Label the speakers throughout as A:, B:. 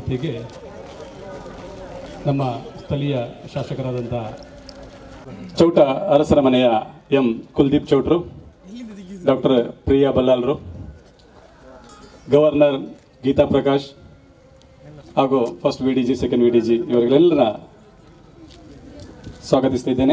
A: ಜೊತೆಗೆ ನಮ್ಮ ಸ್ಥಳೀಯ ಶಾಸಕರಾದಂಥ ಚೌಟ ಅರಸರ ಮನೆಯ ಎಂ ಕುಲ್ದೀಪ್ ಚೌಟ್ರು ಡಾಕ್ಟರ್ ಪ್ರಿಯಾ ಬಲ್ಲಾಲ್ರು ಗವರ್ನರ್ ಗೀತಾ ಪ್ರಕಾಶ್ ಹಾಗೂ first V D G second V D G ಇವರಿಗೆಲ್ಲರ ಸ್ವಾಗತಿಸ್ತಿದ್ದೇನೆ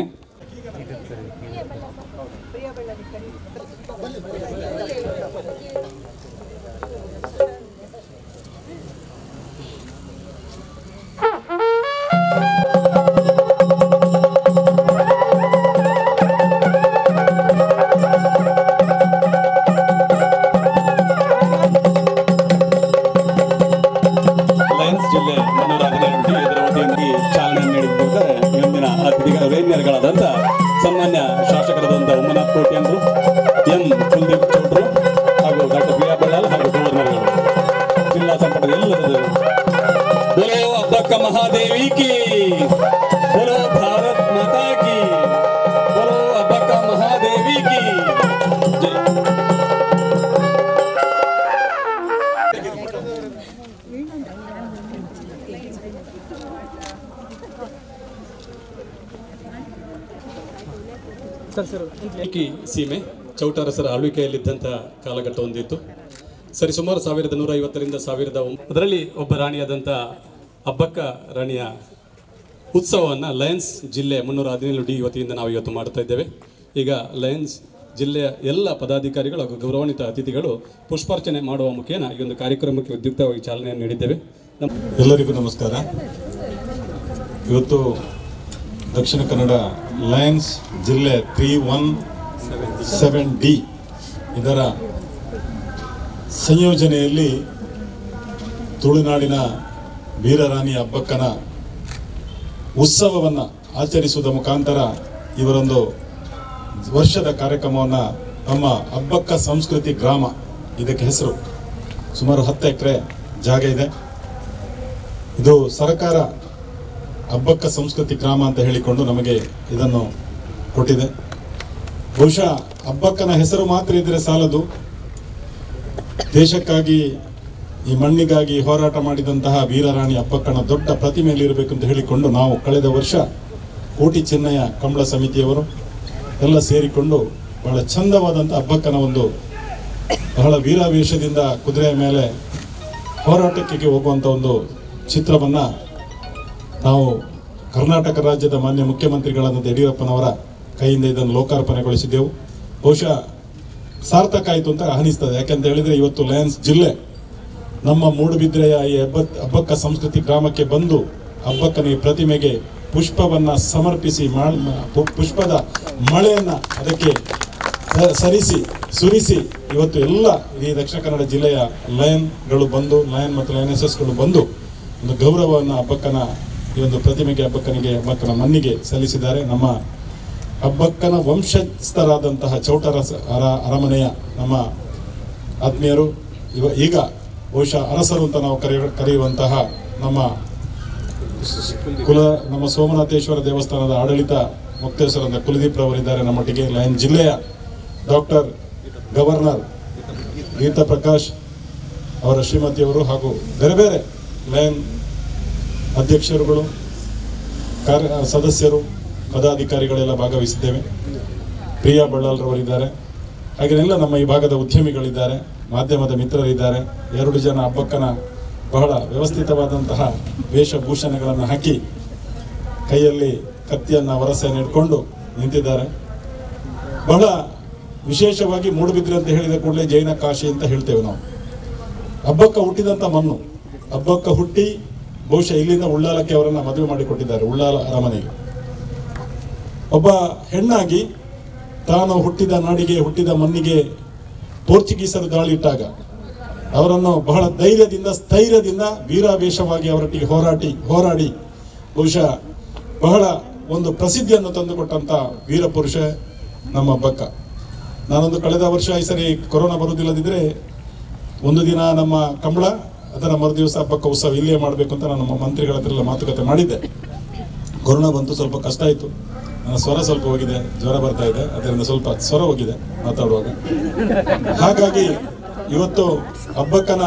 A: ಲಯನ್ಸ್ ಜಿಲ್ಲೆ ಮನೋರಾಜನೆರೊಂದಿ ಇದರ ವತಿಯಲ್ಲಿ ಚಾಲನೆ ನೀಡಿದ್ದಾರೆ ಮುಂದಿನ ಅತಿಥಿಗಳಾದಂಥ ಸನ್ಮಾನ್ಯ ಶಾಸಕರಾದಂಥ ಉಮ್ಮನಾಥ್ ಕೋಟ್ಯಂದ್ರು ಎಂ ಕುಲ್ದೀಪ್ ಚೌಟ್ರು ಹಾಗೂ ಡಾಕ್ಟರ್ ಪ್ರಿಯಾ ಬಳ್ಳಾಲ್ ಹಾಗೂ ಗವರ್ನರ್ಗಳು ಜಿಲ್ಲಾ ಸಂಪುಟದ ಎಲ್ಲ ಸದಸ್ಯರು बोलो अब्बक्क महादेवी की बोलो भारत माता की बोलो अब्बक्क महादेवी की जय ಇಕ್ಕಿ ಸೀಮೆ ಚೌಟರಸರ ಆಳ್ವಿಕೆಯಲ್ಲಿದ್ದಂಥ ಕಾಲಘಟ್ಟ ಹೊಂದಿತ್ತು ಸರಿ ಸುಮಾರು ಸಾವಿರದ ನೂರ ಐವತ್ತರಿಂದ ಸಾವಿರದ ಒಂಬ- ಅದರಲ್ಲಿ ಒಬ್ಬ ರಾಣಿಯಾದಂಥ ಅಬ್ಬಕ್ಕ ರಾಣಿಯ ಉತ್ಸವವನ್ನು ಲಯನ್ಸ್ ಜಿಲ್ಲೆ ಮುನ್ನೂರ ಹದಿನೇಳು ಡಿ ವತಿಯಿಂದ ನಾವು ಇವತ್ತು ಮಾಡ್ತಾ ಇದ್ದೇವೆ ಈಗ ಲಯನ್ಸ್ ಜಿಲ್ಲೆಯ ಎಲ್ಲ ಪದಾಧಿಕಾರಿಗಳು ಹಾಗೂ ಗೌರವಾನ್ವಿತ ಅತಿಥಿಗಳು ಪುಷ್ಪಾರ್ಚನೆ ಮಾಡುವ ಮುಖೇನ ಈ ಒಂದು ಕಾರ್ಯಕ್ರಮಕ್ಕೆ ಉದ್ಯುಕ್ತವಾಗಿ ಚಾಲನೆಯನ್ನು ನೀಡಿದ್ದೇವೆ ನಮ್ಮ
B: ಎಲ್ಲರಿಗೂ ನಮಸ್ಕಾರ ಇವತ್ತು ದಕ್ಷಿಣ ಕನ್ನಡ ಲಯನ್ಸ್ ಜಿಲ್ಲೆ ತ್ರೀ ಒನ್ ಸೆವೆನ್ ಡಿ ಇದರ ಸಂಯೋಜನೆಯಲ್ಲಿ ತುಳುನಾಡಿನ ವೀರರಾಣಿ ಹಬ್ಬಕ್ಕನ ಉತ್ಸವವನ್ನು ಆಚರಿಸುವುದರ ಮುಖಾಂತರ ಇವರೊಂದು ವರ್ಷದ ಕಾರ್ಯಕ್ರಮವನ್ನು ನಮ್ಮ ಹಬ್ಬಕ್ಕ ಸಂಸ್ಕೃತಿ ಗ್ರಾಮ ಇದಕ್ಕೆ ಹೆಸರು ಸುಮಾರು ಹತ್ತು ಎಕರೆ ಜಾಗ ಇದೆ ಇದು ಸರ್ಕಾರ ಹಬ್ಬಕ್ಕ ಸಂಸ್ಕೃತಿ ಗ್ರಾಮ ಅಂತ ಹೇಳಿಕೊಂಡು ನಮಗೆ ಇದನ್ನು ಕೊಟ್ಟಿದೆ ಬಹುಶಃ ಹಬ್ಬಕ್ಕನ ಹೆಸರು ಮಾತ್ರ ಇದ್ರೆ ಸಾಲದು ದೇಶಕ್ಕಾಗಿ ಈ ಮಣ್ಣಿಗಾಗಿ ಹೋರಾಟ ಮಾಡಿದಂತಹ ವೀರರಾಣಿ ಹಬ್ಬಕ್ಕನ ದೊಡ್ಡ ಪ್ರತಿಮೆಯಲ್ಲಿ ಇರಬೇಕು ಅಂತ ಹೇಳಿಕೊಂಡು ನಾವು ಕಳೆದ ವರ್ಷ ಕೋಟಿ ಚೆನ್ನಯ್ಯ ಕಂಬಳ ಸಮಿತಿಯವರು ಎಲ್ಲ ಸೇರಿಕೊಂಡು ಬಹಳ ಚಂದವಾದಂಥ ಹಬ್ಬಕ್ಕನ ಒಂದು ಬಹಳ ವೀರಾವೇಶದಿಂದ ಕುದುರೆಯ ಮೇಲೆ ಹೋರಾಟಕ್ಕೆ ಹೋಗುವಂಥ ಒಂದು ಚಿತ್ರವನ್ನು ನಾವು ಕರ್ನಾಟಕ ರಾಜ್ಯದ ಮಾನ್ಯ ಮುಖ್ಯಮಂತ್ರಿಗಳಾದ ಯಡಿಯೂರಪ್ಪನವರ ಕೈಯಿಂದ ಇದನ್ನು ಲೋಕಾರ್ಪಣೆಗೊಳಿಸಿದ್ದೆವು ಬಹುಶಃ ಸಾರ್ಥಕ ಆಯಿತು ಅಂತ ಅನಿಸ್ತದೆ ಯಾಕೆಂತ ಹೇಳಿದರೆ ಇವತ್ತು ಲಯನ್ಸ್ ಜಿಲ್ಲೆ ನಮ್ಮ ಮೂಡುಬಿದ್ರೆಯ ಈ ಹಬ್ಬ ಹಬ್ಬಕ್ಕ ಸಂಸ್ಕೃತಿ ಗ್ರಾಮಕ್ಕೆ ಬಂದು ಹಬ್ಬಕ್ಕನ ಈ ಪ್ರತಿಮೆಗೆ ಪುಷ್ಪವನ್ನು ಸಮರ್ಪಿಸಿ ಮಾಡ್- ಪು- ಪುಷ್ಪದ ಮಳೆಯನ್ನು ಅದಕ್ಕೆ ಸ- ಸರಿಸಿ ಸುರಿಸಿ ಇವತ್ತು ಎಲ್ಲ ಈ ದಕ್ಷಿಣ ಕನ್ನಡ ಜಿಲ್ಲೆಯ ಲಯನ್ಗಳು ಬಂದು ಲಯನ್ ಮತ್ತು ಲಯನೆಸಸ್ಗಳು ಬಂದು ಒಂದು ಗೌರವವನ್ನು ಹಬ್ಬಕ್ಕನ ಈ ಒಂದು ಪ್ರತಿಮೆಗೆ ಹಬ್ಬಕ್ಕನಿಗೆ ಹಬ್ಬಕ್ಕನ ಮಣ್ಣಿಗೆ ಸಲ್ಲಿಸಿದ್ದಾರೆ ನಮ್ಮ ಹಬ್ಬಕ್ಕನ ವಂಶಸ್ಥರಾದಂತಹ ಚೌಟರ ಅರ ಅರಮನೆಯ ನಮ್ಮ ಆತ್ಮೀಯರು ಇವ ಈಗ ಬಹುಶಃ ಅರಸರು ಅಂತ ನಾವು ಕರೆಯ ಕರೆಯುವಂತಹ ನಮ್ಮ ಕುಲ ನಮ್ಮ ಸೋಮನಾಥೇಶ್ವರ ದೇವಸ್ಥಾನದ ಆಡಳಿತ ಮುಕ್ತೇಶ್ವರದ ಕುಲದೀಪ್ ರವರಿದ್ದಾರೆ ನಮ್ಮೊಟ್ಟಿಗೆ ಲಯನ್ ಜಿಲ್ಲೆಯ ಡಾಕ್ಟರ್ ಗವರ್ನರ್ ಗೀತಾ ಪ್ರಕಾಶ್ ಅವರ ಶ್ರೀಮತಿಯವರು ಹಾಗೂ ಬೇರೆ ಬೇರೆ ಲಯನ್ ಅಧ್ಯಕ್ಷರುಗಳು ಕಾರ್ಯ ಸದಸ್ಯರು ಪದಾಧಿಕಾರಿಗಳೆಲ್ಲ ಭಾಗವಹಿಸಿದ್ದೇವೆ ಪ್ರಿಯಾ ಬಳ್ಳಾಲ್ರವರಿದ್ದಾರೆ ಹಾಗೆಲ್ಲ ನಮ್ಮ ಈ ಭಾಗದ ಉದ್ಯಮಿಗಳಿದ್ದಾರೆ ಮಾಧ್ಯಮದ ಮಿತ್ರರಿದ್ದಾರೆ ಎರಡು ಜನ ಹಬ್ಬಕ್ಕನ ಬಹಳ ವ್ಯವಸ್ಥಿತವಾದಂತಹ ವೇಷಭೂಷಣಗಳನ್ನು ಹಾಕಿ ಕೈಯಲ್ಲಿ ಕತ್ತಿಯನ್ನು ವರಸೆಯನ್ನು ಇಟ್ಕೊಂಡು ನಿಂತಿದ್ದಾರೆ ಬಹಳ ವಿಶೇಷವಾಗಿ ಮೂಡುಬಿದ್ರೆ ಅಂತ ಹೇಳಿದ ಕೂಡಲೇ ಜೈನ ಕಾಶಿ ಅಂತ ಹೇಳ್ತೇವೆ ನಾವು ಹಬ್ಬಕ್ಕ ಹುಟ್ಟಿದಂಥ ಮಣ್ಣು ಹಬ್ಬಕ್ಕ ಹುಟ್ಟಿ ಬಹುಶಃ ಇಲ್ಲಿಂದ ಉಳ್ಳಾಲಕ್ಕೆ ಅವರನ್ನ ಮದುವೆ ಮಾಡಿಕೊಟ್ಟಿದ್ದಾರೆ ಉಳ್ಳಾಲ ಅರಮನೆಗೆ ಒಬ್ಬ ಹೆಣ್ಣಾಗಿ ತಾನು ಹುಟ್ಟಿದ ನಾಡಿಗೆ ಹುಟ್ಟಿದ ಮಣ್ಣಿಗೆ ಪೋರ್ಚುಗೀಸರು ದಾಳಿಟ್ಟಾಗ ಅವರನ್ನು ಬಹಳ ಧೈರ್ಯದಿಂದ ಸ್ಥೈರ್ಯದಿಂದ ವೀರಾವೇಶವಾಗಿ ಅವರೊಟ್ಟಿಗೆ ಹೋರಾಟಿ ಹೋರಾಡಿ ಬಹುಶಃ ಬಹಳ ಒಂದು ಪ್ರಸಿದ್ಧಿಯನ್ನು ತಂದುಕೊಟ್ಟಂತ ವೀರ ಪುರುಷ ನಮ್ಮ ಹಬ್ಬಕ್ಕ ನಾನೊಂದು ಕಳೆದ ವರ್ಷ ಈ ಸರಿ ಕೊರೋನಾ ಬರುವುದಿಲ್ಲದಿದ್ರೆ ಒಂದು ದಿನ ನಮ್ಮ ಕಂಬಳ ಅದರ ಮರುದಿವಸ ಹಬ್ಬಕ್ಕ ಉತ್ಸವ ಇಲ್ಲೇ ಮಾಡಬೇಕು ಅಂತ ನಾನು ನಮ್ಮ ಮಂತ್ರಿಗಳ ಹತ್ರ ಎಲ್ಲ ಮಾತುಕತೆ ಮಾಡಿದ್ದೆ ಕೊರೋನಾ ಬಂತು ಸ್ವಲ್ಪ ಕಷ್ಟ ಆಯಿತು ನನ್ನ ಸ್ವರ ಸ್ವಲ್ಪ ಹೋಗಿದೆ ಜ್ವರ ಬರ್ತಾ ಇದೆ ಅದರಿಂದ ಸ್ವಲ್ಪ ಸ್ವರ ಹೋಗಿದೆ ಮಾತಾಡುವಾಗ ಹಾಗಾಗಿ ಇವತ್ತು ಹಬ್ಬಕ್ಕನ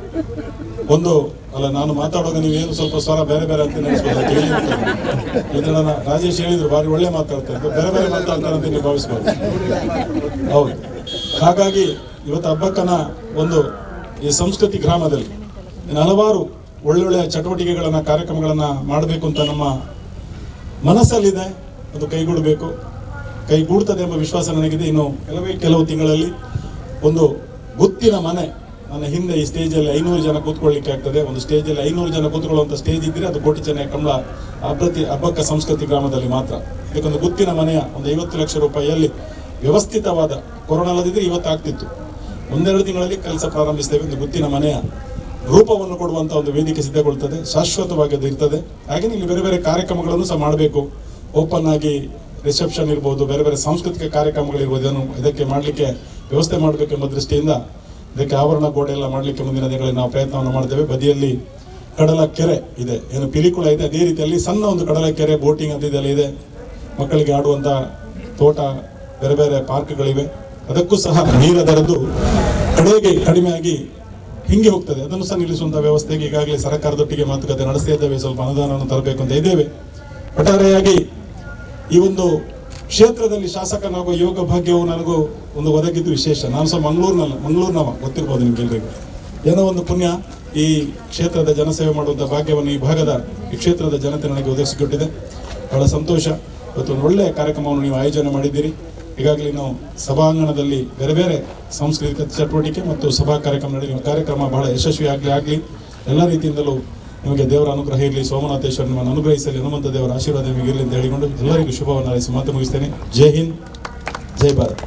B: ಒಂದು ಅಲ್ಲ ನಾನು ಮಾತಾಡುವಾಗ ನೀವೇನು ಸ್ವಲ್ಪ ಸ್ವರ ಬೇರೆ ಬೇರೆ ಅಂತ ನೆನೆಸ್ಬೋದು ಕೇಳಿ ಇದ್ರೆ ನನ್ನ ರಾಜೇಶ್ ಹೇಳಿದ್ರು ಬಾರಿ ಒಳ್ಳೆ ಮಾತಾಡ್ತಾರೆ ಬೇರೆ ಬೇರೆ ಮಾತಾಡ್ತಾರೆ ಅಂತ ನೀವು ಭಾವಿಸ್ಬೋದು ಹೌದು ಹಾಗಾಗಿ ಇವತ್ತು ಹಬ್ಬಕ್ಕನ ಒಂದು ಈ ಸಂಸ್ಕೃತಿ ಗ್ರಾಮದಲ್ಲಿ ಇನ್ನು ಹಲವಾರು ಒಳ್ಳೊಳ್ಳೆಯ ಚಟುವಟಿಕೆಗಳನ್ನ ಕಾರ್ಯಕ್ರಮಗಳನ್ನ ಮಾಡಬೇಕು ಅಂತ ನಮ್ಮ ಮನಸ್ಸಲ್ಲಿದೆ ಅದು ಕೈಗೂಡಬೇಕು ಕೈಗೂಡ್ತದೆ ಎಂಬ ವಿಶ್ವಾಸ ನನಗಿದೆ ಇನ್ನು ಕೆಲವೇ ಕೆಲವು ತಿಂಗಳಲ್ಲಿ ಒಂದು ಗುತ್ತಿನ ಮನೆ ನನ್ನ ಹಿಂದೆ ಈ ಸ್ಟೇಜಲ್ಲಿ ಐನೂರು ಜನ ಕೂತ್ಕೊಳ್ಳಿಕ್ಕೆ ಆಗ್ತದೆ ಒಂದು ಸ್ಟೇಜಲ್ಲಿ ಐನೂರು ಜನ ಕೂತ್ಕೊಳ್ಳುವಂಥ ಸ್ಟೇಜ್ ಇದ್ರೆ ಅದು ಕೋಟಿ ಚೆನ್ನೈ ಕಮಲ ಅಭ್ರತಿ ಹಬ್ಬಕ್ಕ ಸಂಸ್ಕೃತಿ ಗ್ರಾಮದಲ್ಲಿ ಮಾತ್ರ ಇದಕ್ಕೊಂದು ಗುತ್ತಿನ ಮನೆಯ ಒಂದು ಐವತ್ತು ಲಕ್ಷ ರೂಪಾಯಿಯಲ್ಲಿ ವ್ಯವಸ್ಥಿತವಾದ ಕೊರೋನಾ ಅಲ್ಲದಿದ್ರೆ ಇವತ್ತು ಆಗ್ತಿತ್ತು ಒಂದೆರಡು ತಿಂಗಳಲ್ಲಿ ಕೆಲಸ ಪ್ರಾರಂಭಿಸ್ತೇವೆ ಒಂದು ಗುತ್ತಿನ ಮನೆಯ ರೂಪವನ್ನು ಕೊಡುವಂತ ಒಂದು ವೇದಿಕೆ ಸಿದ್ಧಗೊಳ್ತದೆ ಶಾಶ್ವತವಾಗಿ ಅದು ಇರ್ತದೆ ಹಾಗೆ ಇಲ್ಲಿ ಬೇರೆ ಬೇರೆ ಕಾರ್ಯಕ್ರಮಗಳನ್ನು ಸಹ ಮಾಡಬೇಕು ಓಪನ್ ಆಗಿ ರಿಸೆಪ್ಷನ್ ಇರ್ಬೋದು ಬೇರೆ ಬೇರೆ ಸಾಂಸ್ಕೃತಿಕ ಕಾರ್ಯಕ್ರಮಗಳಿರ್ಬೋದು ಇದನ್ನು ಇದಕ್ಕೆ ಮಾಡಲಿಕ್ಕೆ ವ್ಯವಸ್ಥೆ ಮಾಡಬೇಕು ಎಂಬ ದೃಷ್ಟಿಯಿಂದ ಇದಕ್ಕೆ ಆವರಣ ಗೋಡೆ ಎಲ್ಲ ಮಾಡಲಿಕ್ಕೆ ಮುಂದಿನ ದಿನಗಳಲ್ಲಿ ನಾವು ಪ್ರಯತ್ನವನ್ನು ಮಾಡ್ತೇವೆ ಬದಿಯಲ್ಲಿ ಕಡಲ ಕೆರೆ ಇದೆ ಏನು ಪಿಲಿಕುಳ ಇದೆ ಅದೇ ರೀತಿಯಲ್ಲಿ ಸಣ್ಣ ಒಂದು ಕಡಲ ಕೆರೆ ಬೋಟಿಂಗ್ ಅದು ಇದೆಲ್ಲ ಇದೆ ಮಕ್ಕಳಿಗೆ ಆಡುವಂತ ತೋಟ ಬೇರೆ ಬೇರೆ ಪಾರ್ಕ್ಗಳಿವೆ ಅದಕ್ಕೂ ಸಹ ನೀರ ದರದ್ದು ಕಡೆಗೆ ಕಡಿಮೆಯಾಗಿ ಹಿಂಗೆ ಹೋಗ್ತದೆ ಅದನ್ನು ಸಹ ನಿಲ್ಲಿಸುವಂತ ವ್ಯವಸ್ಥೆಗೆ ಈಗಾಗಲೇ ಸರ್ಕಾರದೊಟ್ಟಿಗೆ ಮಾತುಕತೆ ನಡೆಸ್ತಾ ಇದ್ದೇವೆ ಸ್ವಲ್ಪ ಅನುದಾನವನ್ನು ತರಬೇಕು ಅಂತ ಇದ್ದೇವೆ ಒಟ್ಟಾರೆಯಾಗಿ ಈ ಒಂದು ಕ್ಷೇತ್ರದಲ್ಲಿ ಶಾಸಕನಾಗುವ ಯೋಗ ಭಾಗ್ಯವು ನನಗೂ ಒಂದು ಒದಗಿದ್ದು ವಿಶೇಷ ನಾನು ಸಹ ಮಂಗಳೂರಿನಲ್ಲ ಮಂಗಳೂರಿನವ ಗೊತ್ತಿರ್ಬೋದು ನಿಮ್ಗೆಲ್ರಿಗೂ ಏನೋ ಒಂದು ಪುಣ್ಯ ಈ ಕ್ಷೇತ್ರದ ಜನಸೇವೆ ಮಾಡುವಂಥ ಭಾಗ್ಯವನ್ನು ಈ ಭಾಗದ ಈ ಕ್ಷೇತ್ರದ ಜನತೆ ನನಗೆ ಒದಗಿಸಿಕೊಟ್ಟಿದೆ ಬಹಳ ಸಂತೋಷ ಇವತ್ತು ಒಂದು ಒಳ್ಳೆಯ ಕಾರ್ಯಕ್ರಮವನ್ನು ನೀವು ಆಯೋಜನೆ ಮಾಡಿದ್ದೀರಿ ಈಗಾಗಲೇ ನಾವು ಸಭಾಂಗಣದಲ್ಲಿ ಬೇರೆ ಬೇರೆ ಸಾಂಸ್ಕೃತಿಕ ಚಟುವಟಿಕೆ ಮತ್ತು ಸಭಾ ಕಾರ್ಯಕ್ರಮ ನಡೆಯುವ ಕಾರ್ಯಕ್ರಮ ಬಹಳ ಯಶಸ್ವಿ ಆಗಲಿ ಆಗಲಿ ಎಲ್ಲ ರೀತಿಯಿಂದಲೂ ನಿಮಗೆ ದೇವರ ಅನುಗ್ರಹ ಇರಲಿ ಸೋಮನಾಥೇಶ್ವರ ನಿಮ್ಮನ್ನು ಅನುಗ್ರಹಿಸಲಿ ಹನುಮಂತ ದೇವರ ಆಶೀರ್ವಾದ ನಿಮಗೆ ಇರಲಿ ಅಂತ ಹೇಳಿಕೊಂಡು ಎಲ್ಲರಿಗೂ ಶುಭವನ್ನು ಹಾರೈಸಿ ಮಾತು ಮುಗಿಸ್ತೇನೆ ಜೈ ಹಿಂದ್ ಜೈ ಭಾರತ್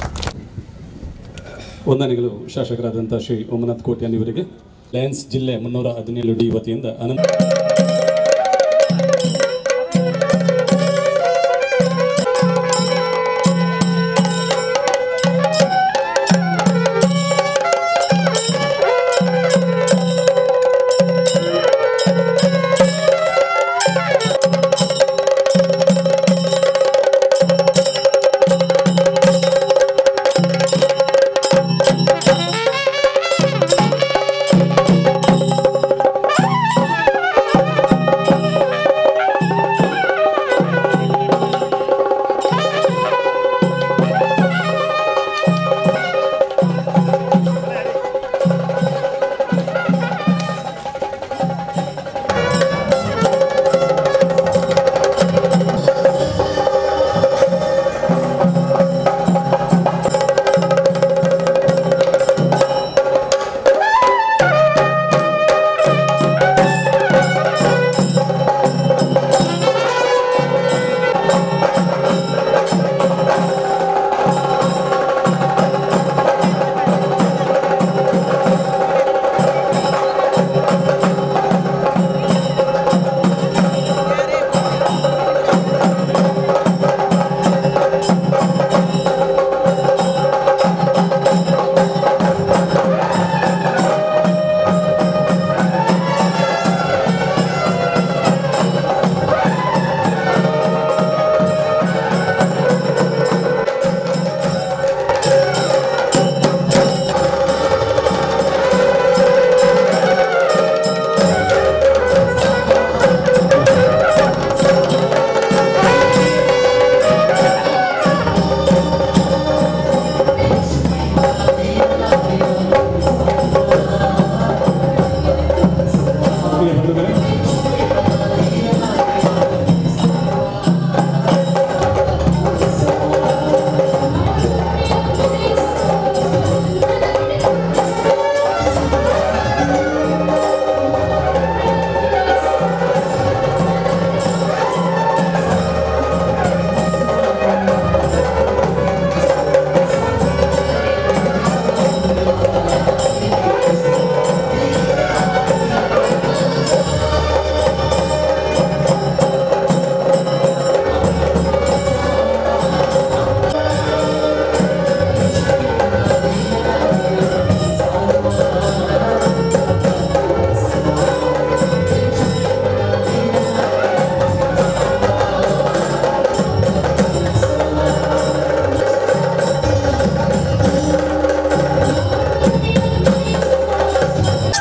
A: ವಂದನೆಗಳು ಶಾಸಕರಾದಂಥ ಶ್ರೀ ಓಮನಾಥ್ ಕೋಟ್ಯಾನ್ ಇವರಿಗೆ ಲಯನ್ಸ್ ಜಿಲ್ಲೆ ಮುನ್ನೂರ ಹದಿನೇಳು ಡಿ ವತಿಯಿಂದ ಅನಂತ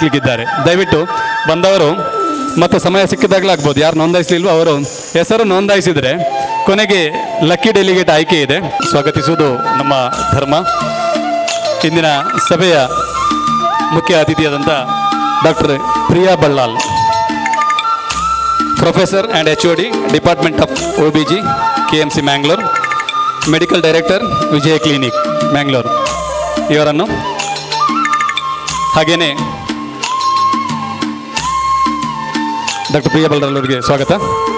A: ಸ್ವಾಗತಿಸಲಿಕ್ಕಿದ್ದಾರೆ ದಯವಿಟ್ಟು ಬಂದವರು ಮತ್ತೆ ಸಮಯ ಸಿಕ್ಕಿದಾಗಲೇ ಆಗ್ಬೋದು ಯಾರು ನೋಂದಾಯಿಸಲಿಲ್ವೋ ಅವರು ಹೆಸರು ನೋಂದಾಯಿಸಿದರೆ ಕೊನೆಗೆ ಲಕ್ಕಿ ಡೆಲಿಗೇಟ್ ಆಯ್ಕೆ ಇದೆ ಸ್ವಾಗತಿಸುವುದು ನಮ್ಮ ಧರ್ಮ ಇಂದಿನ ಸಭೆಯ ಮುಖ್ಯ ಅತಿಥಿಯಾದಂಥ doctor Priya Ballal professor and H O D department of O B G K M C Mangalore medical director Vijaya clinic Mangalore ಇವರನ್ನು ಹಾಗೆಯೇ ಡಾಕ್ಟರ್ ಪ್ರಿಯಾ ಬಳ್ಳಾಲ್ ಅವರಿಗೆ ಸ್ವಾಗತ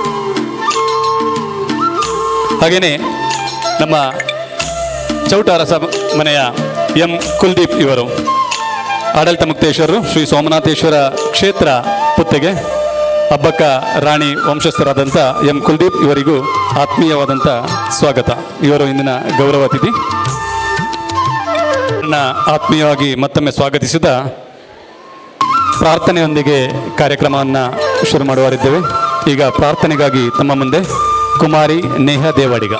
A: ಹಾಗೆಯೇ ನಮ್ಮ ಚೌಟಾರಸ ಮನೆಯ ಎಂ ಕುಲ್ದೀಪ್ ಇವರು ಆಡಳಿತ ಮುಕ್ತೇಶ್ವರರು ಶ್ರೀ ಸೋಮನಾಥೇಶ್ವರ ಕ್ಷೇತ್ರ ಪುತ್ತೆಗೆ ಹಬ್ಬಕ್ಕ ರಾಣಿ ವಂಶಸ್ಥರಾದಂಥ ಎಂ ಕುಲ್ದೀಪ್ ಇವರಿಗೂ ಆತ್ಮೀಯವಾದಂಥ ಸ್ವಾಗತ ಇವರು ಇಂದಿನ ಗೌರವ ಅತಿಥಿ ನನ್ನ ಆತ್ಮೀಯವಾಗಿ ಮತ್ತೊಮ್ಮೆ ಸ್ವಾಗತಿಸಿದ ಪ್ರಾರ್ಥನೆಯೊಂದಿಗೆ ಕಾರ್ಯಕ್ರಮವನ್ನು ಶುರು ಮಾಡುವರಿದ್ದೇವೆ ಈಗ ಪ್ರಾರ್ಥನೆಗಾಗಿ ತಮ್ಮ ಮುಂದೆ ಕುಮಾರಿ ನೇಹ ದೇವಾಡಿಗ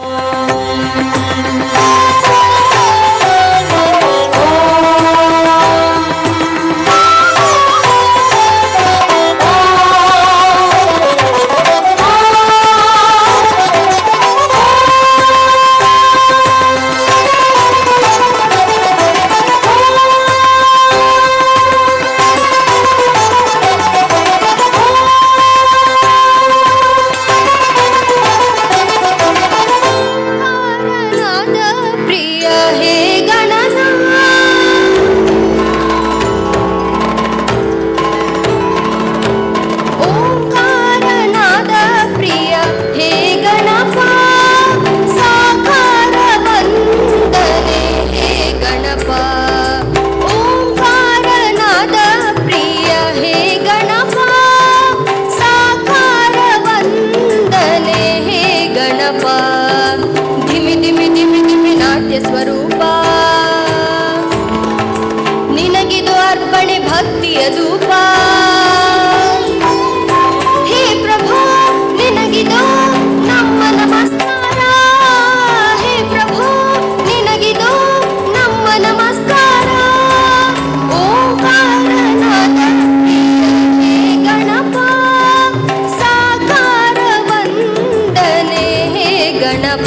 C: ಕಾರಣದ ಪ್ರಿಯ ಹೇ ಗಣನ ಓಂಕಾರನಾದ ಪ್ರಿಯ ಹೇ ಗಣಪ ಸಾಕಾರ ವಂದನೆ ಹೇ ಗಣಪ ಓಂಕಾರನಾದ ಪ್ರಿಯ ಹೇ ಗಣಪ ಸಾಕಾರ ವಂದನೆ ಹೇ ಗಣಪ ಧಿಮಿ ಧಿಮಿ ಧಿಮಿ ಧಿಮಿ ನಾಟ್ಯ ಸ್ವರೂಪ ನಿನಗಿದು ಅರ್ಪಣೆ ಭಕ್ತಿಯ ಧೂಪ ಹೇ ಪ್ರಭು ನಿನಗಿದು ನಮ್ಮ ನಮಸ್ಕಾರ ಹೇ ಪ್ರಭು ನಿನಗಿದು ನಮ್ಮ ನಮಸ್ಕಾರ ಓಂಕಾರನಾದ ಹೇ ಗಣಪ ಸಾಕಾರ ವಂದನೆ ಹೇ ಗಣಪ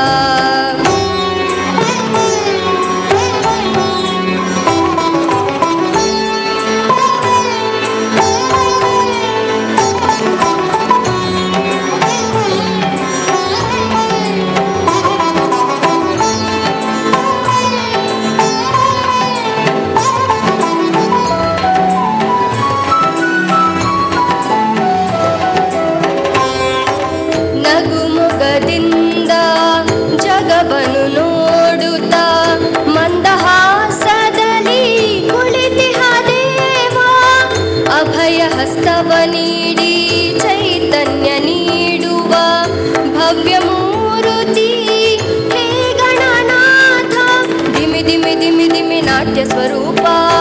C: ನಗುಮುಗದಿಂದ ಜಗವನ್ನು ನೋಡುತ್ತಾ ಮಂದಹಾಸದಲ್ಲಿ ಕುಳಿತಿಹ ದೇವ ಅಭಯ ಹಸ್ತವ ನೀಡಿ ಚೈತನ್ಯ ನೀಡುವ ಭವ್ಯ ಮೂರುತಿ ಹೇ ಗಣನಾಥ ಧಿಮಿ ಧಿಮಿ ಧಿಮಿ ಧಿಮಿ ನಾಟ್ಯ ಸ್ವರೂಪ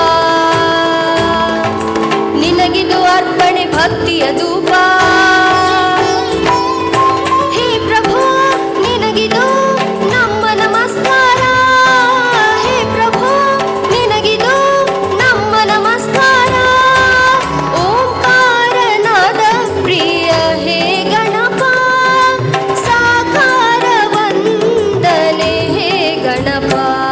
C: ನಿನಗಿದು ಅರ್ಪಣೆ ಭಕ್ತಿಯ ಧೂಪ ಹೇ ಪ್ರಭು ನಿನಗಿದು ನಮ್ಮ ನಮಸ್ಕಾರ ಹೇ ಪ್ರಭು ನಿನಗಿದು ನಮ್ಮ ನಮಸ್ಕಾರ ಓಂಕಾರನಾದ ಪ್ರಿಯ ಹೇ ಗಣಪ ಸಾಕಾರ ವಂದನೆ ಹೇ ಗಣಪ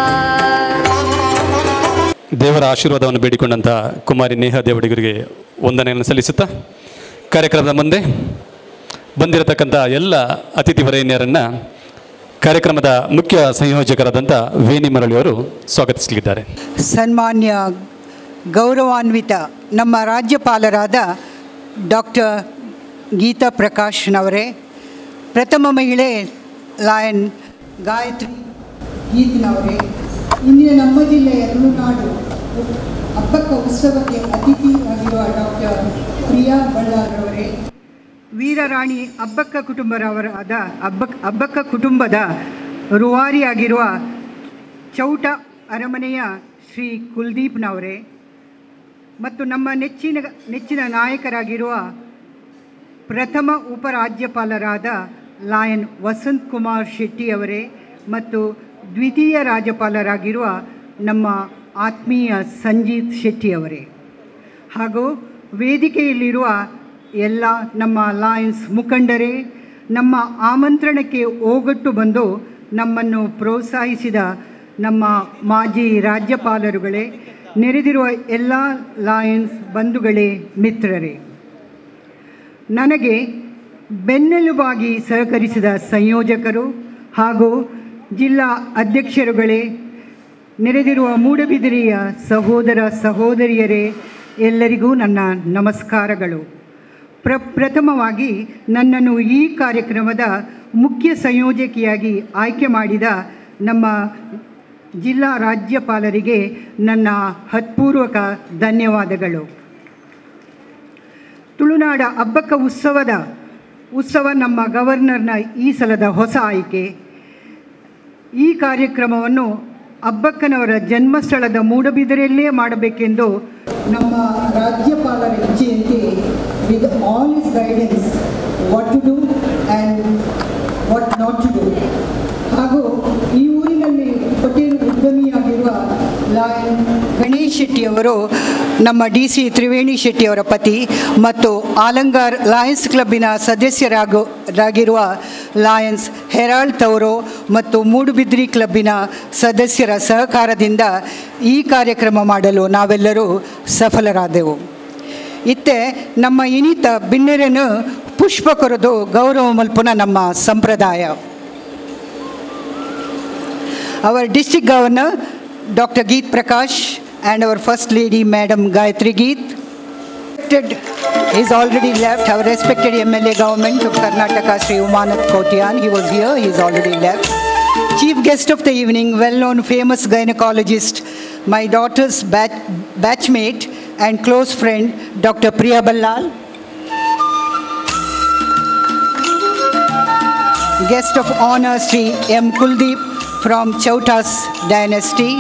A: ದೇವರ ಆಶೀರ್ವಾದವನ್ನು ಬೇಡಿಕೊಂಡಂಥ ಕುಮಾರಿ ನೇಹ ದೇವಡಿಗರಿಗೆ ವಂದನೆಯನ್ನು ಸಲ್ಲಿಸುತ್ತಾ ಕಾರ್ಯಕ್ರಮದ ಮುಂದೆ ಬಂದಿರತಕ್ಕಂಥ ಎಲ್ಲ ಅತಿಥಿ ವರೇಣ್ಯರನ್ನು ಕಾರ್ಯಕ್ರಮದ ಮುಖ್ಯ ಸಂಯೋಜಕರಾದಂಥ ವೇಣಿ ಮರಳಿಯವರು ಸ್ವಾಗತಿಸಲಿದ್ದಾರೆ
D: ಸನ್ಮಾನ್ಯ ಗೌರವಾನ್ವಿತ ನಮ್ಮ ರಾಜ್ಯಪಾಲರಾದ ಡಾಕ್ಟರ್ ಗೀತಾ ಪ್ರಕಾಶ್ನವರೇ ಪ್ರಥಮ ಮಹಿಳೆ ಲಾಯನ್ ಗಾಯತ್ರಿ ಗೀತ್ನವರೇ ಇಂದಿನ ನಮ್ಮ ಜಿಲ್ಲೆಯ ತುಳುನಾಡು ಹಬ್ಬಕ್ಕ ಉತ್ಸವಕ್ಕೆ ಅತಿಥಿ ಆಗಿರುವ ಡಾಕ್ಟರ್ ಪ್ರಿಯಾ ಬಳ್ಳಾರವರೇ ವೀರರಾಣಿ ಅಬ್ಬಕ್ಕ ಕುಟುಂಬರವರಾದ ಅಬ್ಬಕ್ ಅಬ್ಬಕ್ಕ ಕುಟುಂಬದ ರೂವಾರಿಯಾಗಿರುವ ಚೌಟ ಅರಮನೆಯ ಶ್ರೀ ಕುಲ್ದೀಪ್ನವರೇ ಮತ್ತು ನಮ್ಮ ನೆಚ್ಚಿನ ನೆಚ್ಚಿನ ನಾಯಕರಾಗಿರುವ ಪ್ರಥಮ ಉಪರಾಜ್ಯಪಾಲರಾದ ಲಾಯನ್ ವಸಂತ್ ಕುಮಾರ್ ಶೆಟ್ಟಿಯವರೇ ಮತ್ತು ದ್ವಿತೀಯ ರಾಜ್ಯಪಾಲರಾಗಿರುವ ನಮ್ಮ ಆತ್ಮೀಯ ಸಂಜೀತ್ ಶೆಟ್ಟಿಯವರೇ ಹಾಗೂ ವೇದಿಕೆಯಲ್ಲಿರುವ ಎಲ್ಲ ನಮ್ಮ ಲಯನ್ಸ್ ಮುಖಂಡರೇ ನಮ್ಮ ಆಮಂತ್ರಣಕ್ಕೆ ಓಗೊಟ್ಟು ಬಂದು ನಮ್ಮನ್ನು ಪ್ರೋತ್ಸಾಹಿಸಿದ ನಮ್ಮ ಮಾಜಿ ರಾಜ್ಯಪಾಲರುಗಳೇ ನೆರೆದಿರುವ ಎಲ್ಲ ಲಾಯನ್ಸ್ ಬಂಧುಗಳೇ ಮಿತ್ರರೇ ನನಗೆ ಬೆನ್ನೆಲುಬಾಗಿ ಸಹಕರಿಸಿದ ಸಂಯೋಜಕರು ಹಾಗೂ ಜಿಲ್ಲಾ ಅಧ್ಯಕ್ಷರುಗಳೇ ನೆರೆದಿರುವ ಮೂಡಬಿದಿರೆಯ ಸಹೋದರ ಸಹೋದರಿಯರೇ ಎಲ್ಲರಿಗೂ ನನ್ನ ನಮಸ್ಕಾರಗಳು ಪ್ರ ಪ್ರಥಮವಾಗಿ ನನ್ನನ್ನು ಈ ಕಾರ್ಯಕ್ರಮದ ಮುಖ್ಯ ಸಂಯೋಜಕಿಯಾಗಿ ಆಯ್ಕೆ ಮಾಡಿದ ನಮ್ಮ ಜಿಲ್ಲಾ ರಾಜ್ಯಪಾಲರಿಗೆ ನನ್ನ ಹತ್ಪೂರ್ವಕ ಧನ್ಯವಾದಗಳು ತುಳುನಾಡ ಹಬ್ಬಕ್ಕ ಉತ್ಸವದ ಉತ್ಸವ ನಮ್ಮ ಗವರ್ನರ್ನ ಈ ಸಲದ ಹೊಸ ಆಯ್ಕೆ ಈ ಕಾರ್ಯಕ್ರಮವನ್ನು ಅಬ್ಬಕ್ಕನವರ ಜನ್ಮಸ್ಥಳದ ಮೂಡಬಿದಿರೆಯಲ್ಲೇ ಮಾಡಬೇಕೆಂದು ನಮ್ಮ ರಾಜ್ಯಪಾಲರ ಇಚ್ಛೆಯಂತೆ with all his guidance what to do and what not to do ಹಾಗೂ ಈ ಊರಿನಲ್ಲಿ ಪಟೇಲ್ ಉದ್ಯಮಿಯಾಗಿರುವ ಲಾಯನ್ ಗಣೇಶ್ ಶೆಟ್ಟಿಯವರು ನಮ್ಮ ಡಿ ಸಿ ತ್ರಿವೇಣಿ ಶೆಟ್ಟಿಯವರ ಪತಿ ಮತ್ತು ಆಲಂಗಾರ್ ಲಾಯನ್ಸ್ ಕ್ಲಬ್ಬಿನ ಸದಸ್ಯರಾಗು ರಾಗಿರುವ ಲಾಯನ್ಸ್ ಹೆರಾಲ್ಡ್ ತೌರೋ ಮತ್ತು ಮೂಡುಬಿದ್ರಿ ಕ್ಲಬ್ಬಿನ ಸದಸ್ಯರ ಸಹಕಾರದಿಂದ ಈ ಕಾರ್ಯಕ್ರಮ ಮಾಡಲು ನಾವೆಲ್ಲರೂ ಸಫಲರಾದೆವು ಇತ್ತೆ ನಮ್ಮ ಇನಿತ ಬಿನ್ನೆರೆನು ಪುಷ್ಪ ಕೊರೆದು ಗೌರವ ಮಲ್ಪುನ ನಮ್ಮ ಸಂಪ್ರದಾಯ our district governor, Dr. Geet Prakash, and our first lady, Madam Gayatri Geet. He's already left. Our respected MLA government of Karnataka, Sri Umanath Kotian, he was here, he's already left. Chief guest of the evening, well-known famous gynecologist, my daughter's batch, batchmate and close friend, Dr. Priya Ballal. Guest of honor, Sri M. Kuldeep from Chautas dynasty.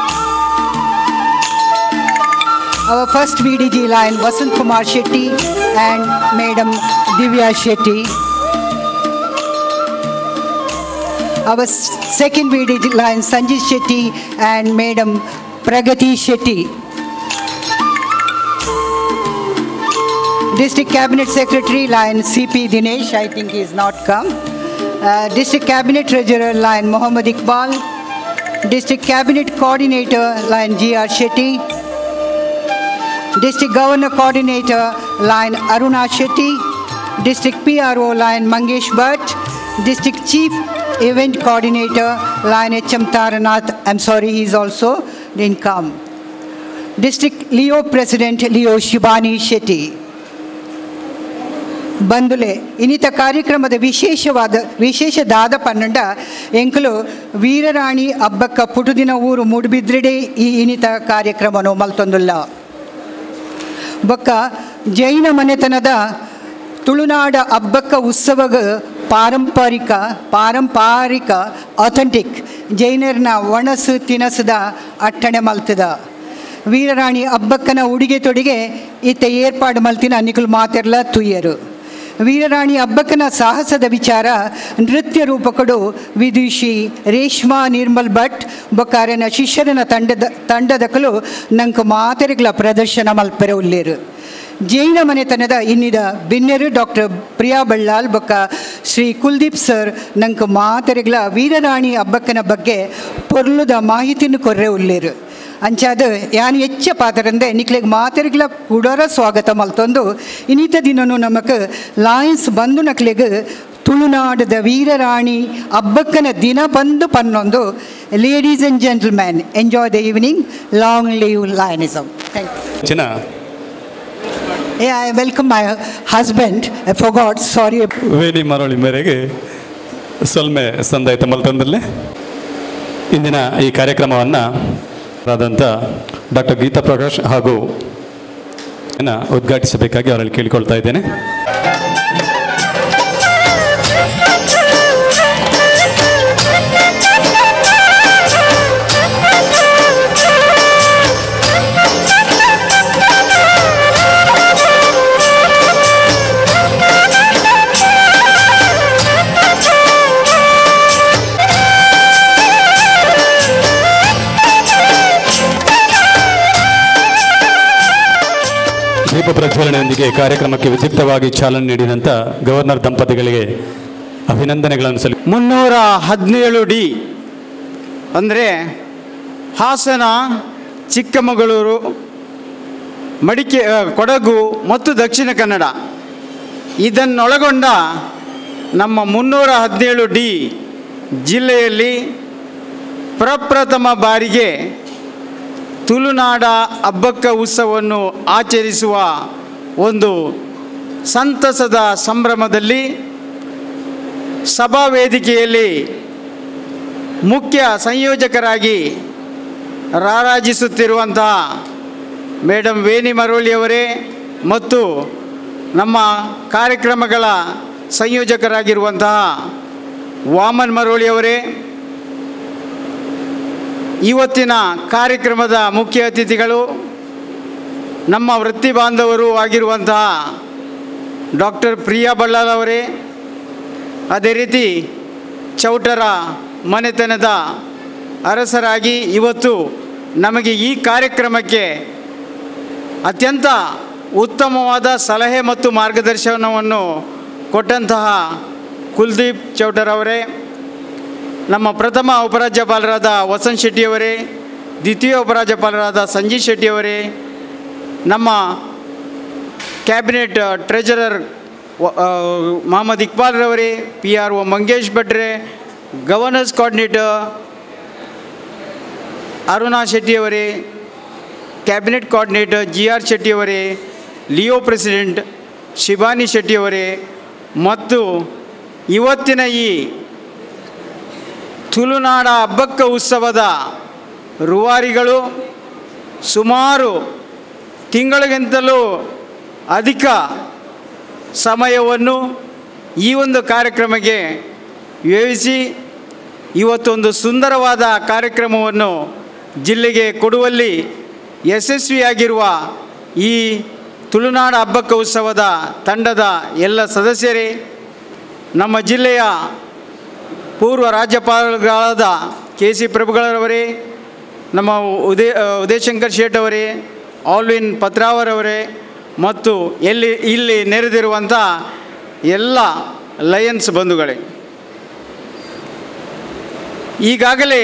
D: Our first VDG line, Vasant Kumar Shetty and Madam Divya Shetty. Our s- second VDG line, Sanjit Shetty and Madam Pragati Shetty. District Cabinet Secretary line CP Dinesh, I think he is not come. Uh, District Cabinet Treasurer line Mohammad Iqbal. District Cabinet Coordinator line GR Shetty. District Governor Coordinator line Aruna Shetty. District PRO line Mangesh Bhatt. District Chief Event Coordinator line HM Taranath. I'm sorry, he's also didn't come. District Leo President Leo Shibani Shetty. ಬಂದುಲೆ ಇನ್ನಿತ ಕಾರ್ಯಕ್ರಮದ ವಿಶೇಷವಾದ ವಿಶೇಷದಾದ ಪನ್ನಂಡ ಎಂಕಲು ವೀರರಾಣಿ ಹಬ್ಬಕ್ಕ ಪುಟುದಿನ ಊರು ಮೂಡುಬಿದ್ರೆಡೆ ಈ ಇನ್ನಿತ ಕಾರ್ಯಕ್ರಮನು ಮಲ್ತೊಂದುಲ್ಲ ಬೊಕ್ಕ ಜೈನ ಮನೆತನದ ತುಳುನಾಡ ಹಬ್ಬಕ್ಕ ಉತ್ಸವಗ ಪಾರಂಪರಿಕ ಪಾರಂಪಾರಿಕ authentic ಜೈನರ್ನ ಒಣಸು ತಿನಸದ ಅಟ್ಟಣೆ ಮಲ್ತದ ವೀರರಾಣಿ ಹಬ್ಬಕ್ಕನ ಉಡುಗೆ ತೊಡಿಗೆ ಇತ್ತ ಏರ್ಪಾಡು ಮಲ್ತಿನ ನಿಖುಲ್ ಮಾತೆರ್ಲ ತುಯ್ಯರು ವೀರರಾಣಿ ಹಬ್ಬಕ್ಕನ ಸಾಹಸದ ವಿಚಾರ ನೃತ್ಯ ರೂಪಕಡು ವಿದುಷಿ ರೇಷ್ಮಾ ನಿರ್ಮಲ್ ಭಟ್ ಬೊಕ್ಕಾರನ ಶಿಷ್ಯರನ ತಂಡದ ತಂಡದಕಲು ನಂಗೆ ಮಾತೆರೆಗಳ ಪ್ರದರ್ಶನ ಮಲ್ಪೆರೆ ಉಳ್ಳೇರು ಜೈನ ಮನೆತನದ ಇನ್ನಿದ ಬಿನ್ನೆರು ಡಾಕ್ಟರ್ ಪ್ರಿಯಾ ಬಳ್ಳಾಲ್ ಬೊಕ್ಕ ಶ್ರೀ ಕುಲ್ದೀಪ್ ಸರ್ ನಂಗೆ ಮಾತೆರೆಗಳ ವೀರರಾಣಿ ಹಬ್ಬಕ್ಕನ ಬಗ್ಗೆ ಪೊರ್ಲುದ ಮಾಹಿತಿನ ಕೊರ್ರೆ ಉಳ್ಳೇರು ಅಂಚಾದ ಯಾನ್ ಹೆಚ್ಚ ಪಾತರಂದೆ ನಿಕ್ಲೆಗ್ ಮಾತೆರೆಗಳ ಕುಡರ ಸ್ವಾಗತ ಮಲ್ತೊಂದು ಇನ್ನಿತ ದಿನನು ನಮಕ್ ಲಾಯನ್ಸ್ ಬಂದು ನಕ್ಲೆಗ್ ತುಳುನಾಡದ ವೀರರಾಣಿ ಹಬ್ಬಕ್ಕನ ದಿನ ಬಂದು ಪನ್ನೊಂದು ladies and gentleman enjoy the evening long live lionism thank you
A: ಚಿನ್ನ
D: Yeah, I welcome my husband. I forgot, sorry.
A: ವೇಣಿ ಮರಳಿ ಮೇರೆಗೆ ಸೊಲ್ಮೆ ಸಂದಾಯಿತ ಮಲ್ತಂದಲ್ಲೇ ಇಂದಿನ ಈ ಕಾರ್ಯಕ್ರಮವನ್ನು ಆದಂಥ ಡಾಕ್ಟರ್ ಗೀತಾ ಪ್ರಕಾಶ್ ಹಾಗೂ ಅನ್ನ ಉದ್ಘಾಟಿಸಬೇಕಾಗಿ ಅವರಲ್ಲಿ ಕೇಳಿಕೊಳ್ತಾ ಇದ್ದೇನೆ ದೀಪ ಪ್ರಜ್ವಲನೆಯೊಂದಿಗೆ ಕಾರ್ಯಕ್ರಮಕ್ಕೆ ವಿದ್ಯುಕ್ತವಾಗಿ ಚಾಲನೆ ನೀಡಿದಂಥ ಗವರ್ನರ್ ದಂಪತಿಗಳಿಗೆ ಅಭಿನಂದನೆಗಳನ್ನು ಸಲ್ಲಿ
E: ಮುನ್ನೂರ ಹದಿನೇಳು ಡಿ ಅಂದರೆ ಹಾಸನ ಚಿಕ್ಕಮಗಳೂರು ಮಡಿಕೆ ಆ, ಕೊಡಗು ಮತ್ತು ದಕ್ಷಿಣ ಕನ್ನಡ ಇದನ್ನೊಳಗೊಂಡ ನಮ್ಮ ಮುನ್ನೂರ ಹದಿನೇಳು ಡಿ ಜಿಲ್ಲೆಯಲ್ಲಿ ಪ್ರಪ್ರಥಮ ಬಾರಿಗೆ ತುಳುನಾಡ ಹಬ್ಬಕ್ಕ ಉತ್ಸವವನ್ನು ಆಚರಿಸುವ ಒಂದು ಸಂತಸದ ಸಂಭ್ರಮದಲ್ಲಿ ಸಭಾ ವೇದಿಕೆಯಲ್ಲಿ ಮುಖ್ಯ ಸಂಯೋಜಕರಾಗಿ ರಾರಾಜಿಸುತ್ತಿರುವಂತಹ ಮೇಡಮ್ ವೇಣಿ ಮರೋಳಿಯವರೇ ಮತ್ತು ನಮ್ಮ ಕಾರ್ಯಕ್ರಮಗಳ ಸಂಯೋಜಕರಾಗಿರುವಂತಹ ವಾಮನ್ ಮರೋಳಿಯವರೇ ಇವತ್ತಿನ ಕಾರ್ಯಕ್ರಮದ ಮುಖ್ಯ ಅತಿಥಿಗಳು ನಮ್ಮ ವೃತ್ತಿ ಬಾಂಧವರು ಆಗಿರುವಂತಹ ಡಾಕ್ಟರ್ ಪ್ರಿಯಾ ಬಳ್ಳಾಲ್ ಅವರೇ ಅದೇ ರೀತಿ ಚೌಟರ ಮನೆತನದ ಅರಸರಾಗಿ ಇವತ್ತು ನಮಗೆ ಈ ಕಾರ್ಯಕ್ರಮಕ್ಕೆ ಅತ್ಯಂತ ಉತ್ತಮವಾದ ಸಲಹೆ ಮತ್ತು ಮಾರ್ಗದರ್ಶನವನ್ನು ಕೊಟ್ಟಂತಹ ಕುಲ್ದೀಪ್ ಚೌಟರ್ ಅವರೇ ನಮ್ಮ ಪ್ರಥಮ ಉಪರಾಜ್ಯಪಾಲರಾದ ವಸಂತ್ ಶೆಟ್ಟಿಯವರೇ ದ್ವಿತೀಯ ಉಪರಾಜ್ಯಪಾಲರಾದ ಸಂಜೀವ್ ಶೆಟ್ಟಿಯವರೇ ನಮ್ಮ ಕ್ಯಾಬಿನೆಟ್ ಟ್ರೆಜರರ್ ವ- ಆ, ಮೊಹಮ್ಮದ್ ಇಕ್ಬಾಲ್ರವರೇ ಪಿ ಆರ್ ಒ ಮಂಗೇಶ್ ಭಟ್ರೆ ಗವರ್ನರ್ಸ್ ಕೋಆರ್ಡಿನೇಟರ್ ಅರುಣಾ ಶೆಟ್ಟಿಯವರೇ ಕ್ಯಾಬಿನೆಟ್ ಕೋಆರ್ಡಿನೇಟರ್ ಜಿ ಆರ್ ಶೆಟ್ಟಿಯವರೇ ಲಿಯೋ ಪ್ರೆಸಿಡೆಂಟ್ ಶಿವಾನಿ ಶೆಟ್ಟಿಯವರೇ ಮತ್ತು ಇವತ್ತಿನ ಈ ತುಳುನಾಡ ಹಬ್ಬಕ್ಕ ಉತ್ಸವದ ರೂವಾರಿಗಳು ಸುಮಾರು ತಿಂಗಳಿಗಿಂತಲೂ ಅಧಿಕ ಸಮಯವನ್ನು ಈ ಒಂದು ಕಾರ್ಯಕ್ರಮಕ್ಕೆ ವ್ಯಯಿಸಿ ಇವತ್ತೊಂದು ಸುಂದರವಾದ ಕಾರ್ಯಕ್ರಮವನ್ನು ಜಿಲ್ಲೆಗೆ ಕೊಡುವಲ್ಲಿ ಯಶಸ್ವಿಯಾಗಿರುವ ಈ ತುಳುನಾಡ ಹಬ್ಬಕ್ಕ ಉತ್ಸವದ ತಂಡದ ಎಲ್ಲ ಸದಸ್ಯರೇ ನಮ್ಮ ಜಿಲ್ಲೆಯ ಪೂರ್ವ ರಾಜ್ಯಪಾಲಗಳಾದ ಕೆ ಸಿ ಪ್ರಭುಗಳವರೇ ನಮ್ಮ ಉದಯ ಉದಯಶಂಕರ್ ಶೇಟ್ ಅವರೇ ಆಲ್ವಿನ್ ಪತ್ರಾವರ್ ಅವರೇ ಮತ್ತು ಎಲ್ಲಿ ಇಲ್ಲಿ ನೆರೆದಿರುವಂಥ ಎಲ್ಲ ಲಯನ್ಸ್ ಬಂಧುಗಳೇ ಈಗಾಗಲೇ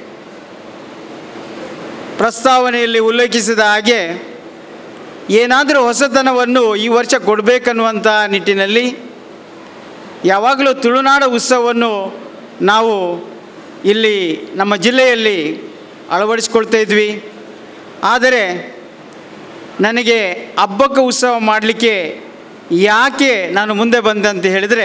E: ಪ್ರಸ್ತಾವನೆಯಲ್ಲಿ ಉಲ್ಲೇಖಿಸಿದ ಹಾಗೆ ಏನಾದರೂ ಹೊಸತನವನ್ನು ಈ ವರ್ಷ ಕೊಡಬೇಕನ್ನುವಂಥ ನಿಟ್ಟಿನಲ್ಲಿ ಯಾವಾಗಲೂ ತುಳುನಾಡ ಉತ್ಸವವನ್ನು ನಾವು ಇಲ್ಲಿ ನಮ್ಮ ಜಿಲ್ಲೆಯಲ್ಲಿ ಅಳವಡಿಸ್ಕೊಳ್ತಾ ಇದ್ವಿ ಆದರೆ ನನಗೆ ಹಬ್ಬಕ್ಕ ಉತ್ಸವ ಮಾಡಲಿಕ್ಕೆ ಯಾಕೆ ನಾನು ಮುಂದೆ ಬಂದೆ ಅಂತ ಹೇಳಿದರೆ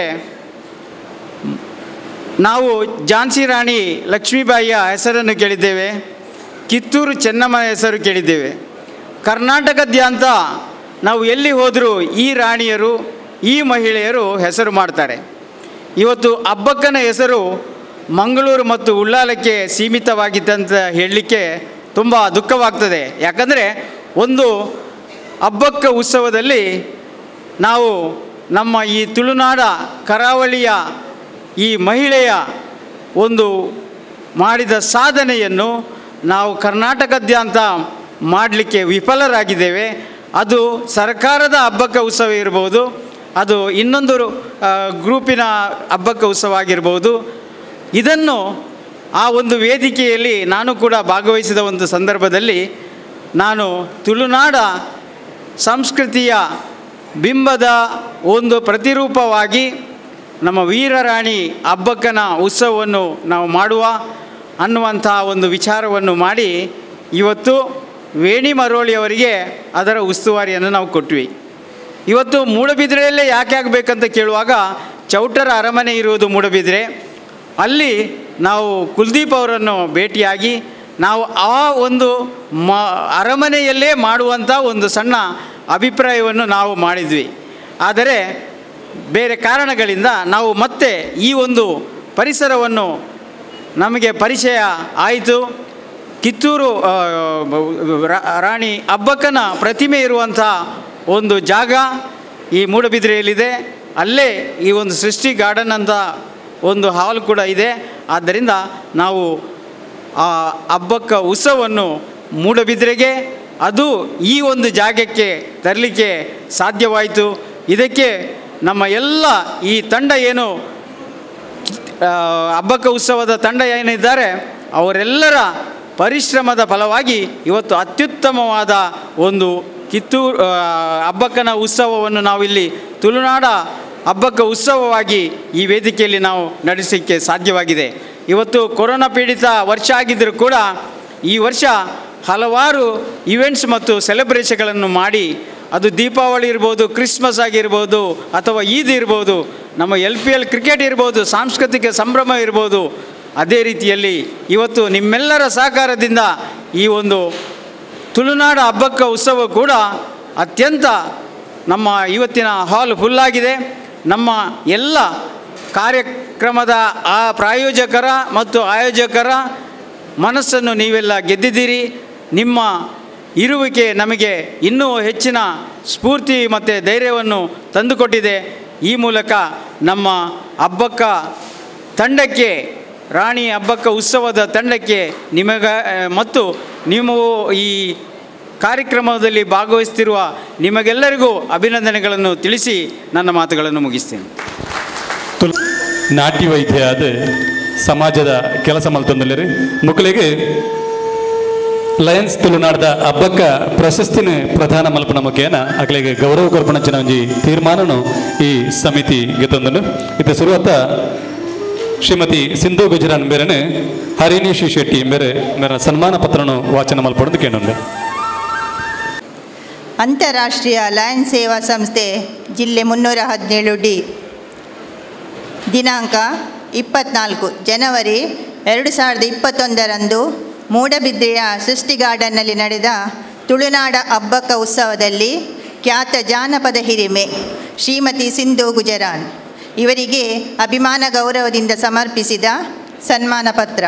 E: ನಾವು ಝಾನ್ಸಿ ರಾಣಿ ಲಕ್ಷ್ಮೀಬಾಯಿಯ ಹೆಸರನ್ನು ಕೇಳಿದ್ದೇವೆ ಕಿತ್ತೂರು ಚೆನ್ನಮ್ಮನ ಹೆಸರು ಕೇಳಿದ್ದೇವೆ ಕರ್ನಾಟಕದಾದ್ಯಂತ ನಾವು ಎಲ್ಲಿ ಹೋದರೂ ಈ ರಾಣಿಯರು ಈ ಮಹಿಳೆಯರು ಹೆಸರು ಮಾಡ್ತಾರೆ ಇವತ್ತು ಹಬ್ಬಕ್ಕನ ಹೆಸರು ಮಂಗಳೂರು ಮತ್ತು ಉಳ್ಳಾಲಕ್ಕೆ ಸೀಮಿತವಾಗಿತ್ತಂತ ಹೇಳಲಿಕ್ಕೆ ತುಂಬ ದುಃಖವಾಗ್ತದೆ ಯಾಕಂದರೆ ಒಂದು ಹಬ್ಬಕ್ಕ ಉತ್ಸವದಲ್ಲಿ ನಾವು ನಮ್ಮ ಈ ತುಳುನಾಡ ಕರಾವಳಿಯ ಈ ಮಹಿಳೆಯ ಒಂದು ಮಾಡಿದ ಸಾಧನೆಯನ್ನು ನಾವು ಕರ್ನಾಟಕದಾದ್ಯಂತ ಮಾಡಲಿಕ್ಕೆ ವಿಫಲರಾಗಿದ್ದೇವೆ ಅದು ಸರ್ಕಾರದ ಹಬ್ಬಕ್ಕ ಉತ್ಸವ ಇರ್ಬೋದು ಅದು ಇನ್ನೊಂದು ಆ, ಗ್ರೂಪಿನ ಹಬ್ಬಕ್ಕ ಉತ್ಸವ ಆಗಿರ್ಬೋದು ಇದನ್ನು ಆ ಒಂದು ವೇದಿಕೆಯಲ್ಲಿ ನಾನು ಕೂಡ ಭಾಗವಹಿಸಿದ ಒಂದು ಸಂದರ್ಭದಲ್ಲಿ ನಾನು ತುಳುನಾಡ ಸಂಸ್ಕೃತಿಯ ಬಿಂಬದ ಒಂದು ಪ್ರತಿರೂಪವಾಗಿ ನಮ್ಮ ವೀರರಾಣಿ ಹಬ್ಬಕ್ಕನ ಉತ್ಸವವನ್ನು ನಾವು ಮಾಡುವ ಅನ್ನುವಂಥ ಒಂದು ವಿಚಾರವನ್ನು ಮಾಡಿ ಇವತ್ತು ವೇಣಿ ಮರೋಳಿಯವರಿಗೆ ಅದರ ಉಸ್ತುವಾರಿಯನ್ನು ನಾವು ಕೊಟ್ವಿ ಇವತ್ತು ಮೂಡಬಿದ್ರೆಯಲ್ಲೇ ಯಾಕೆ ಆಗಬೇಕಂತ ಕೇಳುವಾಗ ಚೌಟರ ಅರಮನೆ ಇರುವುದು ಮೂಡಬಿದ್ರೆ ಅಲ್ಲಿ ನಾವು ಕುಲ್ದೀಪ್ ಅವರನ್ನು ಭೇಟಿಯಾಗಿ ನಾವು ಆ ಒಂದು ಮ ಅರಮನೆಯಲ್ಲೇ ಮಾಡುವಂಥ ಒಂದು ಸಣ್ಣ ಅಭಿಪ್ರಾಯವನ್ನು ನಾವು ಮಾಡಿದ್ವಿ ಆದರೆ ಬೇರೆ ಕಾರಣಗಳಿಂದ ನಾವು ಮತ್ತೆ ಈ ಒಂದು ಪರಿಸರವನ್ನು ನಮಗೆ ಪರಿಚಯ ಆಯಿತು ಕಿತ್ತೂರು ಆ, ರಾ- ರಾಣಿ ಹಬ್ಬಕ್ಕನ ಪ್ರತಿಮೆ ಇರುವಂಥ ಒಂದು ಜಾಗ ಈ ಮೂಡಬಿದ್ರೆಯಲ್ಲಿದೆ ಅಲ್ಲೇ ಈ ಒಂದು ಸೃಷ್ಟಿ ಗಾರ್ಡನ್ ಅಂತ ಒಂದು ಹಾಲ್ ಕೂಡ ಇದೆ ಆದ್ದರಿಂದ ನಾವು ಆ ಹಬ್ಬಕ್ಕ ಉತ್ಸವವನ್ನು ಮೂಡಬಿದ್ರೆಗೆ ಅದು ಈ ಒಂದು ಜಾಗಕ್ಕೆ ತರಲಿಕ್ಕೆ ಸಾಧ್ಯವಾಯಿತು ಇದಕ್ಕೆ ನಮ್ಮ ಎಲ್ಲ ಈ ತಂಡ ಏನು ಆ, ಹಬ್ಬಕ್ಕ ಉತ್ಸವದ ತಂಡ ಏನಿದ್ದಾರೆ ಅವರೆಲ್ಲರ ಪರಿಶ್ರಮದ ಫಲವಾಗಿ ಇವತ್ತು ಅತ್ಯುತ್ತಮವಾದ ಒಂದು ಕಿತ್ತೂರು ಆ, ಹಬ್ಬಕ್ಕನ ಉತ್ಸವವನ್ನು ನಾವಿಲ್ಲಿ ತುಳುನಾಡ ಹಬ್ಬಕ್ಕ ಉತ್ಸವವಾಗಿ ಈ ವೇದಿಕೆಯಲ್ಲಿ ನಾವು ನಡೆಸಲಿಕ್ಕೆ ಸಾಧ್ಯವಾಗಿದೆ ಇವತ್ತು ಕೊರೋನಾ ಪೀಡಿತ ವರ್ಷ ಆಗಿದ್ದರೂ ಕೂಡ ಈ ವರ್ಷ ಹಲವಾರು ಇವೆಂಟ್ಸ್ ಮತ್ತು ಸೆಲೆಬ್ರೇಷನ್ಗಳನ್ನು ಮಾಡಿ ಅದು ದೀಪಾವಳಿ ಇರ್ಬೋದು ಕ್ರಿಸ್ಮಸ್ ಆಗಿರ್ಬೋದು ಅಥವಾ ಈದ್ ಇರ್ಬೋದು ನಮ್ಮ ಎಲ್ ಪಿ ಎಲ್ ಕ್ರಿಕೆಟ್ ಇರ್ಬೋದು ಸಾಂಸ್ಕೃತಿಕ ಸಂಭ್ರಮ ಇರ್ಬೋದು ಅದೇ ರೀತಿಯಲ್ಲಿ ಇವತ್ತು ನಿಮ್ಮೆಲ್ಲರ ಸಹಕಾರದಿಂದ ಈ ಒಂದು ತುಳುನಾಡ ಹಬ್ಬಕ್ಕ ಉತ್ಸವ ಕೂಡ ಅತ್ಯಂತ ನಮ್ಮ ಇವತ್ತಿನ ಹಾಲ್ ಫುಲ್ಲಾಗಿದೆ ನಮ್ಮ ಎಲ್ಲ ಕಾರ್ಯಕ್ರಮದ ಆ ಪ್ರಾಯೋಜಕರ ಮತ್ತು ಆಯೋಜಕರ ಮನಸ್ಸನ್ನು ನೀವೆಲ್ಲ ಗೆದ್ದಿದ್ದೀರಿ ನಿಮ್ಮ ಇರುವಿಕೆ ನಮಗೆ ಇನ್ನೂ ಹೆಚ್ಚಿನ ಸ್ಫೂರ್ತಿ ಮತ್ತು ಧೈರ್ಯವನ್ನು ತಂದುಕೊಟ್ಟಿದೆ ಈ ಮೂಲಕ ನಮ್ಮ ಹಬ್ಬಕ್ಕ ತಂಡಕ್ಕೆ ರಾಣಿ ಹಬ್ಬಕ್ಕ ಉತ್ಸವದ ತಂಡಕ್ಕೆ ನಿಮಗ ಮತ್ತು ನೀವು ಈ ಕಾರ್ಯಕ್ರಮದಲ್ಲಿ ಭಾಗವಹಿಸ್ತಿರುವ ನಿಮಗೆಲ್ಲರಿಗೂ ಅಭಿನಂದನೆಗಳನ್ನು ತಿಳಿಸಿ ನನ್ನ ಮಾತುಗಳನ್ನು ಮುಗಿಸ್ತೇನೆ
A: ತುಳು ನಾಟ್ಯ ವೈದ್ಯ ಆದ ಸಮಾಜದ ಕೆಲಸ ಮಲ್ತಂದಲ್ಲಿ ಮಕ್ಕಳಿಗೆ ಲಯನ್ಸ್ ತುಳುನಾಡದ ಹಬ್ಬಕ್ಕ ಪ್ರಶಸ್ತಿನ ಪ್ರಧಾನ ಮಲ್ಪನ ಮುಖೇನ ಅಕಲಿಗೆ ಗೌರವ ಕೊರ್ಪಣಂಚಿನ ಒಂಜಿ ತೀರ್ಮಾನನು ಈ ಸಮಿತಿಗೆ ತಂದನು ಇದು ಶುರುವತ್ತ ಶ್ರೀಮತಿ ಸಿಂಧು ಗುಜರಾನ್ ಮೇರೆನೆ ಹರಿಣೇಶಿ ಶೆಟ್ಟಿ ಮೇರೆ ಮೇರ ಸನ್ಮಾನ ಪತ್ರನು ವಾಚನ ಮಲ್ಪಡದು ಕೇಳುಂಡೆ
F: ಅಂತಾರಾಷ್ಟ್ರೀಯ ಲಯನ್ ಸೇವಾ ಸಂಸ್ಥೆ ಜಿಲ್ಲೆ ಮುನ್ನೂರ ಹದಿನೇಳು ಡಿ ದಿನಾಂಕ ಇಪ್ಪತ್ನಾಲ್ಕು ಜನವರಿ ಎರಡು ಸಾವಿರದ ಇಪ್ಪತ್ತೊಂದರಂದು ಮೂಡಬಿದ್ರೆಯ ಸೃಷ್ಟಿ ಗಾರ್ಡನ್ನಲ್ಲಿ ನಡೆದ ತುಳುನಾಡ ಹಬ್ಬಕ್ಕ ಉತ್ಸವದಲ್ಲಿ ಖ್ಯಾತ ಜಾನಪದ ಹಿರಿಮೆ ಶ್ರೀಮತಿ ಸಿಂಧು ಗುಜರಾನ್ ಇವರಿಗೆ ಅಭಿಮಾನ ಗೌರವದಿಂದ ಸಮರ್ಪಿಸಿದ ಸನ್ಮಾನ ಪತ್ರ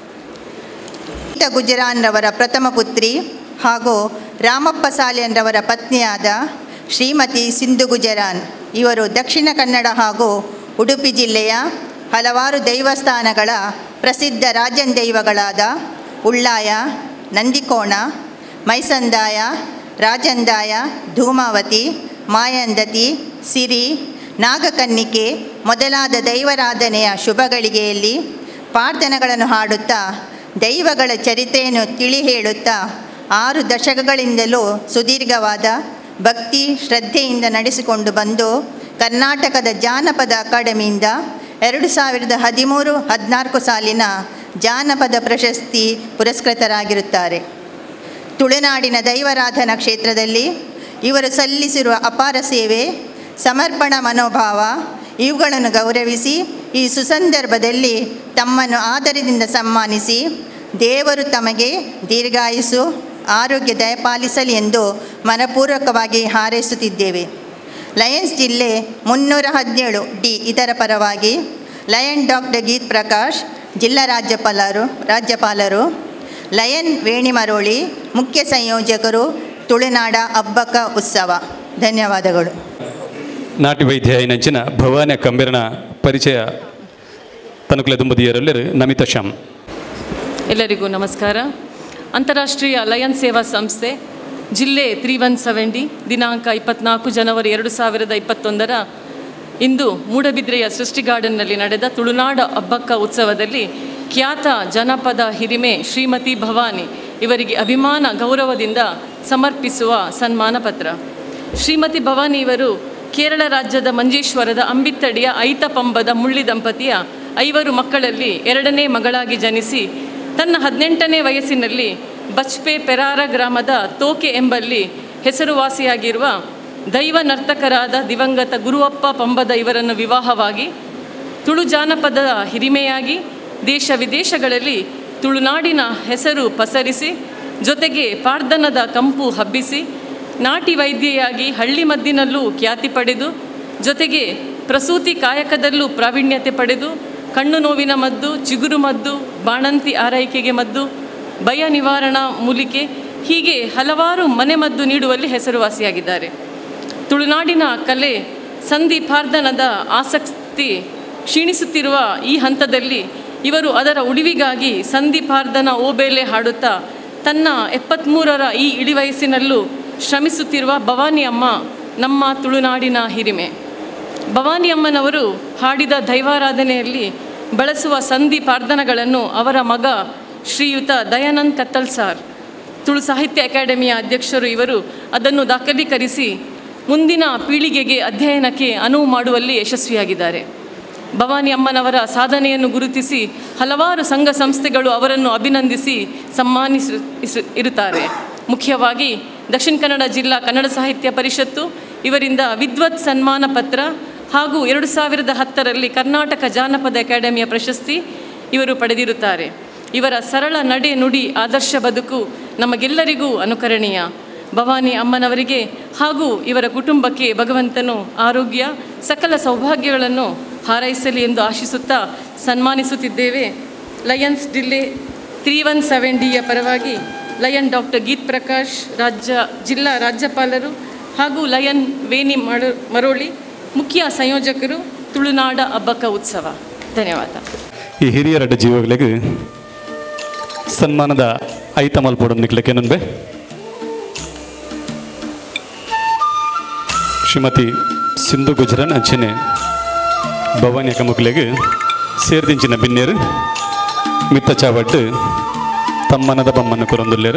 F: ಗೀತಾ ಗುಜರಾನ್ರವರ ಪ್ರಥಮ ಪುತ್ರಿ ಹಾಗೂ ರಾಮಪ್ಪ ಸಾಲೆನ್ರವರ ಪತ್ನಿಯಾದ ಶ್ರೀಮತಿ ಸಿಂಧು ಗುಜರಾನ್ ಇವರು ದಕ್ಷಿಣ ಕನ್ನಡ ಹಾಗೂ ಉಡುಪಿ ಜಿಲ್ಲೆಯ ಹಲವಾರು ದೈವಸ್ಥಾನಗಳ ಪ್ರಸಿದ್ಧ ರಾಜನ್ ದೈವಗಳಾದ ಉಳ್ಳಾಯ ನಂದಿಕೋಣ ಮೈಸಂದಾಯ ರಾಜಂದಾಯ ಧೂಮಾವತಿ ಮಾಯಂದತಿ ಸಿರಿ ನಾಗಕನ್ನಿಕೆ ಮೊದಲಾದ ದೈವಾರಾಧನೆಯ ಶುಭಗಳಿಗೆಯಲ್ಲಿ ಪ್ರಾರ್ಥನೆಗಳನ್ನು ಹಾಡುತ್ತಾ ದೈವಗಳ ಚರಿತ್ರೆಯನ್ನು ತಿಳಿ ಹೇಳುತ್ತಾ ಆರು ದಶಕಗಳಿಂದಲೂ ಸುದೀರ್ಘವಾದ ಭಕ್ತಿ ಶ್ರದ್ಧೆಯಿಂದ ನಡೆಸಿಕೊಂಡು ಬಂದು ಕರ್ನಾಟಕದ ಜಾನಪದ ಅಕಾಡೆಮಿಯಿಂದ ಎರಡು ಸಾವಿರದ ಹದಿಮೂರು ಹದಿನಾಲ್ಕು ಸಾಲಿನ ಜಾನಪದ ಪ್ರಶಸ್ತಿ ಪುರಸ್ಕೃತರಾಗಿರುತ್ತಾರೆ ತುಳುನಾಡಿನ ದೈವಾರಾಧನಾ ಕ್ಷೇತ್ರದಲ್ಲಿ ಇವರು ಸಲ್ಲಿಸಿರುವ ಅಪಾರ ಸೇವೆ ಸಮರ್ಪಣಾ ಮನೋಭಾವ ಇವುಗಳನ್ನು ಗೌರವಿಸಿ ಈ ಸುಸಂದರ್ಭದಲ್ಲಿ ತಮ್ಮನ್ನು ಆದರದಿಂದ ಸನ್ಮಾನಿಸಿ ದೇವರು ತಮಗೆ ದೀರ್ಘಾಯುಸು ಆರೋಗ್ಯ ದಯಪಾಲಿಸಲಿ ಎಂದು ಮನಪೂರ್ವಕವಾಗಿ ಹಾರೈಸುತ್ತಿದ್ದೇವೆ ಲಯನ್ಸ್ ಜಿಲ್ಲೆ ಮುನ್ನೂರ ಹದಿನೇಳು ಡಿ ಇದರ ಪರವಾಗಿ ಲಯನ್ ಡಾಕ್ಟರ್ ಗೀತ್ ಪ್ರಕಾಶ್ ಜಿಲ್ಲಾ ರಾಜ್ಯಪಾಲರು ರಾಜ್ಯಪಾಲರು ಲಯನ್ ವೇಣಿಮರೋಳಿ ಮುಖ್ಯ ಸಂಯೋಜಕರು ತುಳುನಾಡ ಹಬ್ಬಕ್ಕ ಉತ್ಸವ ಧನ್ಯವಾದಗಳು
A: ನಾಟಿ ವೈದ್ಯ ಐನಂಚಿನ ಭವಾನಿ ಕಂಬೆರನ ಪರಿಚಯ ತನುಕುಲೆ ದುಂಬದಿಯರಲ್ಲರು ನಮಿತಾ ಶ್ಯಾಮ್
G: ಎಲ್ಲರಿಗೂ ನಮಸ್ಕಾರ ಅಂತಾರಾಷ್ಟ್ರೀಯ ಲಯನ್ ಸೇವಾ ಸಂಸ್ಥೆ ಜಿಲ್ಲೆ ತ್ರೀ ಒನ್ ಸೆವೆನ್ ಡಿ ದಿನಾಂಕ ಇಪ್ಪತ್ನಾಲ್ಕು ಜನವರಿ ಎರಡು ಸಾವಿರದ ಇಪ್ಪತ್ತೊಂದರ ಇಂದು ಮೂಡಬಿದ್ರೆಯ ಸೃಷ್ಟಿ ಗಾರ್ಡನ್ನಲ್ಲಿ ನಡೆದ ತುಳುನಾಡ ಹಬ್ಬಕ್ಕ ಉತ್ಸವದಲ್ಲಿ ಖ್ಯಾತ ಜನಪದ ಹಿರಿಮೆ ಶ್ರೀಮತಿ ಭವಾನಿ ಇವರಿಗೆ ಅಭಿಮಾನ ಗೌರವದಿಂದ ಸಮರ್ಪಿಸುವ ಸನ್ಮಾನ ಪತ್ರ ಶ್ರೀಮತಿ ಭವಾನಿ ಇವರು ಕೇರಳ ರಾಜ್ಯದ ಮಂಜೇಶ್ವರದ ಅಂಬಿತ್ತಡಿಯ ಐತಪಂಬದ ಮುಳ್ಳಿ ದಂಪತಿಯ ಐವರು ಮಕ್ಕಳಲ್ಲಿ ಎರಡನೇ ಮಗಳಾಗಿ ಜನಿಸಿ ತನ್ನ ಹದಿನೆಂಟನೇ ವಯಸ್ಸಿನಲ್ಲಿ ಬಚ್ಪೆ ಪೆರಾರ ಗ್ರಾಮದ ತೋಕೆ ಎಂಬಲ್ಲಿ ಹೆಸರುವಾಸಿಯಾಗಿರುವ ದೈವ ನರ್ತಕರಾದ ದಿವಂಗತ ಗುರುವಪ್ಪ ಪಂಬದ ಇವರನ್ನು ವಿವಾಹವಾಗಿ ತುಳು ಜಾನಪದ ಹಿರಿಮೆಯಾಗಿ ದೇಶ ವಿದೇಶಗಳಲ್ಲಿ ತುಳುನಾಡಿನ ಹೆಸರು ಪಸರಿಸಿ ಜೊತೆಗೆ ಪಾರ್ದನದ ಕಂಪು ಹಬ್ಬಿಸಿ ನಾಟಿ ವೈದ್ಯೆಯಾಗಿ ಹಳ್ಳಿ ಮದ್ದಿನಲ್ಲೂ ಖ್ಯಾತಿ ಪಡೆದು ಜೊತೆಗೆ ಪ್ರಸೂತಿ ಕಾಯಕದಲ್ಲೂ ಪ್ರಾವೀಣ್ಯತೆ ಪಡೆದು ಕಣ್ಣು ನೋವಿನ ಮದ್ದು ಚಿಗುರು ಮದ್ದು ಬಾಣಂತಿ ಆರೈಕೆಗೆ ಮದ್ದು ಭಯ ನಿವಾರಣಾ ಮೂಲಿಕೆ ಹೀಗೆ ಹಲವಾರು ಮನೆಮದ್ದು ನೀಡುವಲ್ಲಿ ಹೆಸರುವಾಸಿಯಾಗಿದ್ದಾರೆ ತುಳುನಾಡಿನ ಕಲೆ ಸಂಧಿಪಾರ್ಧನದ ಆಸಕ್ತಿ ಕ್ಷೀಣಿಸುತ್ತಿರುವ ಈ ಹಂತದಲ್ಲಿ ಇವರು ಅದರ ಉಳಿವಿಗಾಗಿ ಸಂಧಿಪಾರ್ಧನ ಓಬೇಲೆ ಹಾಡುತ್ತಾ ತನ್ನ ಎಪ್ಪತ್ತ್ಮೂರರ ಈ ಇಳಿವಯಸ್ಸಿನಲ್ಲೂ ಶ್ರಮಿಸುತ್ತಿರುವ ಭವಾನಿ ಅಮ್ಮ ನಮ್ಮ ತುಳುನಾಡಿನ ಹಿರಿಮೆ ಭವಾನಿ ಅಮ್ಮನವರು ಹಾಡಿದ ದೈವಾರಾಧನೆಯಲ್ಲಿ ಬಳಸುವ ಸಂಧಿ ಪ್ರಾರ್ಥನೆಗಳನ್ನು ಅವರ ಮಗ ಶ್ರೀಯುತ ದಯಾನಂದ್ ಕತ್ತಲ್ ಸಾರ್ ತುಳು ಸಾಹಿತ್ಯ ಅಕಾಡೆಮಿಯ ಅಧ್ಯಕ್ಷರು ಇವರು ಅದನ್ನು ದಾಖಲೀಕರಿಸಿ ಮುಂದಿನ ಪೀಳಿಗೆಗೆ ಅಧ್ಯಯನಕ್ಕೆ ಅನುವು ಮಾಡುವಲ್ಲಿ ಯಶಸ್ವಿಯಾಗಿದ್ದಾರೆ ಭವಾನಿ ಅಮ್ಮನವರ ಸಾಧನೆಯನ್ನು ಗುರುತಿಸಿ ಹಲವಾರು ಸಂಘ ಸಂಸ್ಥೆಗಳು ಅವರನ್ನು ಅಭಿನಂದಿಸಿ ಸನ್ಮಾನಿಸಿ ಇಸು- ಇರುತ್ತಾರೆ ಮುಖ್ಯವಾಗಿ ದಕ್ಷಿಣ ಕನ್ನಡ ಜಿಲ್ಲಾ ಕನ್ನಡ ಸಾಹಿತ್ಯ ಪರಿಷತ್ತು ಇವರಿಂದ ವಿದ್ವತ್ ಸನ್ಮಾನ ಪತ್ರ ಹಾಗೂ ಎರಡು ಸಾವಿರದ ಹತ್ತರಲ್ಲಿ ಕರ್ನಾಟಕ ಜಾನಪದ ಅಕಾಡೆಮಿಯ ಪ್ರಶಸ್ತಿ ಇವರು ಪಡೆದಿರುತ್ತಾರೆ ಇವರ ಸರಳ ನಡೆ ನುಡಿ ಆದರ್ಶ ಬದುಕು ನಮಗೆಲ್ಲರಿಗೂ ಅನುಕರಣೀಯ ಭವಾನಿ ಅಮ್ಮನವರಿಗೆ ಹಾಗೂ ಇವರ ಕುಟುಂಬಕ್ಕೆ ಭಗವಂತನು ಆರೋಗ್ಯ ಸಕಲ ಸೌಭಾಗ್ಯಗಳನ್ನು ಹಾರೈಸಲಿ ಎಂದು ಆಶಿಸುತ್ತಾ ಸನ್ಮಾನಿಸುತ್ತಿದ್ದೇವೆ ಲಯನ್ಸ್ ಡಿಲ್ಲೆ ತ್ರೀ ಒನ್ ಸೆವೆನ್ ಡಿಯ ಪರವಾಗಿ ಲಯನ್ ಡಾಕ್ಟರ್ ಗೀತ್ ಪ್ರಕಾಶ್ ರಾಜ್ಯ ಜಿಲ್ಲಾ ರಾಜ್ಯಪಾಲರು ಹಾಗೂ ಲಯನ್ ವೇಣಿ ಮಡ ಮರೋಳಿ ಮುಖ್ಯ ಸಂಯೋಜಕರು ತುಳುನಾಡ ಹಬ್ಬಕ ಉತ್ಸವ ಧನ್ಯವಾದ
A: ಈ ಹಿರಿಯರ ಜೀವಗಳಿಗೆ ಸನ್ಮಾನದ ಐತ ಮಲ್ಪೋಡು ನಿಕ್ಲಕ್ಕೆ ನನ್ಬೆ ಶ್ರೀಮತಿ ಸಿಂಧು ಗುಜರನ್ ಅಂಚನೆ ಭವಾನಿ ಅಕ್ಕಮಕ್ಳಿಗೆ ಸೇರ್ದಿಂಚಿನ ಬಿನ್ನೇರು ಮಿತ್ತ ಚಾವಟ್ಟು ತಮ್ಮನದ ಬಮ್ಮನ ಕೊರೊಂದುಲ್ಲೇರು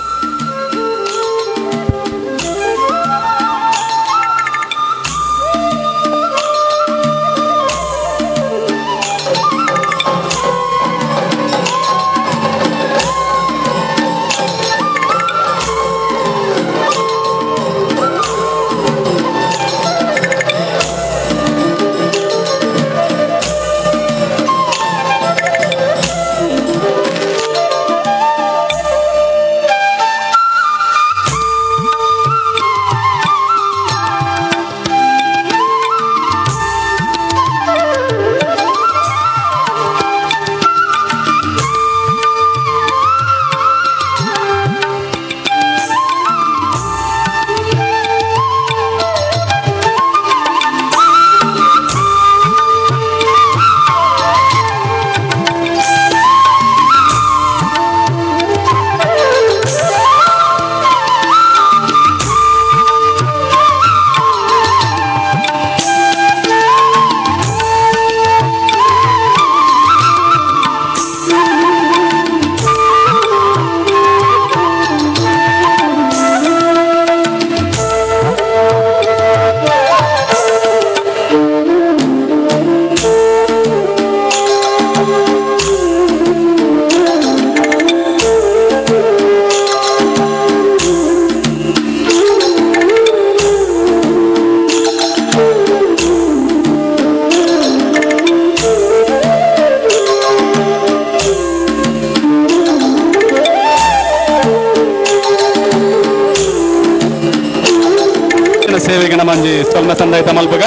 A: ಸೇವೆಗೆ ನಮ್ಮಂಜಿ ಸ್ವಲ್ಪ ಸಂದಾಯಿತ ಮಲ್ಪಗ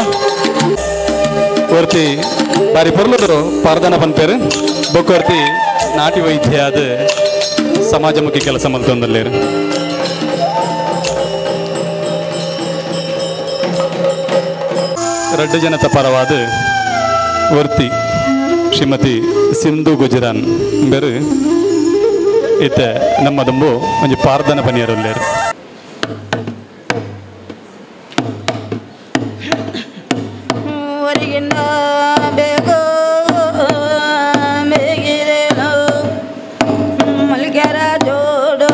A: ಒರ್ತಿ ಬಾರಿ ಪೊರ್ಲರು ಪಾರ್ದನ ಪನ್ಪೇರು ಬೊಕ್ಕೊರ್ತಿ ನಾಟಿ ವೈದ್ಯ ಆದ ಸಮಾಜಮುಖಿ ಕೆಲಸ ಮಲ್ತೊಂದಲ್ಲೇರು ರಡ್ಡು ಜನತ ಪರವಾದ ಒರ್ತಿ ಶ್ರೀಮತಿ ಸಿಂಧು ಗುಜರಾನ್ ಬೇರು ಇತ್ತ ನಮ್ಮದಂಬು ಒಂಜಿ ಪಾರ್ದನ ಪನಿಯರಲ್ಲೇರು
H: ಹೊರಗಿನ ಬೇಗೋ ಬೇಗಿರೇನೋ ಮಲ್ಗ್ಯಾರ ಜೋಡು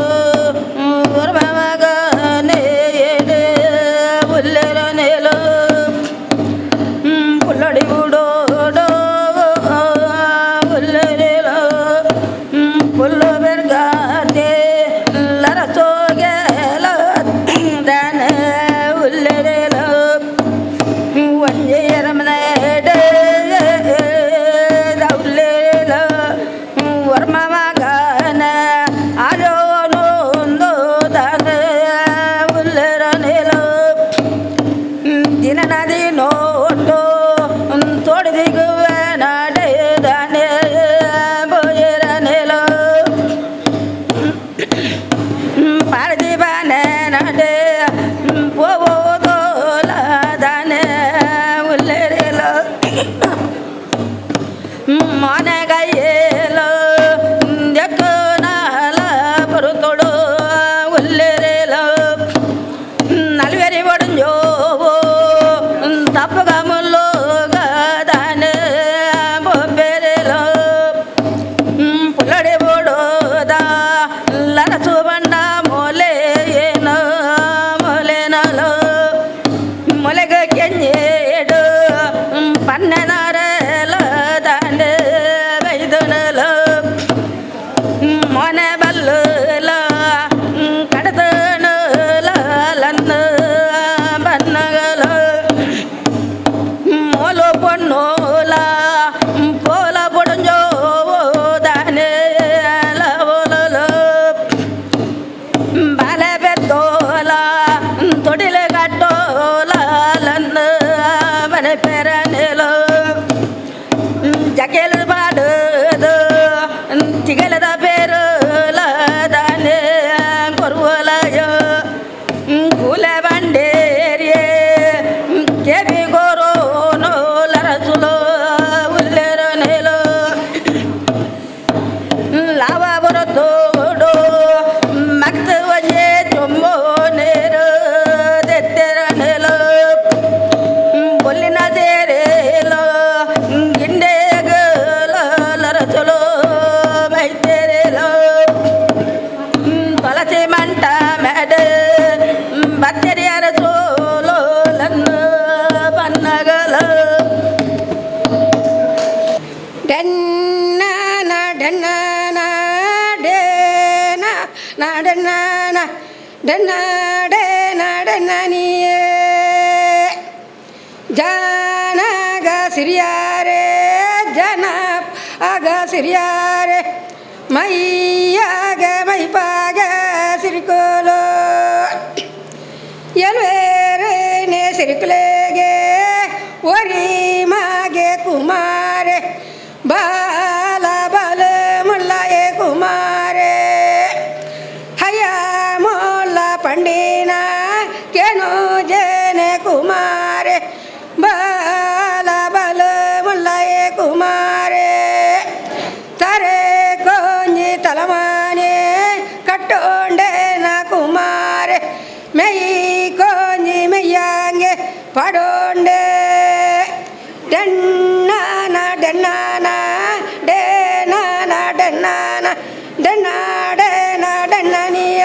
H: ಮಗನೇ ಬುಲ್ಲೆರ ನೇಲು ಪುಲ್ಲಡಿ ಬಿಡೋಡು ಬುಲ್ಲರೇಲೋ ಪುಲ್ಲು ಬೆರ್ಗಾತೆ ಲರಸೋಗೆ ಉಲ್ಲೆ ಬಂಡೇರಿಯೇ ಕೆಬಿ ಗೋರೋ ನೋಲರಸುಲೋ ಉಲ್ಲೆರ ನೆಲೋ ಲಾವ ಬರತೋಡೋ ಮಕ್ತ ವಜೆ ಚೊಮ್ಮೋ ನೇರ ದೆತ್ತೆರ ನೆಲ ಬೊಲ್ಲಿನ ಸೇರೇಲ ಗಿಂಡೆಗಲ ಲರಸಲೋ ಬೈತೆರೆಲ ತೊಲಸಿ ಮಂಟ ಮ್ಯಾಡ ಬತ್ತೆರಿಯರ ಸೋಲೋ ಲನ್ನ ಬನ್ನಗಲ
I: ಡನ್ನ ಡನ್ನ ಡೇನ ನಾಡನ್ನ ಡನ್ನ ಡೇನ ಡನ್ನ ನೀಯೇ ಜಾನಗ ಸಿರಿಯಾರೆ ಜನ ಆಗ ಸಿರಿಯಾರೆ ಮೈಯಾಗ ಮೈಪಾಗ ಸಿರಿಕೋಲೋ ಎಲ್ವೇರೇನೆ ಸಿರಿಕಲೆಗೆ ಒರಿ ಮಾಗೆ ಕುಮಾರೆ ಬಾಲ ಬಲ ಮುಲ್ಲಾಯೆ ಕುಮಾರೆ ಹಯ ಮೊಲ್ಲ ಪಂಡಿನ ಕೆನು ಜೇನೆ ಕುಮಾರೆ ಬಾಲ ಬಲ ಮುಲ್ಲಾಯೆ ಕುಮಾರೆ ತರೆ ಕೊಂಜಿ ತಲಮಾನೆ ಕಟ್ಟೋಂಡೇನ ಕುಮಾರೆ ಮೆಯಿ ಕೊಂಜಿ ಮೆಯ್ಯಾಂಗೆ ಪಡೋಂಡೆ ಡೆನ್ನಾನ ಡೆನ್ನಾನ ಡೇನಾನ ಡೆನ್ನಾನ ಡೆನ್ನ ಡೇನ ಡೆನ್ನನಿಯ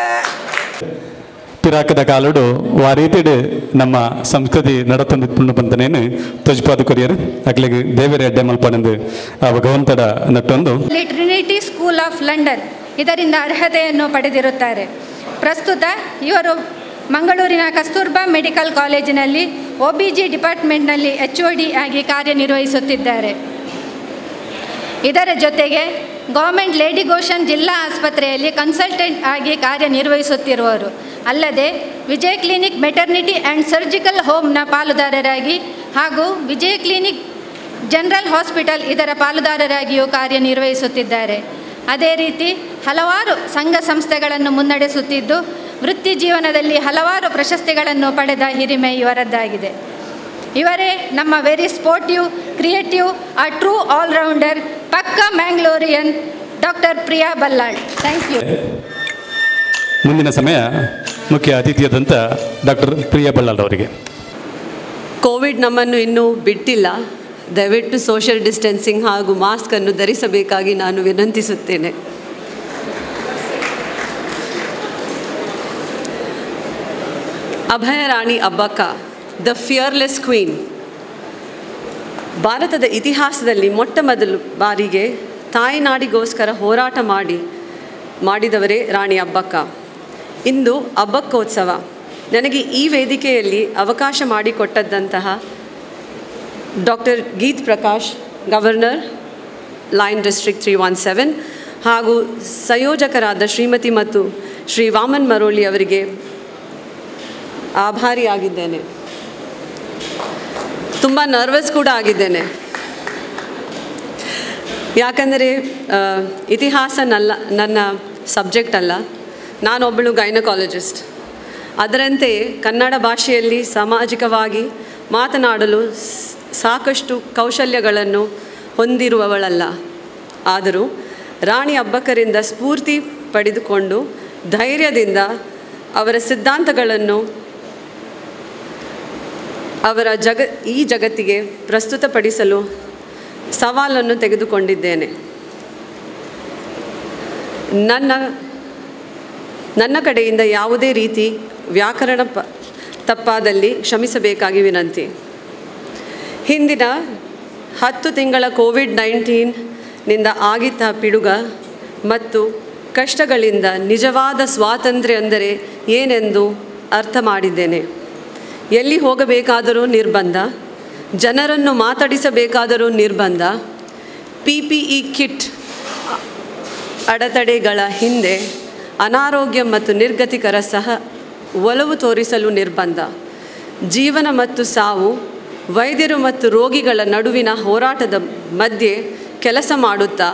A: ಪಿರಾಕದ ಕಾಲುಡು ವಾರೀತಿಡು ನಮ್ಮ ಸಂಸ್ಕೃತಿ ನಡತೊಂದಿತ್ತು ಬಂತನೇನು ತೊಜ್ಪಾದ ಕೊರಿಯರು ಅಕ್ಲಿಗೆ ದೇವರೇ ಅಡ್ಡೆ ಮಲ್ಪನೆಂದು ಆ ಭಗವಂತಡ ನಟ್ಟೊಂದು
J: ಇಲ್ಲಿ ಟ್ರಿನಿಟಿ ಸ್ಕೂಲ್ ಆಫ್ ಲಂಡನ್ ಇದರಿಂದ ಅರ್ಹತೆಯನ್ನು ಪಡೆದಿರುತ್ತಾರೆ ಪ್ರಸ್ತುತ ಇವರು ಮಂಗಳೂರಿನ ಕಸ್ತೂರ್ಬಾ ಮೆಡಿಕಲ್ ಕಾಲೇಜಿನಲ್ಲಿ ಒ ಬಿ ಜಿ ಡಿಪಾರ್ಟ್ಮೆಂಟ್ನಲ್ಲಿ ಎಚ್ ಒ ಡಿ ಆಗಿ ಕಾರ್ಯನಿರ್ವಹಿಸುತ್ತಿದ್ದಾರೆ ಇದರ ಜೊತೆಗೆ ಗೌರ್ಮೆಂಟ್ ಲೇಡಿ ಗೋಷನ್ ಜಿಲ್ಲಾ ಆಸ್ಪತ್ರೆಯಲ್ಲಿ ಕನ್ಸಲ್ಟೆಂಟ್ ಆಗಿ ಕಾರ್ಯನಿರ್ವಹಿಸುತ್ತಿರುವರು ಅಲ್ಲದೆ Vijay clinic maternity and surgical ಹೋಮ್ನ ಪಾಲುದಾರರಾಗಿ ಹಾಗೂ ವಿಜಯ್ ಕ್ಲಿನಿಕ್ ಜನರಲ್ ಹಾಸ್ಪಿಟಲ್ ಇದರ ಪಾಲುದಾರರಾಗಿಯೂ ಕಾರ್ಯನಿರ್ವಹಿಸುತ್ತಿದ್ದಾರೆ ಅದೇ ರೀತಿ ಹಲವಾರು ಸಂಘ ಸಂಸ್ಥೆಗಳನ್ನು ಮುನ್ನಡೆಸುತ್ತಿದ್ದು ವೃತ್ತಿ ಜೀವನದಲ್ಲಿ ಹಲವಾರು ಪ್ರಶಸ್ತಿಗಳನ್ನು ಪಡೆದ ಹಿರಿಮೆ ಇವರದ್ದಾಗಿದೆ ಇವರೇ ನಮ್ಮ very sportive creative a true allrounder ಪಕ್ಕ Mangalorean doctor Priya Ballal thank you
A: ಮುಂದಿನ ಸಮಯ ಮುಖ್ಯ ಅತಿಥಿಯಾದಂಥ ಡಾಕ್ಟರ್ ಪ್ರಿಯಾ ಬಳ್ಳಾಲ್ ಅವರಿಗೆ
K: ಕೋವಿಡ್ ನಮ್ಮನ್ನು ಇನ್ನೂ ಬಿಟ್ಟಿಲ್ಲ ದಯವಿಟ್ಟು ಸೋಷಿಯಲ್ ಡಿಸ್ಟೆನ್ಸಿಂಗ್ ಹಾಗೂ ಮಾಸ್ಕನ್ನು ಧರಿಸಬೇಕಾಗಿ ನಾನು ವಿನಂತಿಸುತ್ತೇನೆ Abhaya Rani Abbakka the fearless queen ಭಾರತದ ಇತಿಹಾಸದಲ್ಲಿ ಮೊಟ್ಟ ಮೊದಲು ಬಾರಿಗೆ ತಾಯ್ನಾಡಿಗೋಸ್ಕರ ಹೋರಾಟ ಮಾಡಿ ಮಾಡಿದವರೇ ರಾಣಿ ಅಬ್ಬಕ್ಕ ಇಂದು ಅಬ್ಬಕ್ಕೋತ್ಸವ ನನಗೆ ಈ ವೇದಿಕೆಯಲ್ಲಿ ಅವಕಾಶ ಮಾಡಿಕೊಟ್ಟದ್ದಂತಹ doctor Geeth Prakash governor lion district three one seven ಹಾಗೂ ಸಂಯೋಜಕರಾದ ಶ್ರೀಮತಿ ಮತ್ತು ಶ್ರೀ ವಾಮನ್ ಮರೋಳಿ ಅವರಿಗೆ ಆಭಾರಿಯಾಗಿದ್ದೇನೆ ತುಂಬ ನರ್ವಸ್ ಕೂಡ ಆಗಿದ್ದೇನೆ ಯಾಕಂದರೆ ಆ, ಇತಿಹಾಸ ನಲ್ಲ ನನ್ನ ಸಬ್ಜೆಕ್ಟ್ ಅಲ್ಲ ನಾನೊಬ್ಬಳು ಗೈನಕಾಲಜಿಸ್ಟ್ ಅದರಂತೆಯೇ ಕನ್ನಡ ಭಾಷೆಯಲ್ಲಿ ಸಾಮಾಜಿಕವಾಗಿ ಮಾತನಾಡಲು ಸ್- ಸಾಕಷ್ಟು ಕೌಶಲ್ಯಗಳನ್ನು ಹೊಂದಿರುವವಳಲ್ಲ ಆದರೂ ರಾಣಿ ಅಬ್ಬಕ್ಕರಿಂದ ಸ್ಫೂರ್ತಿ ಪಡೆದುಕೊಂಡು ಧೈರ್ಯದಿಂದ ಅವರ ಸಿದ್ಧಾಂತಗಳನ್ನು ಅವರ ಜಗ ಈ ಜಗತ್ತಿಗೆ ಪ್ರಸ್ತುತಪಡಿಸಲು ಸವಾಲನ್ನು ತೆಗೆದುಕೊಂಡಿದ್ದೇನೆ ನನ್ನ ನನ್ನ ಕಡೆಯಿಂದ ಯಾವುದೇ ರೀತಿ ವ್ಯಾಕರಣ ಪ ತಪ್ಪಾದಲ್ಲಿ ಕ್ಷಮಿಸಬೇಕಾಗಿ ವಿನಂತಿ ಹಿಂದಿನ ಹತ್ತು ತಿಂಗಳ ಕೋವಿಡ್ ನೈನ್ಟೀನ್ನಿಂದ ಆಗಿದ್ದ ಪಿಡುಗ ಮತ್ತು ಕಷ್ಟಗಳಿಂದ ನಿಜವಾದ ಸ್ವಾತಂತ್ರ್ಯ ಅಂದರೆ ಏನೆಂದು ಅರ್ಥ ಮಾಡಿದ್ದೇನೆ ಎಲ್ಲಿ ಹೋಗಬೇಕಾದರೂ ನಿರ್ಬಂಧ ಜನರನ್ನು ಮಾತಾಡಿಸಬೇಕಾದರೂ ನಿರ್ಬಂಧ ಪಿ ಪಿ ಇ ಕಿಟ್ ಅಡೆತಡೆಗಳ ಹಿಂದೆ ಅನಾರೋಗ್ಯ ಮತ್ತು ನಿರ್ಗತಿಕರ ಸಹ ಒಲವು ತೋರಿಸಲು ನಿರ್ಬಂಧ ಜೀವನ ಮತ್ತು ಸಾವು ವೈದ್ಯರು ಮತ್ತು ರೋಗಿಗಳ ನಡುವಿನ ಹೋರಾಟದ ಮಧ್ಯೆ ಕೆಲಸ ಮಾಡುತ್ತಾ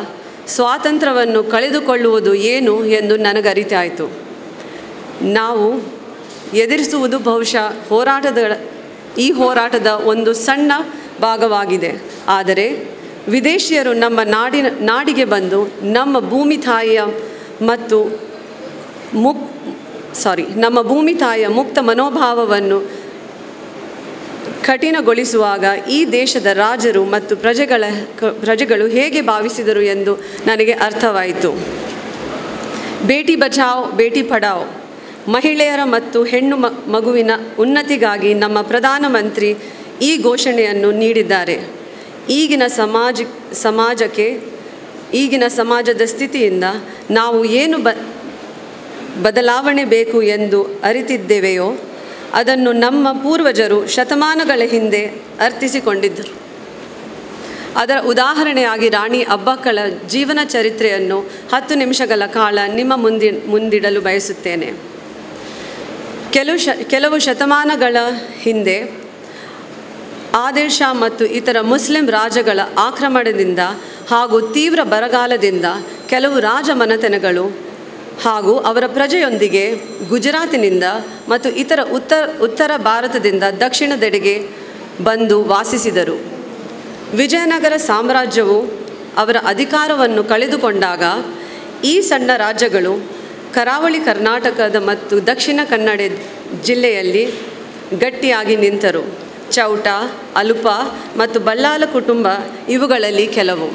K: ಸ್ವಾತಂತ್ರ್ಯವನ್ನು ಕಳೆದುಕೊಳ್ಳುವುದು ಏನು ಎಂದು ನನಗರಿತಾಯಿತು ನಾವು ಎದುರಿಸುವುದು ಬಹುಶಃ ಹೋರಾಟದ ಈ ಹೋರಾಟದ ಒಂದು ಸಣ್ಣ ಭಾಗವಾಗಿದೆ ಆದರೆ ವಿದೇಶಿಯರು ನಮ್ಮ ನಾಡಿನ ನಾಡಿಗೆ ಬಂದು ನಮ್ಮ ಭೂಮಿ ತಾಯಿಯ ಮತ್ತು ಮುಕ್ ಸಾರಿ ನಮ್ಮ ಭೂಮಿ ತಾಯಿಯ ಮುಕ್ತ ಮನೋಭಾವವನ್ನು ಕಠಿಣಗೊಳಿಸುವಾಗ ಈ ದೇಶದ ರಾಜರು ಮತ್ತು ಪ್ರಜೆಗಳ ಕ- ಪ್ರಜೆಗಳು ಹೇಗೆ ಭಾವಿಸಿದರು ಎಂದು ನನಗೆ ಅರ್ಥವಾಯಿತು ಬೇಟಿ ಬಚಾವ್ ಬೇಟಿ ಪಡಾವ್ ಮಹಿಳೆಯರ ಮತ್ತು ಹೆಣ್ಣು ಮ ಮಗುವಿನ ಉನ್ನತಿಗಾಗಿ ನಮ್ಮ ಪ್ರಧಾನಮಂತ್ರಿ ಈ ಘೋಷಣೆಯನ್ನು ನೀಡಿದ್ದಾರೆ ಈಗಿನ ಸಮಾಜ ಸಮಾಜಕ್ಕೆ ಈಗಿನ ಸಮಾಜದ ಸ್ಥಿತಿಯಿಂದ ನಾವು ಏನು ಬ ಬದಲಾವಣೆ ಬೇಕು ಎಂದು ಅರಿತಿದ್ದೇವೆಯೋ ಅದನ್ನು ನಮ್ಮ ಪೂರ್ವಜರು ಶತಮಾನಗಳ ಹಿಂದೆ ಅರ್ಥಿಸಿಕೊಂಡಿದ್ದರು ಅದರ ಉದಾಹರಣೆಯಾಗಿ ರಾಣಿ ಅಬ್ಬಕ್ಕಳ ಜೀವನ ಚರಿತ್ರೆಯನ್ನು ಹತ್ತು ನಿಮಿಷಗಳ ಕಾಲ ನಿಮ್ಮ ಮುಂದಿ ಮುಂದಿಡಲು ಬಯಸುತ್ತೇನೆ ಕೆಲವು ಶ ಕೆಲವು ಶತಮಾನಗಳ ಹಿಂದೆ ಆದಿಲ್ ಶಾ ಮತ್ತು ಇತರ ಮುಸ್ಲಿಂ ರಾಜಗಳ ಆಕ್ರಮಣದಿಂದ ಹಾಗೂ ತೀವ್ರ ಬರಗಾಲದಿಂದ ಕೆಲವು ರಾಜಮನೆತನಗಳು ಹಾಗೂ ಅವರ ಪ್ರಜೆಯೊಂದಿಗೆ ಗುಜರಾತಿನಿಂದ ಮತ್ತು ಇತರ ಉತ್ತರ ಉತ್ತರ ಭಾರತದಿಂದ ದಕ್ಷಿಣದೆಡೆಗೆ ಬಂದು ವಾಸಿಸಿದರು ವಿಜಯನಗರ ಸಾಮ್ರಾಜ್ಯವು ಅವರ ಅಧಿಕಾರವನ್ನು ಕಳೆದುಕೊಂಡಾಗ ಈ ಸಣ್ಣ ರಾಜ್ಯಗಳು ಕರಾವಳಿ ಕರ್ನಾಟಕದ ಮತ್ತು ದಕ್ಷಿಣ ಕನ್ನಡ ಜಿಲ್ಲೆಯಲ್ಲಿ ಗಟ್ಟಿಯಾಗಿ ನಿಂತರು ಚೌಟ ಅಲುಪ ಮತ್ತು ಬಲ್ಲಾಲ ಕುಟುಂಬ ಇವುಗಳಲ್ಲಿ ಕೆಲವು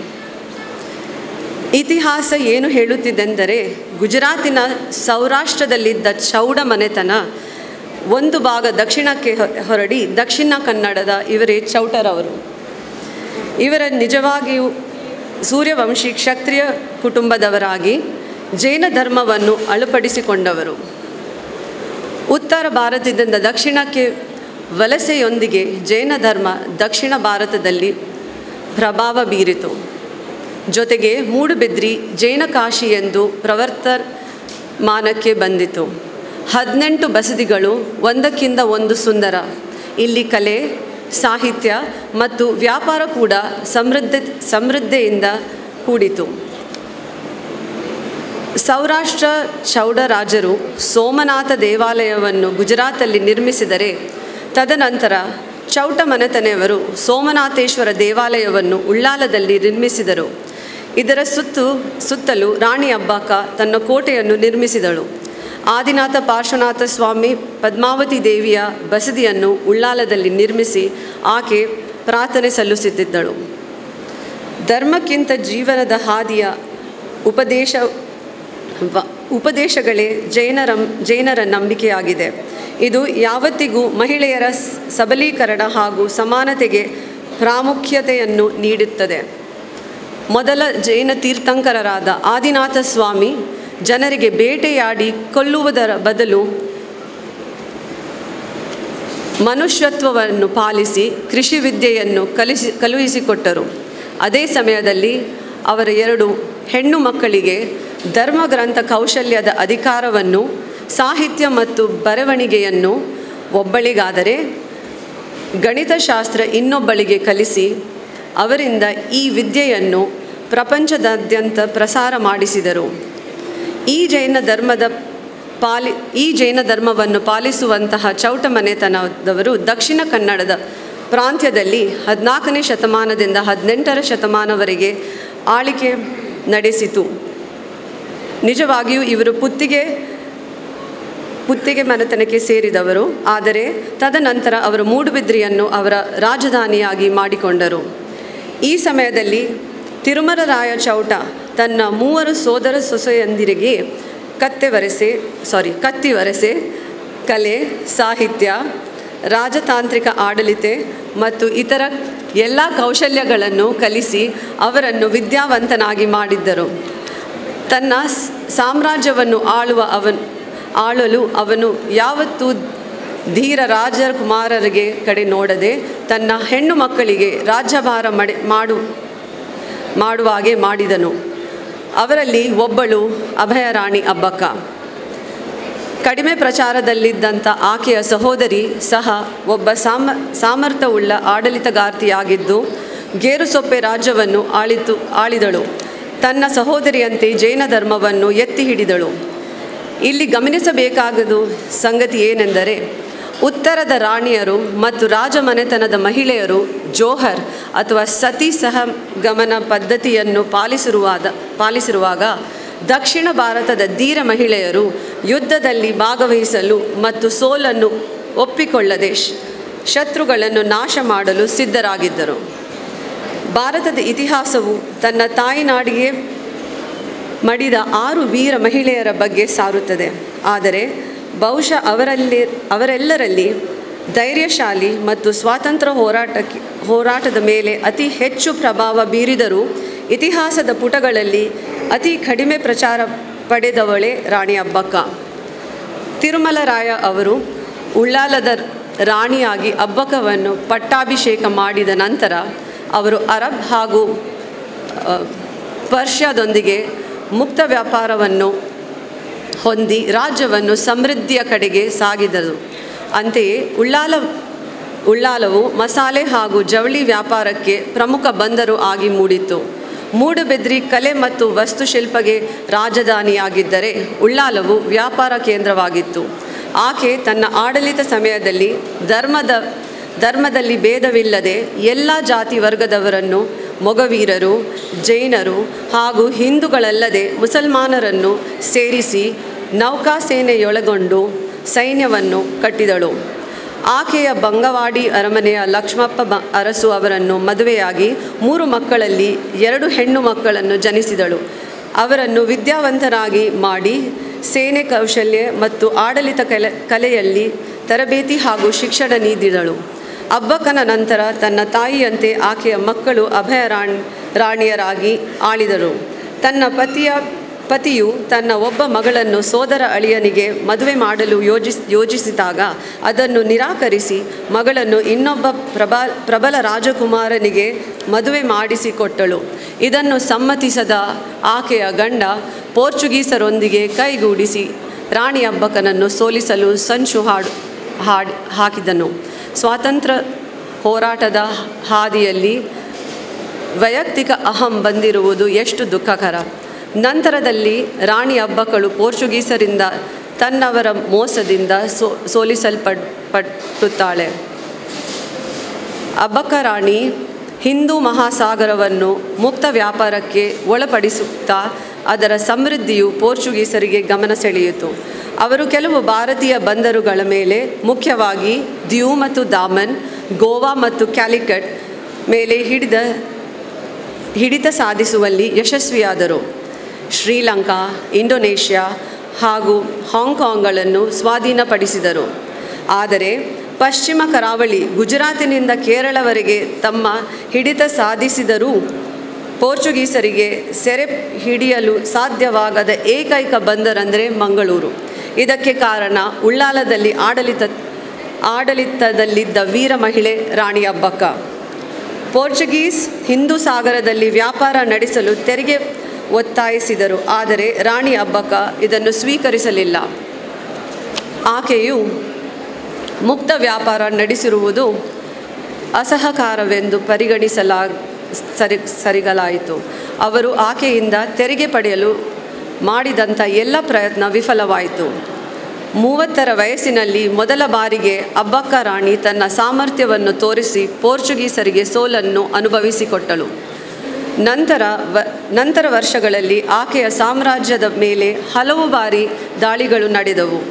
K: ಇತಿಹಾಸ ಏನು ಹೇಳುತ್ತಿದೆಂದರೆ ಗುಜರಾತಿನ ಸೌರಾಷ್ಟ್ರದಲ್ಲಿದ್ದ ಚೌಡ ಮನೆತನ ಒಂದು ಭಾಗ ದಕ್ಷಿಣಕ್ಕೆ ಹೊ- ಹೊರಡಿ ದಕ್ಷಿಣ ಕನ್ನಡದ ಇವರೇ ಚೌಟರವರು ಇವರ ನಿಜವಾಗಿಯೂ ಸೂರ್ಯವಂಶಿ ಕ್ಷತ್ರಿಯ ಕುಟುಂಬದವರಾಗಿ ಜೈನ ಧರ್ಮವನ್ನು ಅಳಪಡಿಸಿಕೊಂಡವರು ಉತ್ತರ ಭಾರತದಿಂದ ದಕ್ಷಿಣಕ್ಕೆ ವಲಸೆಯೊಂದಿಗೆ ಜೈನ ಧರ್ಮ ದಕ್ಷಿಣ ಭಾರತದಲ್ಲಿ ಪ್ರಭಾವ ಬೀರಿತು ಜೊತೆಗೆ ಮೂಡುಬಿದ್ರಿ ಜೈನ ಕಾಶಿ ಎಂದು ಪ್ರವರ್ತಮಾನಕ್ಕೆ ಬಂದಿತು ಹದಿನೆಂಟು ಬಸದಿಗಳು ಒಂದಕ್ಕಿಂತ ಒಂದು ಸುಂದರ ಇಲ್ಲಿ ಕಲೆ ಸಾಹಿತ್ಯ ಮತ್ತು ವ್ಯಾಪಾರ ಕೂಡ ಸಮೃದ್ಧ ಸಮೃದ್ಧಿಯಿಂದ ಕೂಡಿತು ಸೌರಾಷ್ಟ್ರ ಚೌಡರಾಜರು ಸೋಮನಾಥ ದೇವಾಲಯವನ್ನು ಗುಜರಾತಲ್ಲಿ ನಿರ್ಮಿಸಿದರೆ ತದನಂತರ ಚೌಟ ಮನೆತನೆಯವರು ಸೋಮನಾಥೇಶ್ವರ ದೇವಾಲಯವನ್ನು ಉಳ್ಳಾಲದಲ್ಲಿ ನಿರ್ಮಿಸಿದರು ಇದರ ಸುತ್ತು ಸುತ್ತಲೂ ರಾಣಿ ಅಬ್ಬಾಕ ತನ್ನ ಕೋಟೆಯನ್ನು ನಿರ್ಮಿಸಿದಳು ಆದಿನಾಥ ಪಾರ್ಶ್ವನಾಥ ಸ್ವಾಮಿ ಪದ್ಮಾವತಿ ದೇವಿಯ ಬಸದಿಯನ್ನು ಉಳ್ಳಾಲದಲ್ಲಿ ನಿರ್ಮಿಸಿ ಆಕೆ ಪ್ರಾರ್ಥನೆ ಸಲ್ಲಿಸುತ್ತಿದ್ದಳು ಧರ್ಮಕ್ಕಿಂತ ಜೀವನದ ಹಾದಿಯ ಉಪದೇಶ ವ- ಉಪದೇಶಗಳೇ ಜೈನರ ಜೈನರ ನಂಬಿಕೆಯಾಗಿದೆ ಇದು ಯಾವತ್ತಿಗೂ ಮಹಿಳೆಯರ ಸ್- ಸಬಲೀಕರಣ ಹಾಗೂ ಸಮಾನತೆಗೆ ಪ್ರಾಮುಖ್ಯತೆಯನ್ನು ನೀಡುತ್ತದೆ ಮೊದಲ ಜೈನ ತೀರ್ಥಂಕರರಾದ ಆದಿನಾಥ ಸ್ವಾಮಿ ಜನರಿಗೆ ಬೇಟೆಯಾಡಿ ಕೊಲ್ಲುವುದರ ಬದಲು ಮನುಷ್ಯತ್ವವನ್ನು ಪಾಲಿಸಿ ಕೃಷಿ ವಿದ್ಯೆಯನ್ನು ಕಲಿಸಿ ಕಳುಹಿಸಿಕೊಟ್ಟರು ಅದೇ ಸಮಯದಲ್ಲಿ ಅವರ ಎರಡು ಹೆಣ್ಣು ಮಕ್ಕಳಿಗೆ ಧರ್ಮಗ್ರಂಥ ಕೌಶಲ್ಯದ ಅಧಿಕಾರವನ್ನು ಸಾಹಿತ್ಯ ಮತ್ತು ಬರವಣಿಗೆಯನ್ನು ಒಬ್ಬಳಿಗಾದರೆ ಗಣಿತಶಾಸ್ತ್ರ ಇನ್ನೊಬ್ಬಳಿಗೆ ಕಲಿಸಿ ಅವರಿಂದ ಈ ವಿದ್ಯೆಯನ್ನು ಪ್ರಪಂಚದಾದ್ಯಂತ ಪ್ರಸಾರ ಮಾಡಿಸಿದರು ಈ ಜೈನ ಧರ್ಮದ ಪಾಲಿ ಈ ಜೈನ ಧರ್ಮವನ್ನು ಪಾಲಿಸುವಂತಹ ಚೌಟ ಮನೆತನದವರು ದಕ್ಷಿಣ ಕನ್ನಡದ ಪ್ರಾಂತ್ಯದಲ್ಲಿ ಹದಿನಾಲ್ಕನೇ ಶತಮಾನದಿಂದ ಹದಿನೆಂಟರ ಶತಮಾನವರೆಗೆ ಆಳಿಕೆ ನಡೆಸಿತು ನಿಜವಾಗಿಯೂ ಇವರು ಪುತ್ತಿಗೆ ಪುತ್ತಿಗೆ ಮನೆತನಕ್ಕೆ ಸೇರಿದವರು ಆದರೆ ತದನಂತರ ಅವರು ಮೂಡುಬಿದ್ರಿಯನ್ನು ಅವರ ರಾಜಧಾನಿಯಾಗಿ ಮಾಡಿಕೊಂಡರು ಈ ಸಮಯದಲ್ಲಿ ತಿರುಮಲರಾಯ ಚೌಟ ತನ್ನ ಮೂವರು ಸೋದರ ಸೊಸೆಯಂದಿರಿಗೆ ಕತ್ತೆ ವರಸೆ ಸಾರಿ ಕತ್ತಿ ವರಸೆ ಕಲೆ ಸಾಹಿತ್ಯ ರಾಜತಾಂತ್ರಿಕ ಆಡಳಿತ ಮತ್ತು ಇತರ ಎಲ್ಲ ಕೌಶಲ್ಯಗಳನ್ನು ಕಲಿಸಿ ಅವರನ್ನು ವಿದ್ಯಾವಂತನಾಗಿ ಮಾಡಿದ್ದರು ತನ್ನ ಸ್- ಸಾಮ್ರಾಜ್ಯವನ್ನು ಆಳುವ ಅವನ್ ಆಳಲು ಅವನು ಯಾವತ್ತೂ ಧೀರ ರಾಜಕುಮಾರರಿಗೆ ಕಡೆ ನೋಡದೆ ತನ್ನ ಹೆಣ್ಣು ಮಕ್ಕಳಿಗೆ ರಾಜ್ಯಭಾರ ಮಡೆ ಮಾಡು ಮಾಡುವಾಗೆ ಮಾಡಿದನು ಅವರಲ್ಲಿ ಒಬ್ಬಳು ಅಭಯರಾಣಿ ಅಬ್ಬಕ್ಕ ಕಡಿಮೆ ಪ್ರಚಾರದಲ್ಲಿದ್ದಂಥ ಆಕೆಯ ಸಹೋದರಿ ಸಹ ಒಬ್ಬ ಸಾಮ ಸಾಮರ್ಥ್ಯವುಳ್ಳ ಆಡಳಿತಗಾರ್ತಿಯಾಗಿದ್ದು ಗೇರುಸೊಪ್ಪೆ ರಾಜ್ಯವನ್ನು ಆಳಿತು ಆಳಿದಳು ತನ್ನ ಸಹೋದರಿಯಂತೆ ಜೈನ ಧರ್ಮವನ್ನು ಎತ್ತಿ ಹಿಡಿದಳು ಇಲ್ಲಿ ಗಮನಿಸಬೇಕಾಗದು ಸಂಗತಿ ಏನೆಂದರೆ ಉತ್ತರದ ರಾಣಿಯರು ಮತ್ತು ರಾಜಮನೆತನದ ಮಹಿಳೆಯರು ಜೋಹರ್ ಅಥವಾ ಸತಿ ಸಹಗಮನ ಪದ್ಧತಿಯನ್ನು ಪಾಲಿಸಿರುವಾದ ಪಾಲಿಸಿರುವಾಗ ದಕ್ಷಿಣ ಭಾರತದ ಧೀರ ಮಹಿಳೆಯರು ಯುದ್ಧದಲ್ಲಿ ಭಾಗವಹಿಸಲು ಮತ್ತು ಸೋಲನ್ನು ಒಪ್ಪಿಕೊಳ್ಳದೆ ಶ್- ಶತ್ರುಗಳನ್ನು ನಾಶ ಮಾಡಲು ಸಿದ್ಧರಾಗಿದ್ದರು ಭಾರತದ ಇತಿಹಾಸವು ತನ್ನ ತಾಯಿನಾಡಿಗೆ ಮಡಿದ ಆರು ವೀರ ಮಹಿಳೆಯರ ಬಗ್ಗೆ ಸಾರುತ್ತದೆ ಆದರೆ ಬಹುಶಃ ಅವರಲ್ಲಿ ಅವರೆಲ್ಲರಲ್ಲಿ ಧೈರ್ಯಶಾಲಿ ಮತ್ತು ಸ್ವಾತಂತ್ರ್ಯ ಹೋರಾಟಕ್ಕೆ ಹೋರಾಟದ ಮೇಲೆ ಅತಿ ಹೆಚ್ಚು ಪ್ರಭಾವ ಬೀರಿದರೂ ಇತಿಹಾಸದ ಪುಟಗಳಲ್ಲಿ ಅತಿ ಕಡಿಮೆ ಪ್ರಚಾರ ಪಡೆದವಳೇ ರಾಣಿ ಅಬ್ಬಕ್ಕ ತಿರುಮಲರಾಯ ಅವರು ಉಳ್ಳಾಲದ ರಾಣಿಯಾಗಿ ಅಬ್ಬಕ್ಕವನ್ನು ಪಟ್ಟಾಭಿಷೇಕ ಮಾಡಿದ ನಂತರ ಅವರು ಅರಬ್ ಹಾಗೂ ಆ, ಪರ್ಷ್ಯಾದೊಂದಿಗೆ ಮುಕ್ತ ವ್ಯಾಪಾರವನ್ನು ಹೊಂದಿ ರಾಜ್ಯವನ್ನು ಸಮೃದ್ಧಿಯ ಕಡೆಗೆ ಸಾಗಿದರು ಅಂತೆಯೇ ಉಳ್ಳಾಲ ಉಳ್ಳಾಲವು ಮಸಾಲೆ ಹಾಗೂ ಜವಳಿ ವ್ಯಾಪಾರಕ್ಕೆ ಪ್ರಮುಖ ಬಂದರು ಆಗಿ ಮೂಡಿತು ಮೂಡುಬೆದ್ರಿ ಕಲೆ ಮತ್ತು ವಾಸ್ತುಶಿಲ್ಪಗೆ ರಾಜಧಾನಿಯಾಗಿದ್ದರೆ ಉಳ್ಳಾಲವು ವ್ಯಾಪಾರ ಕೇಂದ್ರವಾಗಿತ್ತು ಆಕೆ ತನ್ನ ಆಡಳಿತ ಸಮಯದಲ್ಲಿ ಧರ್ಮದ ಧರ್ಮದಲ್ಲಿ ಭೇದವಿಲ್ಲದೆ ಎಲ್ಲ ಜಾತಿ ವರ್ಗದವರನ್ನು ಮೊಗವೀರರು ಜೈನರು ಹಾಗೂ ಹಿಂದೂಗಳಲ್ಲದೆ ಮುಸಲ್ಮಾನರನ್ನು ಸೇರಿಸಿ ನೌಕಾಸೇನೆಯೊಳಗೊಂಡು ಸೈನ್ಯವನ್ನು ಕಟ್ಟಿದಳು ಆಕೆಯ ಬಂಗವಾಡಿ ಅರಮನೆಯ ಲಕ್ಷ್ಮಪ್ಪ ಬ ಅರಸು ಅವರನ್ನು ಮದುವೆಯಾಗಿ ಮೂರು ಮಕ್ಕಳಲ್ಲಿ ಎರಡು ಹೆಣ್ಣು ಮಕ್ಕಳನ್ನು ಜನಿಸಿದಳು ಅವರನ್ನು ವಿದ್ಯಾವಂತರಾಗಿ ಮಾಡಿ ಸೇನೆ ಕೌಶಲ್ಯ ಮತ್ತು ಆಡಳಿತ ಕಲೆ ಕಲೆಯಲ್ಲಿ ತರಬೇತಿ ಹಾಗೂ ಶಿಕ್ಷಣ ನೀಡಿದಳು ಅಬ್ಬಕ್ಕನ ನಂತರ ತನ್ನ ತಾಯಿಯಂತೆ ಆಕೆಯ ಮಕ್ಕಳು ಅಭಯ ರಾಣ್ ರಾಣಿಯರಾಗಿ ಆಳಿದರು ತನ್ನ ಪತಿಯ ಪತಿಯು ತನ್ನ ಒಬ್ಬ ಮಗಳನ್ನು ಸೋದರ ಅಳಿಯನಿಗೆ ಮದುವೆ ಮಾಡಲು ಯೋಜಿಸ್ ಯೋಜಿಸಿದಾಗ ಅದನ್ನು ನಿರಾಕರಿಸಿ ಮಗಳನ್ನು ಇನ್ನೊಬ್ಬ ಪ್ರಬಲ ಪ್ರಬಲ ರಾಜಕುಮಾರನಿಗೆ ಮದುವೆ ಮಾಡಿಸಿಕೊಟ್ಟಳು ಇದನ್ನು ಸಮ್ಮತಿಸದ ಆಕೆಯ ಗಂಡ ಪೋರ್ಚುಗೀಸರೊಂದಿಗೆ ಕೈಗೂಡಿಸಿ ರಾಣಿ ಅಬ್ಬಕ್ಕನನ್ನು ಸೋಲಿಸಲು ಸಂಚು ಹಾಡು ಹಾಡ್ ಹಾಕಿದನು ಸ್ವಾತಂತ್ರ್ಯ ಹೋರಾಟದ ಹಾದಿಯಲ್ಲಿ ವೈಯಕ್ತಿಕ ಅಹಂ ಬಂದಿರುವುದು ಎಷ್ಟು ದುಃಖಕರ ನಂತರದಲ್ಲಿ ರಾಣಿ ಅಬ್ಬಕ್ಕಳು ಪೋರ್ಚುಗೀಸರಿಂದ ತನ್ನವರ ಮೋಸದಿಂದ ಸೋ ಸೋಲಿಸಲ್ಪಟ್ ಪಟ್ಟುತ್ತಾಳೆ ಅಬ್ಬಕ್ಕ ರಾಣಿ ಹಿಂದೂ ಮಹಾಸಾಗರವನ್ನು ಮುಕ್ತ ವ್ಯಾಪಾರಕ್ಕೆ ಒಳಪಡಿಸುತ್ತಾ ಅದರ ಸಮೃದ್ಧಿಯು ಪೋರ್ಚುಗೀಸರಿಗೆ ಗಮನ ಸೆಳೆಯಿತು ಅವರು ಕೆಲವು ಭಾರತೀಯ ಬಂದರುಗಳ ಮೇಲೆ ಮುಖ್ಯವಾಗಿ ದ್ಯೂ ಮತ್ತು ದಾಮನ್ ಗೋವಾ ಮತ್ತು ಕ್ಯಾಲಿಕಟ್ ಮೇಲೆ ಹಿಡಿದ ಹಿಡಿತ ಸಾಧಿಸುವಲ್ಲಿ ಯಶಸ್ವಿಯಾದರು ಶ್ರೀಲಂಕಾ ಇಂಡೋನೇಷ್ಯಾ ಹಾಗೂ ಹಾಂಗ್ಕಾಂಗ್ಗಳನ್ನು ಸ್ವಾಧೀನಪಡಿಸಿದರು ಆದರೆ ಪಶ್ಚಿಮ ಕರಾವಳಿ ಗುಜರಾತಿನಿಂದ ಕೇರಳವರೆಗೆ ತಮ್ಮ ಹಿಡಿತ ಸಾಧಿಸಿದರೂ ಪೋರ್ಚುಗೀಸರಿಗೆ ಸೆರೆ ಹಿಡಿಯಲು ಸಾಧ್ಯವಾಗದ ಏಕೈಕ ಬಂದರೆಂದರೆ ಮಂಗಳೂರು ಇದಕ್ಕೆ ಕಾರಣ ಉಳ್ಳಾಲದಲ್ಲಿ ಆಡಳಿತ ಆಡಳಿತದಲ್ಲಿದ್ದ ವೀರ ಮಹಿಳೆ ರಾಣಿ ಅಬ್ಬಕ್ಕ ಪೋರ್ಚುಗೀಸ್ ಹಿಂದೂ ಸಾಗರದಲ್ಲಿ ವ್ಯಾಪಾರ ನಡೆಸಲು ತೆರಿಗೆ ಒತ್ತಾಯಿಸಿದರು ಆದರೆ ರಾಣಿ ಅಬ್ಬಕ್ಕ ಇದನ್ನು ಸ್ವೀಕರಿಸಲಿಲ್ಲ ಆಕೆಯು ಮುಕ್ತ ವ್ಯಾಪಾರ ನಡೆಸಿರುವುದು ಅಸಹಕಾರವೆಂದು ಪರಿಗಣಿಸಲಾ ಸರಿ ಸರಿಗಲಾಯಿತು ಅವರು ಆಕೆಯಿಂದ ತೆರಿಗೆ ಪಡೆಯಲು ಮಾಡಿದಂಥ ಎಲ್ಲ ಪ್ರಯತ್ನ ವಿಫಲವಾಯಿತು ಮೂವತ್ತರ ವಯಸ್ಸಿನಲ್ಲಿ ಮೊದಲ ಬಾರಿಗೆ ಅಬ್ಬಕ್ಕ ರಾಣಿ ತನ್ನ ಸಾಮರ್ಥ್ಯವನ್ನು ತೋರಿಸಿ ಪೋರ್ಚುಗೀಸರಿಗೆ ಸೋಲನ್ನು ಅನುಭವಿಸಿಕೊಟ್ಟಳು ನಂತರ ವ ನಂತರ ವರ್ಷಗಳಲ್ಲಿ ಆಕೆಯ ಸಾಮ್ರಾಜ್ಯದ ಮೇಲೆ ಹಲವು ಬಾರಿ ದಾಳಿಗಳು ನಡೆದವು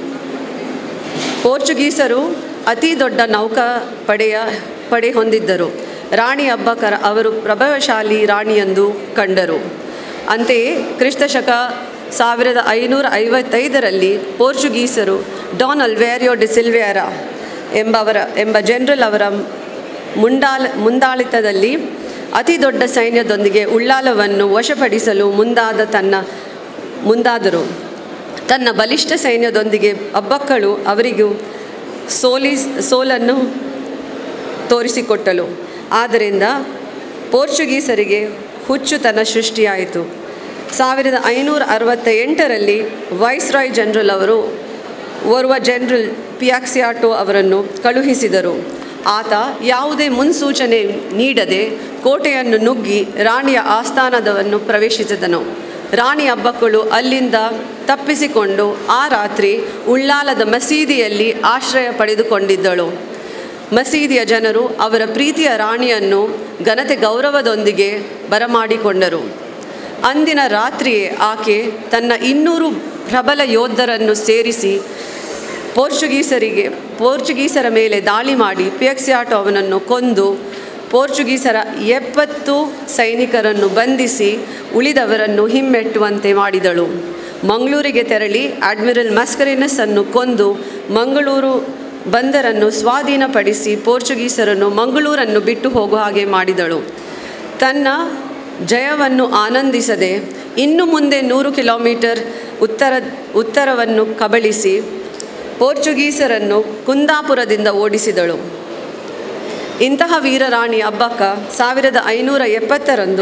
K: ಪೋರ್ಚುಗೀಸರು ಅತಿ ದೊಡ್ಡ ನೌಕಾ ಪಡೆಯ ಪಡೆ ಹೊಂದಿದ್ದರು ರಾಣಿ ಅಬ್ಬಕರ ಅವರು ಪ್ರಭಾವಶಾಲಿ ರಾಣಿಯೆಂದು ಕಂಡರು ಅಂತೆಯೇ ಕ್ರಿಸ್ತಶಕ ಸಾವಿರದ ಐನೂರ ಐವತ್ತೈದರಲ್ಲಿ ಪೋರ್ಚುಗೀಸರು ಡಾನ್ ಅಲ್ವೇರಿಯೋ ಡಿ ಸಿಲ್ವೇರಾ ಎಂಬವರ ಎಂಬ ಜನರಲ್ ಅವರ ಮುಂಡಾಲ ಮುಂದಾಳಿತದಲ್ಲಿ ಅತಿ ದೊಡ್ಡ ಸೈನ್ಯದೊಂದಿಗೆ ಉಳ್ಳಾಲವನ್ನು ವಶಪಡಿಸಲು ಮುಂದಾದ ತನ್ನ ಮುಂದಾದರು ತನ್ನ ಬಲಿಷ್ಠ ಸೈನ್ಯದೊಂದಿಗೆ ಅಬ್ಬಕ್ಕಳು ಅವರಿಗೂ ಸೋಲಿ ಸೋಲನ್ನು ತೋರಿಸಿಕೊಟ್ಟಳು ಆದ್ದರಿಂದ ಪೋರ್ಚುಗೀಸರಿಗೆ ಹುಚ್ಚುತನ ಸೃಷ್ಟಿಯಾಯಿತು ಸಾವಿರದ ಐನೂರ ಅರವತ್ತ ಎಂಟರಲ್ಲಿ ವೈಸ್ರಾಯ್ ಜನರಲ್ ಅವರು ಓರ್ವ ಜನರಲ್ ಪಿಯಾಕ್ಸಿಯಾಟೋ ಅವರನ್ನು ಕಳುಹಿಸಿದರು ಆತ ಯಾವುದೇ ಮುನ್ಸೂಚನೆ ನೀಡದೆ ಕೋಟೆಯನ್ನು ನುಗ್ಗಿ ರಾಣಿಯ ಆಸ್ಥಾನದವನ್ನು ಪ್ರವೇಶಿಸಿದನು ರಾಣಿ ಹಬ್ಬಕ್ಕಳು ಅಲ್ಲಿಂದ ತಪ್ಪಿಸಿಕೊಂಡು ಆ ರಾತ್ರಿ ಉಳ್ಳಾಲದ ಮಸೀದಿಯಲ್ಲಿ ಆಶ್ರಯ ಪಡೆದುಕೊಂಡಿದ್ದಳು ಮಸೀದಿಯ ಜನರು ಅವರ ಪ್ರೀತಿಯ ರಾಣಿಯನ್ನು ಘನತೆ ಗೌರವದೊಂದಿಗೆ ಬರಮಾಡಿಕೊಂಡರು ಅಂದಿನ ರಾತ್ರಿಯೇ ಆಕೆ ತನ್ನ ಇನ್ನೂರು ಪ್ರಬಲ ಯೋಧರನ್ನು ಸೇರಿಸಿ ಪೋರ್ಚುಗೀಸರಿಗೆ ಪೋರ್ಚುಗೀಸರ ಮೇಲೆ ದಾಳಿ ಮಾಡಿ ಪಿಯಕ್ಸಿಯಾಟೋ ಅವನನ್ನು ಕೊಂದು ಪೋರ್ಚುಗೀಸರ ಎಪ್ಪತ್ತು ಸೈನಿಕರನ್ನು ಬಂಧಿಸಿ ಉಳಿದವರನ್ನು ಹಿಮ್ಮೆಟ್ಟುವಂತೆ ಮಾಡಿದಳು ಮಂಗಳೂರಿಗೆ ತೆರಳಿ ಅಡ್ಮಿರಲ್ ಮಸ್ಕರಿನಸ್ ಅನ್ನು ಕೊಂದು ಮಂಗಳೂರು ಬಂದರನ್ನು ಸ್ವಾಧೀನಪಡಿಸಿ ಪೋರ್ಚುಗೀಸರನ್ನು ಮಂಗಳೂರನ್ನು ಬಿಟ್ಟು ಹೋಗುವ ಹಾಗೆ ಮಾಡಿದಳು ತನ್ನ ಜಯವನ್ನು ಆನಂದಿಸದೆ ಇನ್ನು ಮುಂದೆ ನೂರು ಕಿಲೋಮೀಟರ್ ಉತ್ತರ ಉತ್ತರವನ್ನು ಕಬಳಿಸಿ ಪೋರ್ಚುಗೀಸರನ್ನು ಕುಂದಾಪುರದಿಂದ ಓಡಿಸಿದಳು ಇಂತಹ ವೀರರಾಣಿ ಅಬ್ಬಕ್ಕ ಸಾವಿರದ ಐನೂರ ಎಪ್ಪತ್ತರಂದು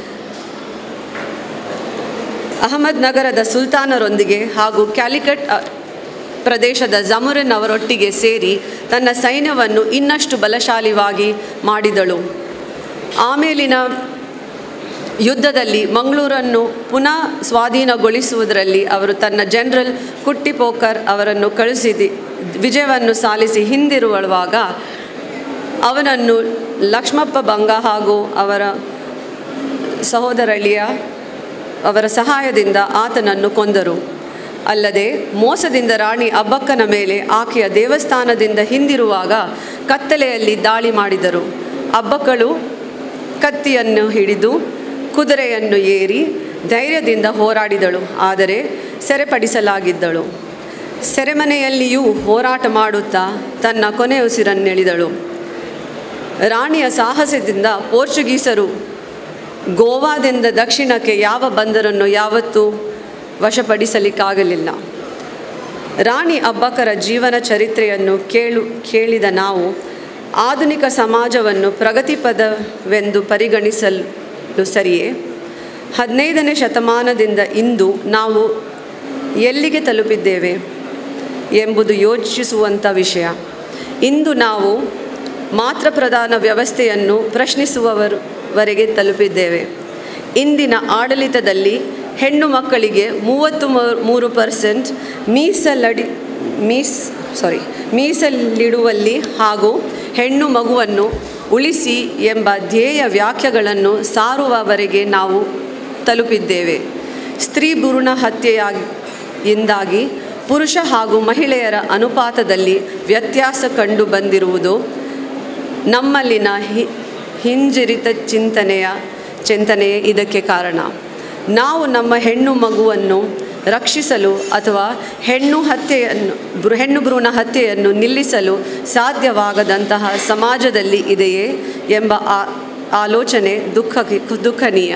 K: ಅಹಮದ್ ನಗರದ ಸುಲ್ತಾನರೊಂದಿಗೆ ಹಾಗೂ ಕ್ಯಾಲಿಕಟ್ ಅ, ಪ್ರದೇಶದ ಜಮುರಿನ್ ಅವರೊಟ್ಟಿಗೆ ಸೇರಿ ತನ್ನ ಸೈನ್ಯವನ್ನು ಇನ್ನಷ್ಟು ಬಲಶಾಲಿಯಾಗಿ ಮಾಡಿದಳು ಆಮೇಲಿನ ಯುದ್ಧದಲ್ಲಿ ಮಂಗಳೂರನ್ನು ಪುನಃ ಸ್ವಾಧೀನಗೊಳಿಸುವುದರಲ್ಲಿ ಅವರು ತನ್ನ ಜನರಲ್ ಕುಟ್ಟಿಪೋಕರ್ ಅವರನ್ನು ಕಳುಹಿಸಿ ವಿಜಯವನ್ನು ಸಾಲಿಸಿ ಹಿಂದಿರುವಾಗ ಅವನನ್ನು ಲಕ್ಷ್ಮಪ್ಪ ಬಂಗ ಹಾಗೂ ಅವರ ಸಹೋದರಳಿಯ ಅವರ ಸಹಾಯದಿಂದ ಆತನನ್ನು ಕೊಂದರು ಅಲ್ಲದೆ ಮೋಸದಿಂದ ರಾಣಿ ಅಬ್ಬಕ್ಕನ ಮೇಲೆ ಆಕೆಯ ದೇವಸ್ಥಾನದಿಂದ ಹಿಂದಿರುವಾಗ ಕತ್ತಲೆಯಲ್ಲಿ ದಾಳಿ ಮಾಡಿದರು ಅಬ್ಬಕ್ಕಳು ಕತ್ತಿಯನ್ನು ಹಿಡಿದು ಕುದುರೆಯನ್ನು ಏರಿ ಧೈರ್ಯದಿಂದ ಹೋರಾಡಿದಳು ಆದರೆ ಸೆರೆಪಡಿಸಲಾಗಿದ್ದಳು ಸೆರೆಮನೆಯಲ್ಲಿಯೂ ಹೋರಾಟ ಮಾಡುತ್ತಾ ತನ್ನ ಕೊನೆ ಉಸಿರನ್ನೆಳೆದಳು ರಾಣಿಯ ಸಾಹಸದಿಂದ ಪೋರ್ಚುಗೀಸರು ಗೋವಾದಿಂದ ದಕ್ಷಿಣಕ್ಕೆ ಯಾವ ಬಂದರನ್ನು ಯಾವತ್ತೂ ವಶಪಡಿಸಲಿಕ್ಕಾಗಲಿಲ್ಲ ರಾಣಿ ಅಬ್ಬಕ್ಕರ ಜೀವನ ಚರಿತ್ರೆಯನ್ನು ಕೇಳು ಕೇಳಿದ ನಾವು ಆಧುನಿಕ ಸಮಾಜವನ್ನು ಪ್ರಗತಿಪದವೆಂದು ಪರಿಗಣಿಸಲು ಸರಿಯೇ ಹದಿನೈದನೇ ಶತಮಾನದಿಂದ ಇಂದು ನಾವು ಎಲ್ಲಿಗೆ ತಲುಪಿದ್ದೇವೆ ಎಂಬುದು ಯೋಚಿಸುವಂಥ ವಿಷಯ ಇಂದು ನಾವು ಮಾತ್ರ ಪ್ರಧಾನ ವ್ಯವಸ್ಥೆಯನ್ನು ಪ್ರಶ್ನಿಸುವವರೆಗೆ ತಲುಪಿದ್ದೇವೆ ಇಂದಿನ ಆಡಳಿತದಲ್ಲಿ ಹೆಣ್ಣು ಮಕ್ಕಳಿಗೆ ಮೂವತ್ತು ಮೂರು ಪರ್ಸೆಂಟ್ ಮೀಸಲಡಿ ಮೀಸ್ ಸಾರಿ ಮೀಸಲಿಡುವಲ್ಲಿ ಹಾಗೂ ಹೆಣ್ಣು ಮಗುವನ್ನು ಉಳಿಸಿ ಎಂಬ ಧ್ಯೇಯ ವ್ಯಾಖ್ಯೆಗಳನ್ನು ಸಾರುವವರೆಗೆ ನಾವು ತಲುಪಿದ್ದೇವೆ ಸ್ತ್ರೀ ಭ್ರೂಣ ಹತ್ಯೆಯಾಗಿ ಇಂದಾಗಿ ಪುರುಷ ಹಾಗೂ ಮಹಿಳೆಯರ ಅನುಪಾತದಲ್ಲಿ ವ್ಯತ್ಯಾಸ ಕಂಡು ಬಂದಿರುವುದು ನಮ್ಮಲ್ಲಿನ ಹಿ ಹಿಂಜರಿತ ಚಿಂತನೆಯ ಚಿಂತನೆಯೇ ಇದಕ್ಕೆ ಕಾರಣ ನಾವು ನಮ್ಮ ಹೆಣ್ಣು ಮಗುವನ್ನು ರಕ್ಷಿಸಲು ಅಥವಾ ಹೆಣ್ಣು ಹತ್ಯೆಯನ್ನು ಭ್ರೂ- ಹೆಣ್ಣು ಭ್ರೂಣ ಹತ್ಯೆಯನ್ನು ನಿಲ್ಲಿಸಲು ಸಾಧ್ಯವಾಗದಂತಹ ಸಮಾಜದಲ್ಲಿ ಇದೆಯೇ ಎಂಬ ಆ ಆಲೋಚನೆ ದುಃಖ ದುಃಖನೀಯ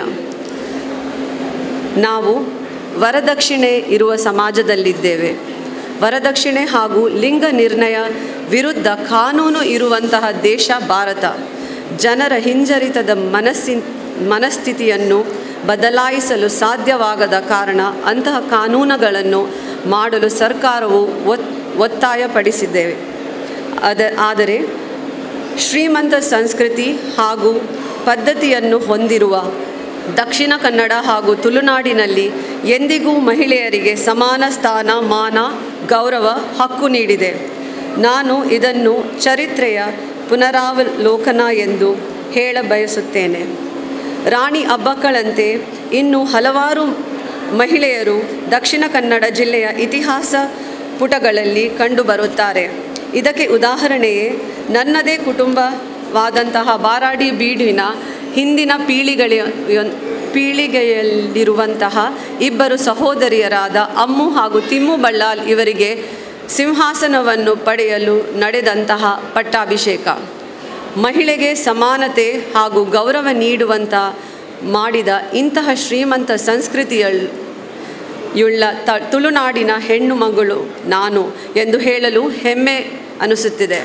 K: ನಾವು ವರದಕ್ಷಿಣೆ ಇರುವ ಸಮಾಜದಲ್ಲಿದ್ದೇವೆ ವರದಕ್ಷಿಣೆ ಹಾಗೂ ಲಿಂಗ ನಿರ್ಣಯ ವಿರುದ್ಧ ಕಾನೂನು ಇರುವಂತಹ ದೇಶ ಭಾರತ ಜನರ ಹಿಂಜರಿತದ ಮನಸ್ಸಿ ಮನಸ್ಥಿತಿಯನ್ನು ಬದಲಾಯಿಸಲು ಸಾಧ್ಯವಾಗದ ಕಾರಣ ಅಂತಹ ಕಾನೂನುಗಳನ್ನು ಮಾಡಲು ಸರ್ಕಾರವು ಒತ್ ಒತ್ತಾಯಪಡಿಸಿದ್ದೇವೆ ಅದ ಆದರೆ ಶ್ರೀಮಂತ ಸಂಸ್ಕೃತಿ ಹಾಗೂ ಪದ್ಧತಿಯನ್ನು ಹೊಂದಿರುವ ದಕ್ಷಿಣ ಕನ್ನಡ ಹಾಗೂ ತುಳುನಾಡಿನಲ್ಲಿ ಎಂದಿಗೂ ಮಹಿಳೆಯರಿಗೆ ಸಮಾನ ಸ್ಥಾನ ಮಾನ ಗೌರವ ಹಕ್ಕು ನೀಡಿದೆ ನಾನು ಇದನ್ನು ಚರಿತ್ರೆಯ ಪುನರಾವಲೋಕನ ಎಂದು ಹೇಳ ಬಯಸುತ್ತೇನೆ ರಾಣಿ ಅಬ್ಬಕ್ಕಳಂತೆ ಇನ್ನು ಹಲವಾರು ಮಹಿಳೆಯರು ದಕ್ಷಿಣ ಕನ್ನಡ ಜಿಲ್ಲೆಯ ಇತಿಹಾಸ ಪುಟಗಳಲ್ಲಿ ಕಂಡುಬರುತ್ತಾರೆ ಇದಕ್ಕೆ ಉದಾಹರಣೆಯೇ ನನ್ನದೇ ಕುಟುಂಬವಾದಂತಹ ಬಾರಾಡಿ ಬೀಡಿನ ಹಿಂದಿನ ಪೀಳಿಗೆಯ ಪೀಳಿಗೆಯಲ್ಲಿರುವಂತಹ ಇಬ್ಬರು ಸಹೋದರಿಯರಾದ ಅಮ್ಮು ಹಾಗೂ ತಿಮ್ಮು ಬಳ್ಳಾಲ್ ಇವರಿಗೆ ಸಿಂಹಾಸನವನ್ನು ಪಡೆಯಲು ನಡೆದಂತಹ ಪಟ್ಟಾಭಿಷೇಕ ಮಹಿಳೆಗೆ ಸಮಾನತೆ ಹಾಗೂ ಗೌರವ ನೀಡುವಂಥ ಮಾಡಿದ ಇಂತಹ ಶ್ರೀಮಂತ ಸಂಸ್ಕೃತಿಯಲ್ ಯುಳ್ಳ ತ ತುಳುನಾಡಿನ ಹೆಣ್ಣು ಮಗಳು ನಾನು ಎಂದು ಹೇಳಲು ಹೆಮ್ಮೆ ಅನಿಸುತ್ತಿದೆ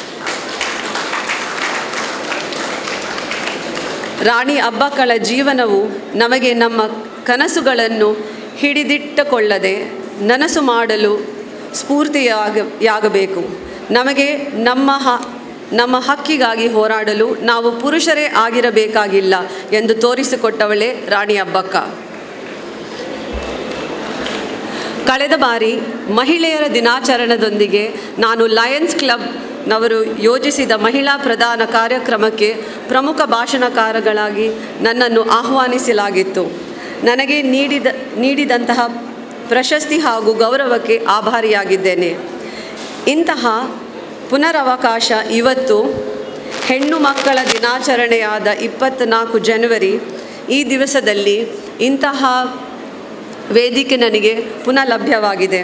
K: ರಾಣಿ ಅಬ್ಬಕ್ಕಳ ಜೀವನವು ನಮಗೆ ನಮ್ಮ ಕನಸುಗಳನ್ನು ಹಿಡಿದಿಟ್ಟುಕೊಳ್ಳದೆ ನನಸು ಮಾಡಲು ಸ್ಫೂರ್ತಿಯಾಗ ಯಾಗಬೇಕು ನಮಗೆ ನಮ್ಮ ಹ ನಮ್ಮ ಹಕ್ಕಿಗಾಗಿ ಹೋರಾಡಲು ನಾವು ಪುರುಷರೇ ಆಗಿರಬೇಕಾಗಿಲ್ಲ ಎಂದು ತೋರಿಸಿಕೊಟ್ಟವಳೇ ರಾಣಿ ಅಬ್ಬಕ್ಕ ಕಳೆದ ಬಾರಿ ಮಹಿಳೆಯರ ದಿನಾಚರಣೆದೊಂದಿಗೆ ನಾನು ಲಯನ್ಸ್ ಕ್ಲಬ್ ನವರು ಯೋಜಿಸಿದ ಮಹಿಳಾ ಪ್ರಧಾನ ಕಾರ್ಯಕ್ರಮಕ್ಕೆ ಪ್ರಮುಖ ಭಾಷಣಕಾರಗಳಾಗಿ ನನ್ನನ್ನು ಆಹ್ವಾನಿಸಲಾಗಿತ್ತು ನನಗೆ ನೀಡಿದ ನೀಡಿದಂತಹ ಪ್ರಶಸ್ತಿ ಹಾಗೂ ಗೌರವಕ್ಕೆ ಆಭಾರಿಯಾಗಿದ್ದೇನೆ ಇಂತಹ ಪುನರವಕಾಶ ಇವತ್ತು ಹೆಣ್ಣು ಮಕ್ಕಳ ದಿನಾಚರಣೆಯಾದ ಇಪ್ಪತ್ತ್ನಾಲ್ಕು ಜನವರಿ ಈ ದಿವಸದಲ್ಲಿ ಇಂತಹ ವೇದಿಕೆ ನನಗೆ ಪುನಃ ಲಭ್ಯವಾಗಿದೆ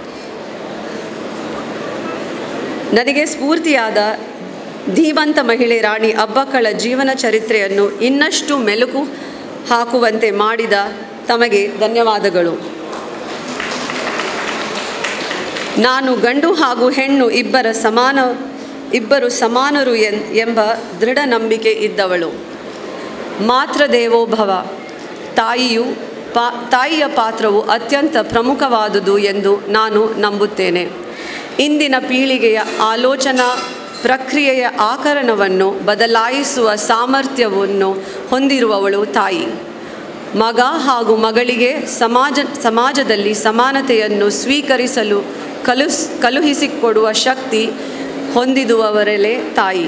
K: ನನಗೆ ಸ್ಫೂರ್ತಿಯಾದ ಧೀಮಂತ ಮಹಿಳೆ ರಾಣಿ ಅಬ್ಬಕ್ಕಳ ಜೀವನ ಚರಿತ್ರೆಯನ್ನು ಇನ್ನಷ್ಟು ಮೆಲುಕು ಹಾಕುವಂತೆ ಮಾಡಿದ ತಮಗೆ ಧನ್ಯವಾದಗಳು ನಾನು ಗಂಡು ಹಾಗೂ ಹೆಣ್ಣು ಇಬ್ಬರ ಸಮಾನ ಇಬ್ಬರು ಸಮಾನರು ಎನ್ ಎಂಬ ದೃಢ ನಂಬಿಕೆ ಇದ್ದವಳು ಮಾತೃದೇವೋಭವ ತಾಯಿಯು ಪಾ ತಾಯಿಯ ಪಾತ್ರವು ಅತ್ಯಂತ ಪ್ರಮುಖವಾದುದು ಎಂದು ನಾನು ನಂಬುತ್ತೇನೆ ಇಂದಿನ ಪೀಳಿಗೆಯ ಆಲೋಚನಾ ಪ್ರಕ್ರಿಯೆಯ ಆಕರಣವನ್ನು ಬದಲಾಯಿಸುವ ಸಾಮರ್ಥ್ಯವನ್ನು ಹೊಂದಿರುವವಳು ತಾಯಿ ಮಗ ಹಾಗೂ ಮಗಳಿಗೆ ಸಮಾಜ ಸಮಾಜದಲ್ಲಿ ಸಮಾನತೆಯನ್ನು ಸ್ವೀಕರಿಸಲು ಕಲುಸ್ ಕಳುಹಿಸಿಕೊಡುವ ಶಕ್ತಿ ಹೊಂದಿರುವವರೇ ತಾಯಿ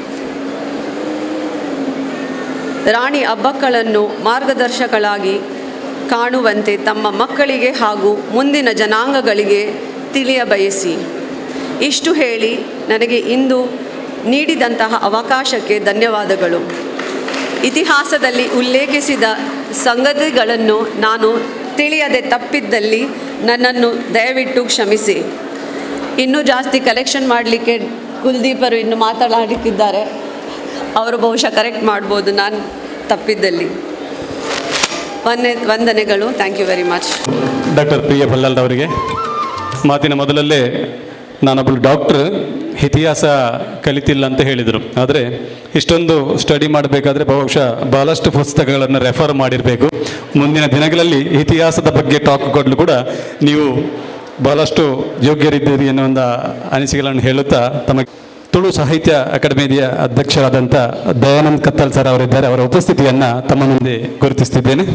K: ರಾಣಿ ಅಬ್ಬಕ್ಕಳನ್ನು ಮಾರ್ಗದರ್ಶಕಳಾಗಿ ಕಾಣುವಂತೆ ತಮ್ಮ ಮಕ್ಕಳಿಗೆ ಹಾಗೂ ಮುಂದಿನ ಜನಾಂಗಗಳಿಗೆ ತಿಳಿಯಬಯಸಿ ಇಷ್ಟು ಹೇಳಿ ನನಗೆ ಇಂದು ನೀಡಿದಂತಹ ಅವಕಾಶಕ್ಕೆ ಧನ್ಯವಾದಗಳು ಇತಿಹಾಸದಲ್ಲಿ ಉಲ್ಲೇಖಿಸಿದ ಸಂಗತಿಗಳನ್ನು ನಾನು ತಿಳಿಯದೆ ತಪ್ಪಿದ್ದಲ್ಲಿ ನನ್ನನ್ನು ದಯವಿಟ್ಟು ಕ್ಷಮಿಸಿ ಇನ್ನೂ ಜಾಸ್ತಿ ಕಲೆಕ್ಷನ್ ಮಾಡಲಿಕ್ಕೆ ಕುಲ್ದೀಪರು ಇನ್ನು ಮಾತನಾಡಲಿಕ್ಕಿದ್ದಾರೆ ಅವರು ಬಹುಶಃ ಕರೆಕ್ಟ್ ಮಾಡ್ಬೋದು ನಾನು ತಪ್ಪಿದ್ದಲ್ಲಿ ವಂದನೆ ವಂದನೆಗಳು thank you very much
A: doctor Priya Ballal ಅವರಿಗೆ ಮಾತಿನ ಮೊದಲಲ್ಲೇ ನಾನೊಬ್ಬಳು ಡಾಕ್ಟ್ರ್ ಇತಿಹಾಸ ಕಲಿತಿಲ್ಲ ಅಂತ ಹೇಳಿದರು ಆದರೆ ಇಷ್ಟೊಂದು ಸ್ಟಡಿ ಮಾಡಬೇಕಾದ್ರೆ ಬಹುಶಃ ಬಹಳಷ್ಟು ಪುಸ್ತಕಗಳನ್ನು ರೆಫರ್ ಮಾಡಿರಬೇಕು ಮುಂದಿನ ದಿನಗಳಲ್ಲಿ ಇತಿಹಾಸದ ಬಗ್ಗೆ ಟಾಕ್ ಕೊಡಲು ಕೂಡ ನೀವು ಬಹಳಷ್ಟು ಯೋಗ್ಯರಿದ್ದೀರಿ ಅನ್ನೋ ಒಂದು ಅನಿಸಿಕೆಗಳನ್ನು ಹೇಳುತ್ತಾ ತಮಗೆ ತುಳು ಸಾಹಿತ್ಯ ಅಕಾಡೆಮಿಯ ಅಧ್ಯಕ್ಷರಾದಂಥ ದಯಾನಂದ್ ಕತ್ತಲ್ ಸರ್ ಅವರಿದ್ದಾರೆ ಅವರ ಉಪಸ್ಥಿತಿಯನ್ನು ತಮ್ಮ ಮುಂದೆ ಗುರುತಿಸ್ತಿದ್ದೇನೆ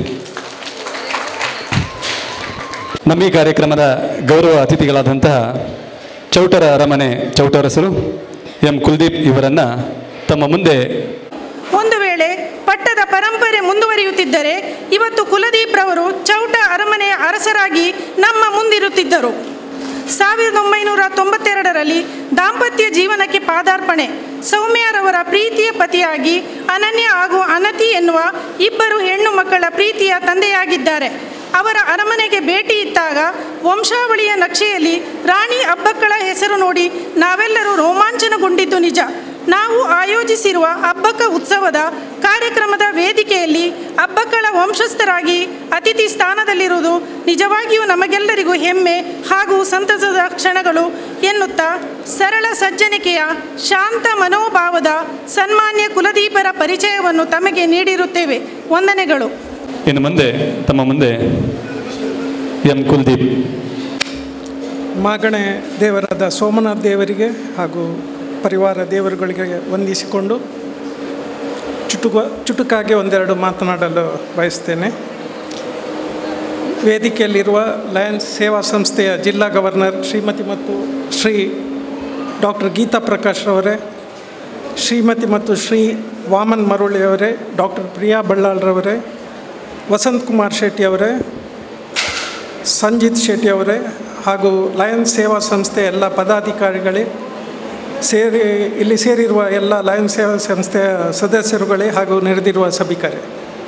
A: ನಮ್ಮ ಈ ಕಾರ್ಯಕ್ರಮದ ಗೌರವ ಅತಿಥಿಗಳಾದಂತಹ ಚೌಟರ ಅರಮನೆ ಚೌಟರಸರು ಎಂ ಕುಲ್ದೀಪ್ ಇವರನ್ನು ತಮ್ಮ ಮುಂದೆ
I: ಒಂದು ವೇಳೆ ಪಟ್ಟದ ಪರಂಪರೆ ಮುಂದುವರಿಯುತ್ತಿದ್ದರೆ ಇವತ್ತು ಕುಲದೀಪ್ರವರು ಚೌಟ ಅರಮನೆಯ ಅರಸರಾಗಿ ನಮ್ಮ ಮುಂದಿರುತ್ತಿದ್ದರು ಸಾವಿರದ ಒಂಬೈನೂರ ತೊಂಬತ್ತೆರಡರಲ್ಲಿ ದಾಂಪತ್ಯ ಜೀವನಕ್ಕೆ ಪಾದಾರ್ಪಣೆ ಸೌಮ್ಯರವರ ಪ್ರೀತಿಯ ಪತಿಯಾಗಿ ಅನನ್ಯ ಹಾಗೂ ಅನತಿ ಎನ್ನುವ ಇಬ್ಬರು ಹೆಣ್ಣು ಮಕ್ಕಳ ಪ್ರೀತಿಯ ತಂದೆಯಾಗಿದ್ದಾರೆ ಅವರ ಅರಮನೆಗೆ ಭೇಟಿ ಇತ್ತಾಗ ವಂಶಾವಳಿಯ ನಕ್ಷೆಯಲ್ಲಿ ರಾಣಿ ಅಬ್ಬಕ್ಕಳ ಹೆಸರು ನೋಡಿ ನಾವೆಲ್ಲರೂ ರೋಮಾಂಚನಗೊಂಡಿದ್ದು ನಿಜ ನಾವು ಆಯೋಜಿಸಿರುವ ಅಬ್ಬಕ್ಕ ಉತ್ಸವದ ಕಾರ್ಯಕ್ರಮದ ವೇದಿಕೆಯಲ್ಲಿ ಅಬ್ಬಕ್ಕಳ ವಂಶಸ್ಥರಾಗಿ ಅತಿಥಿ ಸ್ಥಾನದಲ್ಲಿರುವುದು ನಿಜವಾಗಿಯೂ ನಮಗೆಲ್ಲರಿಗೂ ಹೆಮ್ಮೆ ಹಾಗೂ ಸಂತಸದ ಕ್ಷಣಗಳು ಎನ್ನುತ್ತಾ ಸರಳ ಸಜ್ಜನಿಕೆಯ ಶಾಂತ ಮನೋಭಾವದ ಸನ್ಮಾನ್ಯ ಕುಲದೀಪರ ಪರಿಚಯವನ್ನು ತಮಗೆ ನೀಡಿರುತ್ತೇವೆ ವಂದನೆಗಳು
A: ಇನ್ನು ಮುಂದೆ ತಮ್ಮ ಮುಂದೆ ಎಂ ಕುಲ್ದೀಪ್
L: ಮಾಗಣೆ ದೇವರಾದ ಸೋಮನಾಥ್ ದೇವರಿಗೆ ಹಾಗೂ ಪರಿವಾರ ದೇವರುಗಳಿಗೆ ವಂದಿಸಿಕೊಂಡು ಚುಟುಕು ಚುಟುಕಾಗಿ ಒಂದೆರಡು ಮಾತನಾಡಲು ಬಯಸ್ತೇನೆ ವೇದಿಕೆಯಲ್ಲಿರುವ ಲಯನ್ಸ್ ಸೇವಾ ಸಂಸ್ಥೆಯ ಜಿಲ್ಲಾ ಗವರ್ನರ್ ಶ್ರೀಮತಿ ಮತ್ತು ಶ್ರೀ ಡಾಕ್ಟರ್ ಗೀತಾ ಪ್ರಕಾಶ್ ರವರೇ ಶ್ರೀಮತಿ ಮತ್ತು ಶ್ರೀ ವಾಮನ್ ಮರುಳಿಯವರೇ ಡಾಕ್ಟರ್ ಪ್ರಿಯಾ ಬಳ್ಳಾಳ್ರವರೇ ವಸಂತ್ ಕುಮಾರ್ ಶೆಟ್ಟಿ ಅವರೇ ಸಂಜಿತ್ ಶೆಟ್ಟಿ ಅವರೇ ಹಾಗೂ ಲಯನ್ಸ್ ಸೇವಾ ಸಂಸ್ಥೆ ಎಲ್ಲ ಪದಾಧಿಕಾರಿಗಳೇ ಸೇರಿ ಇಲ್ಲಿ ಸೇರಿರುವ ಎಲ್ಲ ಲಯನ್ಸ್ ಸೇವಾ ಸಂಸ್ಥೆಯ ಸದಸ್ಯರುಗಳೇ ಹಾಗೂ ನೆರೆದಿರುವ ಸಭಿಕರೇ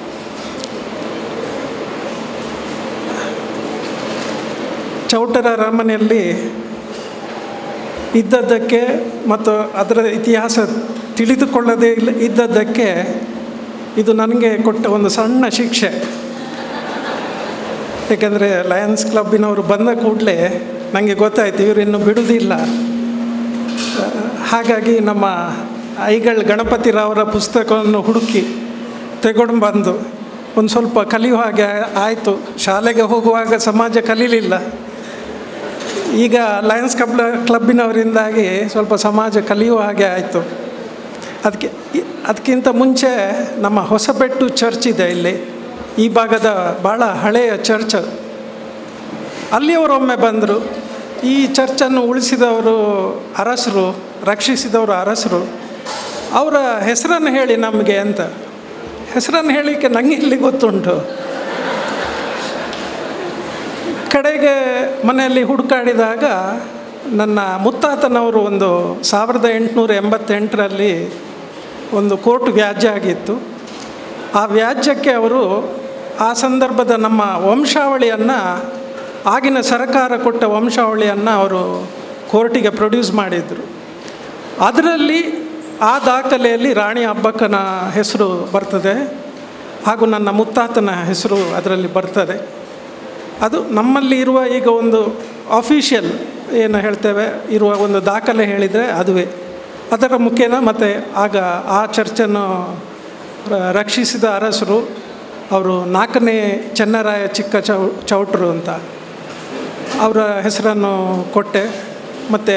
L: ಚೌಟರ ಅರಮನೆಯಲ್ಲಿ ಇದ್ದದ್ದಕ್ಕೆ ಮತ್ತು ಅದರ ಇತಿಹಾಸ ತಿಳಿದುಕೊಳ್ಳದೇ ಇಲ್ಲ ಇದ್ದದ್ದಕ್ಕೆ ಇದು ನನಗೆ ಕೊಟ್ಟ ಒಂದು ಸಣ್ಣ ಶಿಕ್ಷೆ ಏಕೆಂದರೆ ಲಯನ್ಸ್ ಕ್ಲಬ್ಬಿನವರು ಬಂದ ಕೂಡಲೇ ನನಗೆ ಗೊತ್ತಾಯಿತು ಇವರು ಇನ್ನು ಬಿಡುವುದಿಲ್ಲ ಹಾಗಾಗಿ ನಮ್ಮ ಐಗಳ್ ಗಣಪತಿ ರಾವರ ಪುಸ್ತಕವನ್ನು ಹುಡುಕಿ ತಗೊಂಡು ಬಂದು ಒಂದು ಸ್ವಲ್ಪ ಕಲಿಯುವ ಹಾಗೆ ಆಯಿತು ಶಾಲೆಗೆ ಹೋಗುವಾಗ ಸಮಾಜ ಕಲೀಲಿಲ್ಲ ಈಗ ಲಯನ್ಸ್ ಕ್ಲಬ್ ಕ್ಲಬ್ಬಿನವರಿಂದಾಗಿ ಸ್ವಲ್ಪ ಸಮಾಜ ಕಲಿಯುವ ಹಾಗೆ ಆಯಿತು ಅದಕ್ಕೆ ಅದಕ್ಕಿಂತ ಮುಂಚೆ ನಮ್ಮ ಹೊಸಬೆಟ್ಟು ಚರ್ಚ್ ಇದೆ ಇಲ್ಲಿ ಈ ಭಾಗದ ಭಾಳ ಹಳೆಯ ಚರ್ಚ್ ಅಲ್ಲಿಯವರೊಮ್ಮೆ ಬಂದರು ಈ ಚರ್ಚನ್ನು ಉಳಿಸಿದವರು ಅರಸರು ರಕ್ಷಿಸಿದವರು ಅರಸರು ಅವರ ಹೆಸರನ್ನು ಹೇಳಿ ನಮಗೆ ಅಂತ ಹೆಸರನ್ನು ಹೇಳಲಿಕ್ಕೆ ನನಗೆ ಇಲ್ಲಿ ಗೊತ್ತುಂಟು ಕಡೆಗೆ ಮನೆಯಲ್ಲಿ ಹುಡುಕಾಡಿದಾಗ ನನ್ನ ಮುತ್ತಾತನವರು ಒಂದು ಸಾವಿರದ ಎಂಟುನೂರ ಎಂಬತ್ತೆಂಟರಲ್ಲಿ ಒಂದು ಕೋರ್ಟ್ ವ್ಯಾಜ್ಯ ಆಗಿತ್ತು ಆ ವ್ಯಾಜ್ಯಕ್ಕೆ ಅವರು ಆ ಸಂದರ್ಭದ ನಮ್ಮ ವಂಶಾವಳಿಯನ್ನು ಆಗಿನ ಸರ್ಕಾರ ಕೊಟ್ಟ ವಂಶಾವಳಿಯನ್ನು ಅವರು ಕೋರ್ಟಿಗೆ ಪ್ರೊಡ್ಯೂಸ್ ಮಾಡಿದರು ಅದರಲ್ಲಿ ಆ ದಾಖಲೆಯಲ್ಲಿ ರಾಣಿ ಅಬ್ಬಕ್ಕನ ಹೆಸರು ಬರ್ತದೆ ಹಾಗೂ ನನ್ನ ಮುತ್ತಾತನ ಹೆಸರು ಅದರಲ್ಲಿ ಬರ್ತದೆ ಅದು ನಮ್ಮಲ್ಲಿ ಇರುವ ಈಗ ಒಂದು ಅಫಿಷಿಯಲ್ ಏನು ಹೇಳ್ತೇವೆ ಇರುವ ಒಂದು ದಾಖಲೆ ಹೇಳಿದರೆ ಅದುವೇ ಅದರ ಮುಖೇನ ಮತ್ತು ಆಗ ಆ ಚರ್ಚನ್ನು ರ- ರಕ್ಷಿಸಿದ ಅರಸರು ಅವರು ನಾಲ್ಕನೇ ಚೆನ್ನರಾಯ ಚಿಕ್ಕ ಚೌ ಚೌಟ್ರು ಅಂತ ಅವರ ಹೆಸರನ್ನು ಕೊಟ್ಟೆ ಮತ್ತು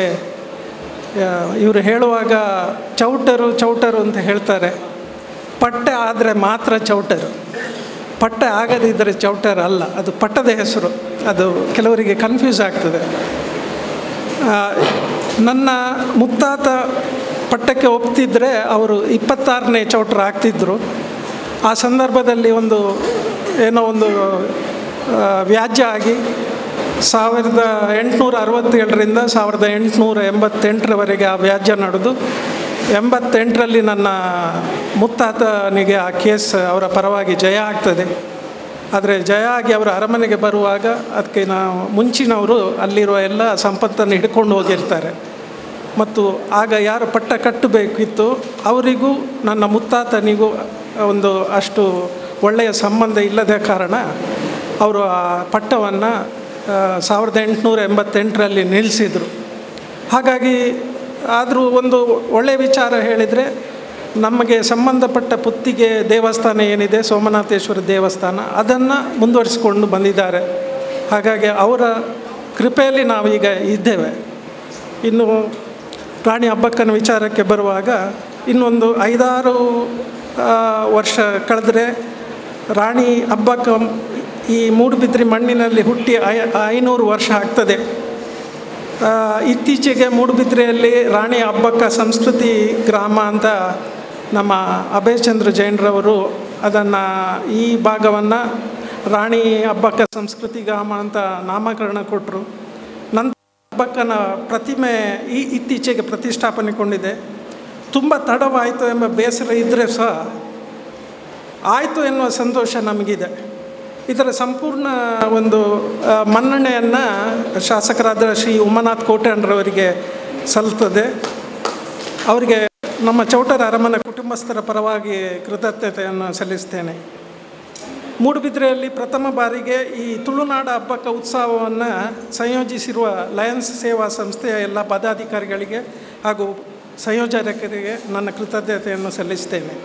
L: ಇವರು ಹೇಳುವಾಗ ಚೌಟರು ಚೌಟರು ಅಂತ ಹೇಳ್ತಾರೆ ಪಟ್ಟೆ ಆದರೆ ಮಾತ್ರ ಚೌಟರು ಪಟ್ಟೆ ಆಗದಿದ್ದರೆ ಚೌಟರ್ ಅಲ್ಲ ಅದು ಪಟ್ಟದ ಹೆಸರು ಅದು ಕೆಲವರಿಗೆ ಕನ್ಫ್ಯೂಸ್ ಆಗ್ತದೆ ಆ, ನನ್ನ ಮುತ್ತಾತ ಪಟ್ಟಕ್ಕೆ ಒಪ್ತಿದ್ರೆ ಅವರು ಇಪ್ಪತ್ತಾರನೇ ಚೌಟ್ರ್ ಆಗ್ತಿದ್ದರು ಆ ಸಂದರ್ಭದಲ್ಲಿ ಒಂದು ಏನೋ ಒಂದು ಆ, ವ್ಯಾಜ್ಯ ಆಗಿ ಸಾವಿರದ ಎಂಟುನೂರ ಅರವತ್ತೇಳರಿಂದ ಸಾವಿರದ ಎಂಟುನೂರ ಎಂಬತ್ತೆಂಟರವರೆಗೆ ಆ ವ್ಯಾಜ್ಯ ನಡೆದು ಎಂಬತ್ತೆಂಟರಲ್ಲಿ ನನ್ನ ಮುತ್ತಾತನಿಗೆ ಆ ಕೇಸ್ ಅವರ ಪರವಾಗಿ ಜಯ ಆಗ್ತದೆ ಆದರೆ ಜಯ ಆಗಿ ಅವರ ಅರಮನೆಗೆ ಬರುವಾಗ ಅದಕ್ಕೆ ನಾವು ಮುಂಚಿನವರು ಅಲ್ಲಿರುವ ಎಲ್ಲ ಸಂಪತ್ತನ್ನು ಹಿಡ್ಕೊಂಡು ಹೋಗಿರ್ತಾರೆ ಮತ್ತು ಆಗ ಯಾರು ಪಟ್ಟ ಕಟ್ಟಬೇಕಿತ್ತು ಅವರಿಗೂ ನನ್ನ ಮುತ್ತಾತನಿಗೂ ಒಂದು ಅಷ್ಟು ಒಳ್ಳೆಯ ಸಂಬಂಧ ಇಲ್ಲದ ಕಾರಣ ಅವರು ಆ ಪಟ್ಟವನ್ನು ಸಾವಿರದ ಎಂಟುನೂರ ಎಂಬತ್ತೆಂಟರಲ್ಲಿ ನಿಲ್ಲಿಸಿದರು ಹಾಗಾಗಿ ಆದರೂ ಒಂದು ಒಳ್ಳೆಯ ವಿಚಾರ ಹೇಳಿದರೆ ನಮಗೆ ಸಂಬಂಧಪಟ್ಟ ಪುತ್ತಿಗೆ ದೇವಸ್ಥಾನ ಏನಿದೆ ಸೋಮನಾಥೇಶ್ವರ ದೇವಸ್ಥಾನ ಅದನ್ನು ಮುಂದುವರಿಸಿಕೊಂಡು ಬಂದಿದ್ದಾರೆ ಹಾಗಾಗಿ ಅವರ ಕೃಪೆಯಲ್ಲಿ ನಾವೀಗ ಇದ್ದೇವೆ ಇನ್ನು ರಾಣಿ ಹಬ್ಬಕ್ಕನ ವಿಚಾರಕ್ಕೆ ಬರುವಾಗ ಇನ್ನೊಂದು ಐದಾರು ಆ, ವರ್ಷ ಕಳೆದ್ರೆ ರಾಣಿ ಹಬ್ಬಕ್ಕ ಈ ಮೂಡುಬಿದ್ರಿ ಮಣ್ಣಿನಲ್ಲಿ ಹುಟ್ಟಿ ಐ ಐನೂರು ವರ್ಷ ಆಗ್ತದೆ ಆ, ಇತ್ತೀಚೆಗೆ ಮೂಡುಬಿದ್ರೆಯಲ್ಲಿ ರಾಣಿ ಹಬ್ಬಕ್ಕ ಸಂಸ್ಕೃತಿ ಗ್ರಾಮ ಅಂತ ನಮ್ಮ ಅಭಯಚಂದ್ರ ಜೈನ್ರವರು ಅದನ್ನು ಈ ಭಾಗವನ್ನು ರಾಣಿ ಹಬ್ಬಕ್ಕ ಸಂಸ್ಕೃತಿ ಗ್ರಾಮ ಅಂತ ನಾಮಕರಣ ಕೊಟ್ಟರು ನಂತರ ಹಬ್ಬಕ್ಕನ ಪ್ರತಿಮೆ ಈ ಇತ್ತೀಚೆಗೆ ಪ್ರತಿಷ್ಠಾಪನೆಗೊಂಡಿದೆ ತುಂಬ ತಡವಾಯಿತು ಎಂಬ ಬೇಸರ ಇದ್ದರೆ ಸಹ ಆಯಿತು ಎನ್ನುವ ಸಂತೋಷ ನಮಗಿದೆ ಇದರ ಸಂಪೂರ್ಣ ಒಂದು ಆ, ಮನ್ನಣೆಯನ್ನು ಶಾಸಕರಾದ ಶ್ರೀ ಉಮಾನಾಥ್ ಕೋಟ್ಯಾನ್ರವರಿಗೆ ಸಲ್ಲುತ್ತದೆ ಅವರಿಗೆ ನಮ್ಮ ಚೌಟರ ಅರಮನೆ ಕುಟುಂಬಸ್ಥರ ಪರವಾಗಿ ಕೃತಜ್ಞತೆಯನ್ನು ಸಲ್ಲಿಸ್ತೇನೆ ಮೂಡುಬಿದ್ರೆಯಲ್ಲಿ ಪ್ರಥಮ ಬಾರಿಗೆ ಈ ತುಳುನಾಡ ಹಬ್ಬಕ್ಕ ಉತ್ಸವವನ್ನು ಸಂಯೋಜಿಸಿರುವ ಲಯನ್ಸ್ ಸೇವಾ ಸಂಸ್ಥೆಯ ಎಲ್ಲ ಪದಾಧಿಕಾರಿಗಳಿಗೆ ಹಾಗೂ ಸಂಯೋಜಕರಿಗೆ ನನ್ನ ಕೃತಜ್ಞತೆಯನ್ನು ಸಲ್ಲಿಸ್ತೇನೆ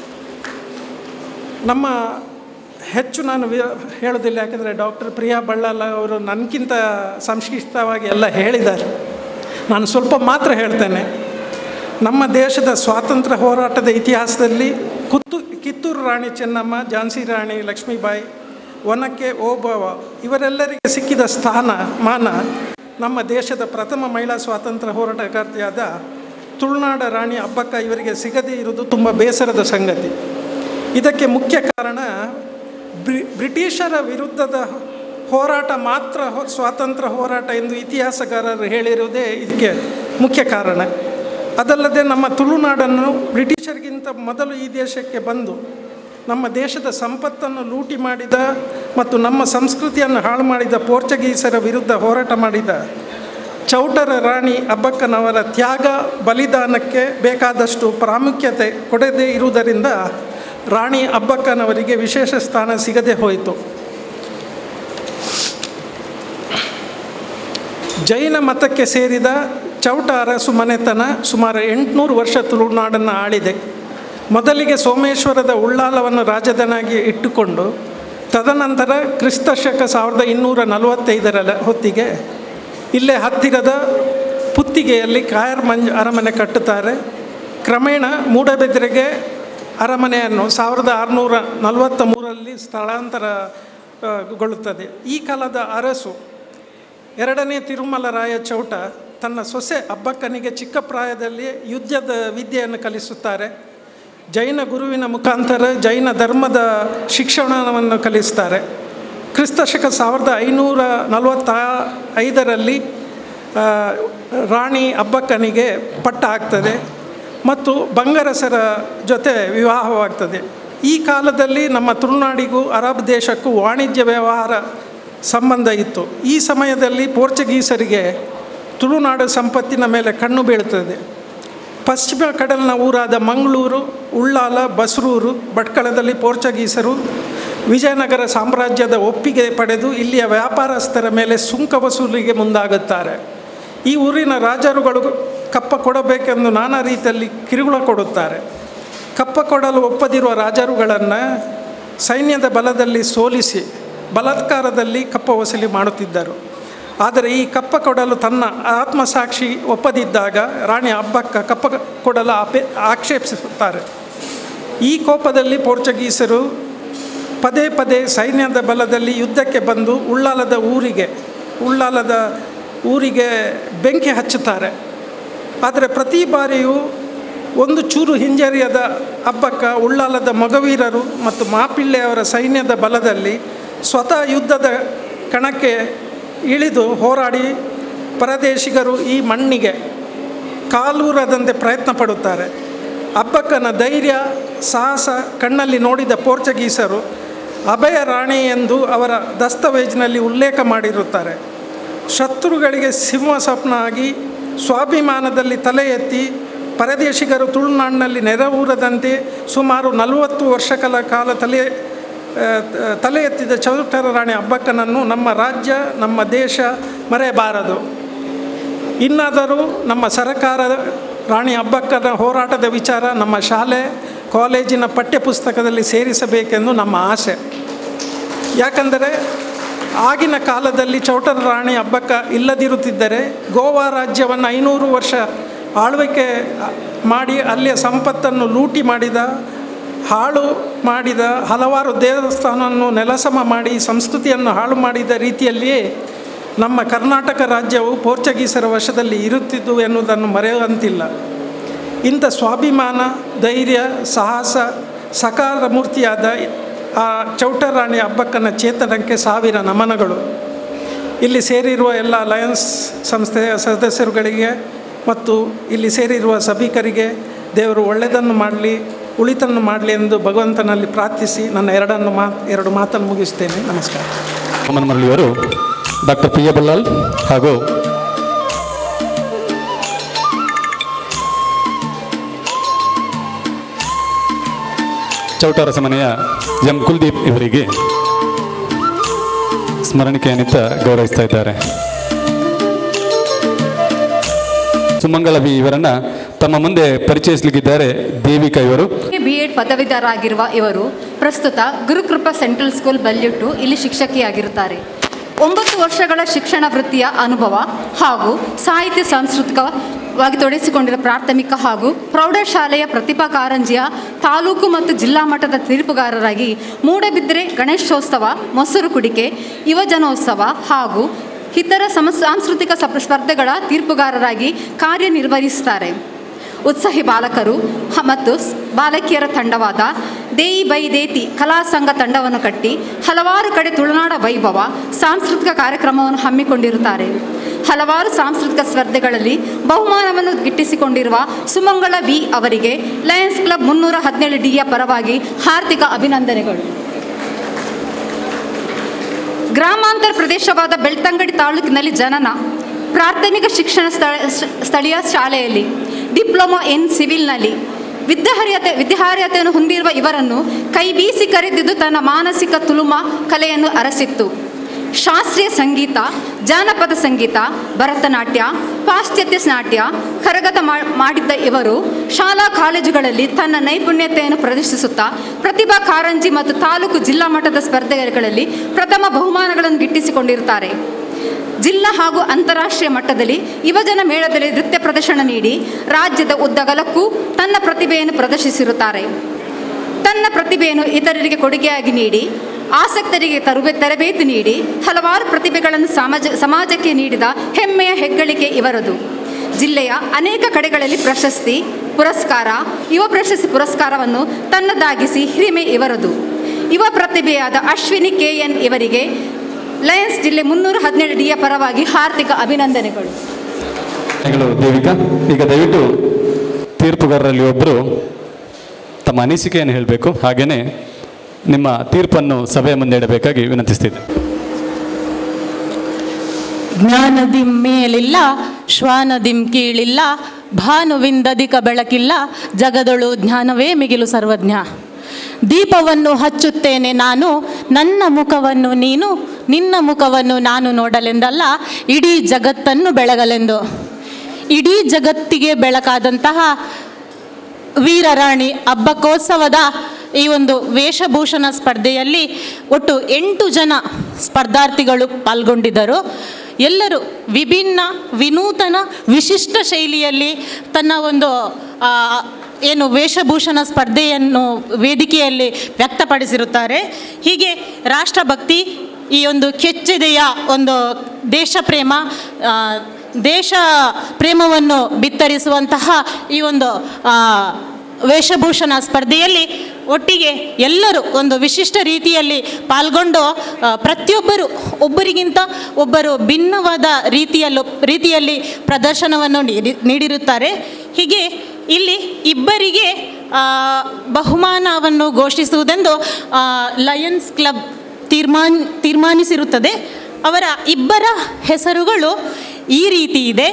L: ನಮ್ಮ ಹೆಚ್ಚು ನಾನು ವಿ- ಹೇಳೋದಿಲ್ಲ ಯಾಕಂದರೆ ಡಾಕ್ಟರ್ ಪ್ರಿಯಾ ಬಳ್ಳಾಲ ಅವರು ನನಗಿಂತ ಸಂಕ್ಷಿಪ್ತವಾಗಿ ಎಲ್ಲ ಹೇಳಿದ್ದಾರೆ ನಾನು ಸ್ವಲ್ಪ ಮಾತ್ರ ಹೇಳ್ತೇನೆ ನಮ್ಮ ದೇಶದ ಸ್ವಾತಂತ್ರ್ಯ ಹೋರಾಟದ ಇತಿಹಾಸದಲ್ಲಿ ಕುತ್ತು ಕಿತ್ತೂರು ರಾಣಿ ಚೆನ್ನಮ್ಮ ಝಾನ್ಸಿ ರಾಣಿ ಲಕ್ಷ್ಮೀಬಾಯಿ ಒನಕೆ ಓಬವ್ವ ಇವರೆಲ್ಲರಿಗೆ ಸಿಕ್ಕಿದ ಸ್ಥಾನ ಮಾನ ನಮ್ಮ ದೇಶದ ಪ್ರಥಮ ಮಹಿಳಾ ಸ್ವಾತಂತ್ರ್ಯ ಹೋರಾಟಗಾರ್ತಿಯಾದ ತುಳುನಾಡ ರಾಣಿ ಹಬ್ಬಕ್ಕ ಇವರಿಗೆ ಸಿಗದೇ ಇರುವುದು ತುಂಬ ಬೇಸರದ ಸಂಗತಿ ಇದಕ್ಕೆ ಮುಖ್ಯ ಕಾರಣ ಬ್ರಿ ಬ್ರಿಟಿಷರ ವಿರುದ್ಧದ ಹೋರಾಟ ಮಾತ್ರ ಹೊ- ಸ್ವಾತಂತ್ರ್ಯ ಹೋರಾಟ ಎಂದು ಇತಿಹಾಸಗಾರರು ಹೇಳಿರುವುದೇ ಇದಕ್ಕೆ ಮುಖ್ಯ ಕಾರಣ ಅದಲ್ಲದೆ ನಮ್ಮ ತುಳುನಾಡನ್ನು ಬ್ರಿಟಿಷರಿಗಿಂತ ಮೊದಲು ಈ ದೇಶಕ್ಕೆ ಬಂದು ನಮ್ಮ ದೇಶದ ಸಂಪತ್ತನ್ನು ಲೂಟಿ ಮಾಡಿದ ಮತ್ತು ನಮ್ಮ ಸಂಸ್ಕೃತಿಯನ್ನು ಹಾಳು ಮಾಡಿದ ಪೋರ್ಚುಗೀಸರ ವಿರುದ್ಧ ಹೋರಾಟ ಮಾಡಿದ ಚೌಟರ ರಾಣಿ ಅಬ್ಬಕ್ಕನವರ ತ್ಯಾಗ ಬಲಿದಾನಕ್ಕೆ ಬೇಕಾದಷ್ಟು ಪ್ರಾಮುಖ್ಯತೆ ಕೊಡದೇ ಇರುವುದರಿಂದ ರಾಣಿ ಅಬ್ಬಕ್ಕನವರಿಗೆ ವಿಶೇಷ ಸ್ಥಾನ ಸಿಗದೆ ಹೋಯಿತು ಜೈನ ಮತಕ್ಕೆ ಸೇರಿದ ಚೌಟ ಅರಸು ಮನೆತನ ಸುಮಾರು ಎಂಟುನೂರು ವರ್ಷ ತುಳುನಾಡನ್ನು ಆಳಿದೆ ಮೊದಲಿಗೆ ಸೋಮೇಶ್ವರದ ಉಳ್ಳಾಲವನ್ನು ರಾಜಧಾನಿಯಾಗಿ ಇಟ್ಟುಕೊಂಡು ತದನಂತರ ಕ್ರಿಸ್ತ ಶಕ ಸಾವಿರದ ಇನ್ನೂರ ನಲವತ್ತೈದರ ಹೊತ್ತಿಗೆ ಇಲ್ಲೇ ಹತ್ತಿರದ ಪುತ್ತಿಗೆಯಲ್ಲಿ ಕಾಯರ್ ಮಂಜ್ ಅರಮನೆ ಕಟ್ಟುತ್ತಾರೆ ಕ್ರಮೇಣ ಮೂಡಬಿದ್ರೆಗೆ ಅರಮನೆಯನ್ನು ಸಾವಿರದ ಆರುನೂರ ನಲವತ್ತ ಮೂರರಲ್ಲಿ ಸ್ಥಳಾಂತರ ಆ, ಗೊಳ್ಳುತ್ತದೆ ಈ ಕಾಲದ ಅರಸು ಎರಡನೇ ತಿರುಮಲರಾಯ ಚೌಟ ತನ್ನ ಸೊಸೆ ಅಬ್ಬಕ್ಕನಿಗೆ ಚಿಕ್ಕ ಪ್ರಾಯದಲ್ಲಿ ಯುದ್ಧದ ವಿದ್ಯೆಯನ್ನು ಕಲಿಸುತ್ತಾರೆ ಜೈನ ಗುರುವಿನ ಮುಖಾಂತರ ಜೈನ ಧರ್ಮದ ಶಿಕ್ಷಣವನ್ನು ಕಲಿಸ್ತಾರೆ ಕ್ರಿಸ್ತಶಕ ಸಾವಿರದ ಐನೂರ ನಲವತ್ತ ಐದರಲ್ಲಿ ಆ, ರಾಣಿ ಅಬ್ಬಕ್ಕನಿಗೆ ಪಟ್ಟ ಆಗ್ತದೆ ಮತ್ತು ಬಂಗರಸರ ಜೊತೆ ವಿವಾಹವಾಗ್ತದೆ ಈ ಕಾಲದಲ್ಲಿ ನಮ್ಮ ತುಳುನಾಡಿಗೂ ಅರಬ್ ದೇಶಕ್ಕೂ ವಾಣಿಜ್ಯ ವ್ಯವಹಾರ ಸಂಬಂಧ ಇತ್ತು ಈ ಸಮಯದಲ್ಲಿ ಪೋರ್ಚುಗೀಸರಿಗೆ ತುಳುನಾಡು ಸಂಪತ್ತಿನ ಮೇಲೆ ಕಣ್ಣು ಬೀಳ್ತದೆ ಪಶ್ಚಿಮ ಕಡಲಿನ ಊರಾದ ಮಂಗಳೂರು ಉಳ್ಳಾಲ ಬಸ್ರೂರು ಭಟ್ಕಳದಲ್ಲಿ ಪೋರ್ಚುಗೀಸರು ವಿಜಯನಗರ ಸಾಮ್ರಾಜ್ಯದ ಒಪ್ಪಿಗೆ ಪಡೆದು ಇಲ್ಲಿಯ ವ್ಯಾಪಾರಸ್ಥರ ಮೇಲೆ ಸುಂಕ ವಸೂಲಿಗೆ ಮುಂದಾಗುತ್ತಾರೆ ಈ ಊರಿನ ರಾಜರುಗಳು ಕಪ್ಪ ಕೊಡಬೇಕೆಂದು ನಾನಾ ರೀತಿಯಲ್ಲಿ ಕಿರುಕುಳ ಕೊಡುತ್ತಾರೆ ಕಪ್ಪ ಕೊಡಲು ಒಪ್ಪದಿರುವ ರಾಜರುಗಳನ್ನು ಸೈನ್ಯದ ಬಲದಲ್ಲಿ ಸೋಲಿಸಿ ಬಲಾತ್ಕಾರದಲ್ಲಿ ಕಪ್ಪ ವಸೂಲಿ ಮಾಡುತ್ತಿದ್ದರು ಆದರೆ ಈ ಕಪ್ಪ ಕೊಡಲು ತನ್ನ ಆತ್ಮಸಾಕ್ಷಿ ಒಪ್ಪದಿದ್ದಾಗ ರಾಣಿ ಹಬ್ಬಕ್ಕ ಕಪ್ಪ ಕೊಡಲು ಆಪೆ ಆಕ್ಷೇಪಿಸುತ್ತಾರೆ ಈ ಕೋಪದಲ್ಲಿ ಪೋರ್ಚುಗೀಸರು ಪದೇ ಪದೇ ಸೈನ್ಯದ ಬಲದಲ್ಲಿ ಯುದ್ಧಕ್ಕೆ ಬಂದು ಉಳ್ಳಾಲದ ಊರಿಗೆ ಉಳ್ಳಾಲದ ಊರಿಗೆ ಬೆಂಕಿ ಹಚ್ಚುತ್ತಾರೆ ಆದರೆ ಪ್ರತಿ ಬಾರಿಯೂ ಒಂದು ಚೂರು ಹಿಂಜರಿಯದ ಹಬ್ಬಕ್ಕ ಉಳ್ಳಾಲದ ಮಗವೀರರು ಮತ್ತು ಮಾಪಿಳ್ಳೆಯವರ ಸೈನ್ಯದ ಬಲದಲ್ಲಿ ಸ್ವತಃ ಯುದ್ಧದ ಕಣಕ್ಕೆ ಇಳಿದು ಹೋರಾಡಿ ಪರದೇಶಿಗರು ಈ ಮಣ್ಣಿಗೆ ಕಾಲೂರದಂತೆ ಪ್ರಯತ್ನ ಪಡುತ್ತಾರೆ ಹಬ್ಬಕ್ಕನ ಧೈರ್ಯ ಸಾಹಸ ಕಣ್ಣಲ್ಲಿ ನೋಡಿದ ಪೋರ್ಚುಗೀಸರು ಅಭಯ ರಾಣಿ ಎಂದು ಅವರ ದಸ್ತಾವೇಜಿನಲ್ಲಿ ಉಲ್ಲೇಖ ಮಾಡಿರುತ್ತಾರೆ ಶತ್ರುಗಳಿಗೆ ಸಿಂಹ ಸ್ವಪ್ನ ಆಗಿ ಸ್ವಾಭಿಮಾನದಲ್ಲಿ ತಲೆ ಎತ್ತಿ ಪರದೇಶಿಗರು ತುಳುನಾಡಿನಲ್ಲಿ ನೆರವೂರದಂತೆ ಸುಮಾರು ನಲವತ್ತು ವರ್ಷಗಳ ಕಾಲ ತಲೆ ಆ, ತಲೆ ಎತ್ತಿದ ಚೌಟರ ರಾಣಿ ಹಬ್ಬಕ್ಕನನ್ನು ನಮ್ಮ ರಾಜ್ಯ ನಮ್ಮ ದೇಶ ಮರೆಯಬಾರದು ಇನ್ನಾದರೂ ನಮ್ಮ ಸರಕಾರ ರಾಣಿ ಹಬ್ಬಕ್ಕನ ಹೋರಾಟದ ವಿಚಾರ ನಮ್ಮ ಶಾಲೆ ಕಾಲೇಜಿನ ಪಠ್ಯಪುಸ್ತಕದಲ್ಲಿ ಸೇರಿಸಬೇಕೆಂದು ನಮ್ಮ ಆಸೆ ಯಾಕಂದರೆ ಆಗಿನ ಕಾಲದಲ್ಲಿ ಚೌಟರ ರಾಣಿ ಹಬ್ಬಕ್ಕ ಇಲ್ಲದಿರುತ್ತಿದ್ದರೆ ಗೋವಾ ರಾಜ್ಯವನ್ನು ಐನೂರು ವರ್ಷ ಆಳ್ವಿಕೆ ಮಾಡಿ ಅಲ್ಲಿಯ ಸಂಪತ್ತನ್ನು ಲೂಟಿ ಮಾಡಿದ ಹಾಳು ಮಾಡಿದ ಹಲವಾರು ದೇವಸ್ಥಾನವನ್ನು ನೆಲಸಮ ಮಾಡಿ ಸಂಸ್ಕೃತಿಯನ್ನು ಹಾಳು ಮಾಡಿದ ರೀತಿಯಲ್ಲಿಯೇ ನಮ್ಮ ಕರ್ನಾಟಕ ರಾಜ್ಯವು ಪೋರ್ಚುಗೀಸರ ವಶದಲ್ಲಿ ಇರುತ್ತಿದ್ದು ಎನ್ನುವುದನ್ನು ಮರೆಯುವಂತಿಲ್ಲ ಇಂಥ ಸ್ವಾಭಿಮಾನ ಧೈರ್ಯ ಸಾಹಸ ಸಕಾರ ಮೂರ್ತಿಯಾದ ಆ ಚೌಟರಾಣಿ ಹಬ್ಬಕ್ಕನ ಚೇತನಕ್ಕೆ ಸಾವಿರ ನಮನಗಳು ಇಲ್ಲಿ ಸೇರಿರುವ ಎಲ್ಲ ಲಯನ್ಸ್ ಸಂಸ್ಥೆಯ ಸದಸ್ಯರುಗಳಿಗೆ ಮತ್ತು ಇಲ್ಲಿ ಸೇರಿರುವ ಸಭಿಕರಿಗೆ ದೇವರು ಒಳ್ಳೆಯದನ್ನು ಮಾಡಲಿ ಉಳಿತನ್ನು ಮಾಡಲಿ ಎಂದು ಭಗವಂತನಲ್ಲಿ ಪ್ರಾರ್ಥಿಸಿ ನನ್ನ ಎರಡನ್ನು ಮಾತು ಎರಡು ಮಾತನ್ನು ಮುಗಿಸ್ತೇನೆ ನಮಸ್ಕಾರ
A: ಅಮನ್ ಮುರಳಿಯವರು ಡಾಕ್ಟರ್ ಪಿ ಎ ಬಲ್ಲಾಲ್ ಹಾಗೂ ಚೌಟಾರಸ ಮನೆಯ ಎಂ ಕುಲ್ದೀಪ್ ಇವರಿಗೆ ಸ್ಮರಣಿಕೆಯನ್ನಿತ್ತ ಗೌರವಿಸ್ತಾ ಇದ್ದಾರೆ ಸುಮಂಗಲ ವಿ ಇವರನ್ನ ತಮ್ಮ ಮುಂದೆ ಪರಿಚಯಿಸಲಿಕ್ಕಿದ್ದಾರೆ ದೇವಿಕಾ ಇವರು
M: ಬಿ ಎಡ್ ಪದವೀಧರಾಗಿರುವ ಇವರು ಪ್ರಸ್ತುತ ಗುರುಕೃಪಾ ಸೆಂಟ್ರಲ್ ಸ್ಕೂಲ್ ಬಲ್ಯುಟ್ಟು ಇಲ್ಲಿ ಶಿಕ್ಷಕಿಯಾಗಿರುತ್ತಾರೆ ಒಂಬತ್ತು ವರ್ಷಗಳ ಶಿಕ್ಷಣ ವೃತ್ತಿಯ ಅನುಭವ ಹಾಗೂ ಸಾಹಿತ್ಯ ಸಾಂಸ್ಕೃತಿಕವಾಗಿ ತೊಡಗಿಸಿಕೊಂಡಿರುವ ಪ್ರಾಥಮಿಕ ಹಾಗೂ ಪ್ರೌಢಶಾಲೆಯ ಪ್ರತಿಭಾ ಕಾರಂಜಿಯ ತಾಲೂಕು ಮತ್ತು ಜಿಲ್ಲಾ ಮಟ್ಟದ ತೀರ್ಪುಗಾರರಾಗಿ ಮೂಡಬಿದ್ರೆ ಗಣೇಶೋತ್ಸವ ಮೊಸರು ಕುಡಿಕೆ ಯುವಜನೋತ್ಸವ ಹಾಗೂ ಇತರ ಸಮ ಸಾಂಸ್ಕೃತಿಕ ಸಪ್- ಸ್ಪರ್ಧೆಗಳ ತೀರ್ಪುಗಾರರಾಗಿ ಕಾರ್ಯನಿರ್ವಹಿಸುತ್ತಾರೆ ಉತ್ಸಾಹಿ ಬಾಲಕರು ಹ- ಮತ್ತು ಸ್- ಬಾಲಕಿಯರ ತಂಡವಾದ ದೇಯಿ ಬೈ ದೇತಿ ಕಲಾ ಸಂಘ ತಂಡವನ್ನು ಕಟ್ಟಿ ಹಲವಾರು ಕಡೆ ತುಳುನಾಡ ವೈಭವ ಸಾಂಸ್ಕೃತಿಕ ಕಾರ್ಯಕ್ರಮವನ್ನು ಹಮ್ಮಿಕೊಂಡಿರುತ್ತಾರೆ ಹಲವಾರು ಸಾಂಸ್ಕೃತಿಕ ಸ್ಪರ್ಧೆಗಳಲ್ಲಿ ಬಹುಮಾನವನ್ನು ಗಿಟ್ಟಿಸಿಕೊಂಡಿರುವ ಸುಮಂಗಳ ವಿ ಅವರಿಗೆ ಲಯನ್ಸ್ ಕ್ಲಬ್ ಮುನ್ನೂರ ಹದಿನೇಳು ಡಿಯ ಪರವಾಗಿ ಹಾರ್ದಿಕ ಅಭಿನಂದನೆಗಳು ಗ್ರಾಮಾಂತರ ಪ್ರದೇಶವಾದ ಬೆಳ್ತಂಗಡಿ ತಾಲೂಕಿನಲ್ಲಿ ಜನನ ಪ್ರಾಥಮಿಕ ಶಿಕ್ಷಣ ಸ್ಥಳ ಸ್ಥಳೀಯ ಶಾಲೆಯಲ್ಲಿ ಡಿಪ್ಲೊಮಾ ಇನ್ ಸಿವಿಲ್ನಲ್ಲಿ ವಿದ್ಯಾರ್ಹತೆ ವಿದ್ಯಾರ್ಹತೆಯನ್ನು ಹೊಂದಿರುವ ಇವರನ್ನು ಕೈ ಬೀಸಿ ಕರೆದಿದ್ದು ತನ್ನ ಮಾನಸಿಕ ತುಳುಮ ಕಲೆಯನ್ನು ಅರಸಿತ್ತು ಶಾಸ್ತ್ರೀಯ ಸಂಗೀತ ಜಾನಪದ ಸಂಗೀತ ಭರತನಾಟ್ಯ ಪಾಶ್ಚಾತ್ಯ ನಾಟ್ಯ ಕರಗತ ಮಾ- ಮಾಡಿದ್ದ ಇವರು ಶಾಲಾ ಕಾಲೇಜುಗಳಲ್ಲಿ ತನ್ನ ನೈಪುಣ್ಯತೆಯನ್ನು ಪ್ರದರ್ಶಿಸುತ್ತಾ ಪ್ರತಿಭಾ ಕಾರಂಜಿ ಮತ್ತು ತಾಲೂಕು ಜಿಲ್ಲಾ ಮಟ್ಟದ ಸ್ಪರ್ಧೆಗಳಲ್ಲಿ ಪ್ರಥಮ ಬಹುಮಾನಗಳನ್ನು ಗಿಟ್ಟಿಸಿಕೊಂಡಿರುತ್ತಾರೆ ಜಿಲ್ಲಾ ಹಾಗೂ ಅಂತಾರಾಷ್ಟ್ರೀಯ ಮಟ್ಟದಲ್ಲಿ ಯುವಜನ ಮೇಳದಲ್ಲಿ ನೃತ್ಯ ಪ್ರದರ್ಶನ ನೀಡಿ ರಾಜ್ಯದ ಉದ್ದಗಲಕ್ಕೂ ತನ್ನ ಪ್ರತಿಭೆಯನ್ನು ಪ್ರದರ್ಶಿಸಿರುತ್ತಾರೆ ತನ್ನ ಪ್ರತಿಭೆಯನ್ನು ಇತರರಿಗೆ ಕೊಡುಗೆಯಾಗಿ ನೀಡಿ ಆಸಕ್ತರಿಗೆ ತರಬೇ ತರಬೇತಿ ನೀಡಿ ಹಲವಾರು ಪ್ರತಿಭೆಗಳನ್ನು ಸಮಾಜ ಸಮಾಜಕ್ಕೆ ನೀಡಿದ ಹೆಮ್ಮೆಯ ಹೆಗ್ಗಳಿಕೆ ಇವರದು ಜಿಲ್ಲೆಯ ಅನೇಕ ಕಡೆಗಳಲ್ಲಿ ಪ್ರಶಸ್ತಿ ಪುರಸ್ಕಾರ ಯುವ ಪ್ರಶಸ್ತಿ ಪುರಸ್ಕಾರವನ್ನು ತನ್ನದಾಗಿಸಿ ಹಿರಿಮೆ ಇವರದು ಯುವ ಪ್ರತಿಭೆಯಾದ ಅಶ್ವಿನಿ ಕೆ ಎನ್ ಇವರಿಗೆ ಲಯನ್ಸ್ ಜಿಲ್ಲೆ ಮುನ್ನೂರ ಹದಿನೇಳು ಡಿಯ ಪರವಾಗಿ ಹಾರ್ದಿಕ ಅಭಿನಂದನೆಗಳು
A: ಧನ್ಯವಾದಗಳು ದೇವಿಕಾ ಈಗ ದಯವಿಟ್ಟು ತೀರ್ಪುಗಾರರಲ್ಲಿ ಒಬ್ಬರು ತಮ್ಮ ಅನಿಸಿಕೆಯನ್ನು ಹೇಳಬೇಕು ಹಾಗೆಯೇ ನಿಮ್ಮ ತೀರ್ಪನ್ನು ಸಭೆಯ ಮುಂದೆ ಇಡಬೇಕಾಗಿ ವಿನಂತಿಸ್ತಿದ್ದೆ
N: ಜ್ಞಾನದಿಂ ಮೇಲಿಲ್ಲ ಶ್ವಾನದಿಂ ಕೀಳಿಲ್ಲ ಭಾನುವಿಂದಧಿಕ ಬೆಳಕಿಲ್ಲ ಜಗದೊಳು ಜ್ಞಾನವೇ ಮಿಗಿಲು ಸರ್ವಜ್ಞ ದೀಪವನ್ನು ಹಚ್ಚುತ್ತೇನೆ ನಾನು ನನ್ನ ಮುಖವನ್ನು ನೀನು ನಿನ್ನ ಮುಖವನ್ನು ನಾನು ನೋಡಲೆಂದಲ್ಲ ಇಡೀ ಜಗತ್ತನ್ನು ಬೆಳಗಲೆಂದು ಇಡೀ ಜಗತ್ತಿಗೆ ಬೆಳಕಾದಂತಹ ವೀರರಾಣಿ ಹಬ್ಬಕ್ಕೋತ್ಸವದ ಈ ಒಂದು ವೇಷಭೂಷಣ ಸ್ಪರ್ಧೆಯಲ್ಲಿ ಒಟ್ಟು ಎಂಟು ಜನ ಸ್ಪರ್ಧಾರ್ಥಿಗಳು ಪಾಲ್ಗೊಂಡಿದ್ದರು ಎಲ್ಲರೂ ವಿಭಿನ್ನ ವಿನೂತನ ವಿಶಿಷ್ಟ ಶೈಲಿಯಲ್ಲಿ ತನ್ನ ಒಂದು ಆ, ಏನು ವೇಷಭೂಷಣ ಸ್ಪರ್ಧೆಯನ್ನು ವೇದಿಕೆಯಲ್ಲಿ ವ್ಯಕ್ತಪಡಿಸಿರುತ್ತಾರೆ ಹೀಗೆ ರಾಷ್ಟ್ರಭಕ್ತಿ ಈ ಒಂದು ಕೆಚ್ಚೆದೆಯ ಒಂದು ದೇಶ ಪ್ರೇಮ ಆ, ದೇಶ ಪ್ರೇಮವನ್ನು ಬಿತ್ತರಿಸುವಂತಹ ಈ ಒಂದು ಆ, ವೇಷಭೂಷಣ ಸ್ಪರ್ಧೆಯಲ್ಲಿ ಒಟ್ಟಿಗೆ ಎಲ್ಲರೂ ಒಂದು ವಿಶಿಷ್ಟ ರೀತಿಯಲ್ಲಿ ಪಾಲ್ಗೊಂಡು ಆ, ಪ್ರತಿಯೊಬ್ಬರು ಒಬ್ಬರಿಗಿಂತ ಒಬ್ಬರು ಭಿನ್ನವಾದ ರೀತಿಯಲ್ಲೂ ರೀತಿಯಲ್ಲಿ ಪ್ರದರ್ಶನವನ್ನು ನೀಡಿ ನೀಡಿರುತ್ತಾರೆ ಹೀಗೆ ಇಲ್ಲಿ ಇಬ್ಬರಿಗೆ ಆ, ಬಹುಮಾನವನ್ನು ಘೋಷಿಸುವುದೆಂದು ಆ, ಲಯನ್ಸ್ ಕ್ಲಬ್ ತೀರ್ಮಾನ್ ತೀರ್ಮಾನಿಸಿರುತ್ತದೆ ಅವರ ಇಬ್ಬರ ಹೆಸರುಗಳು ಈ ರೀತಿ ಇದೆ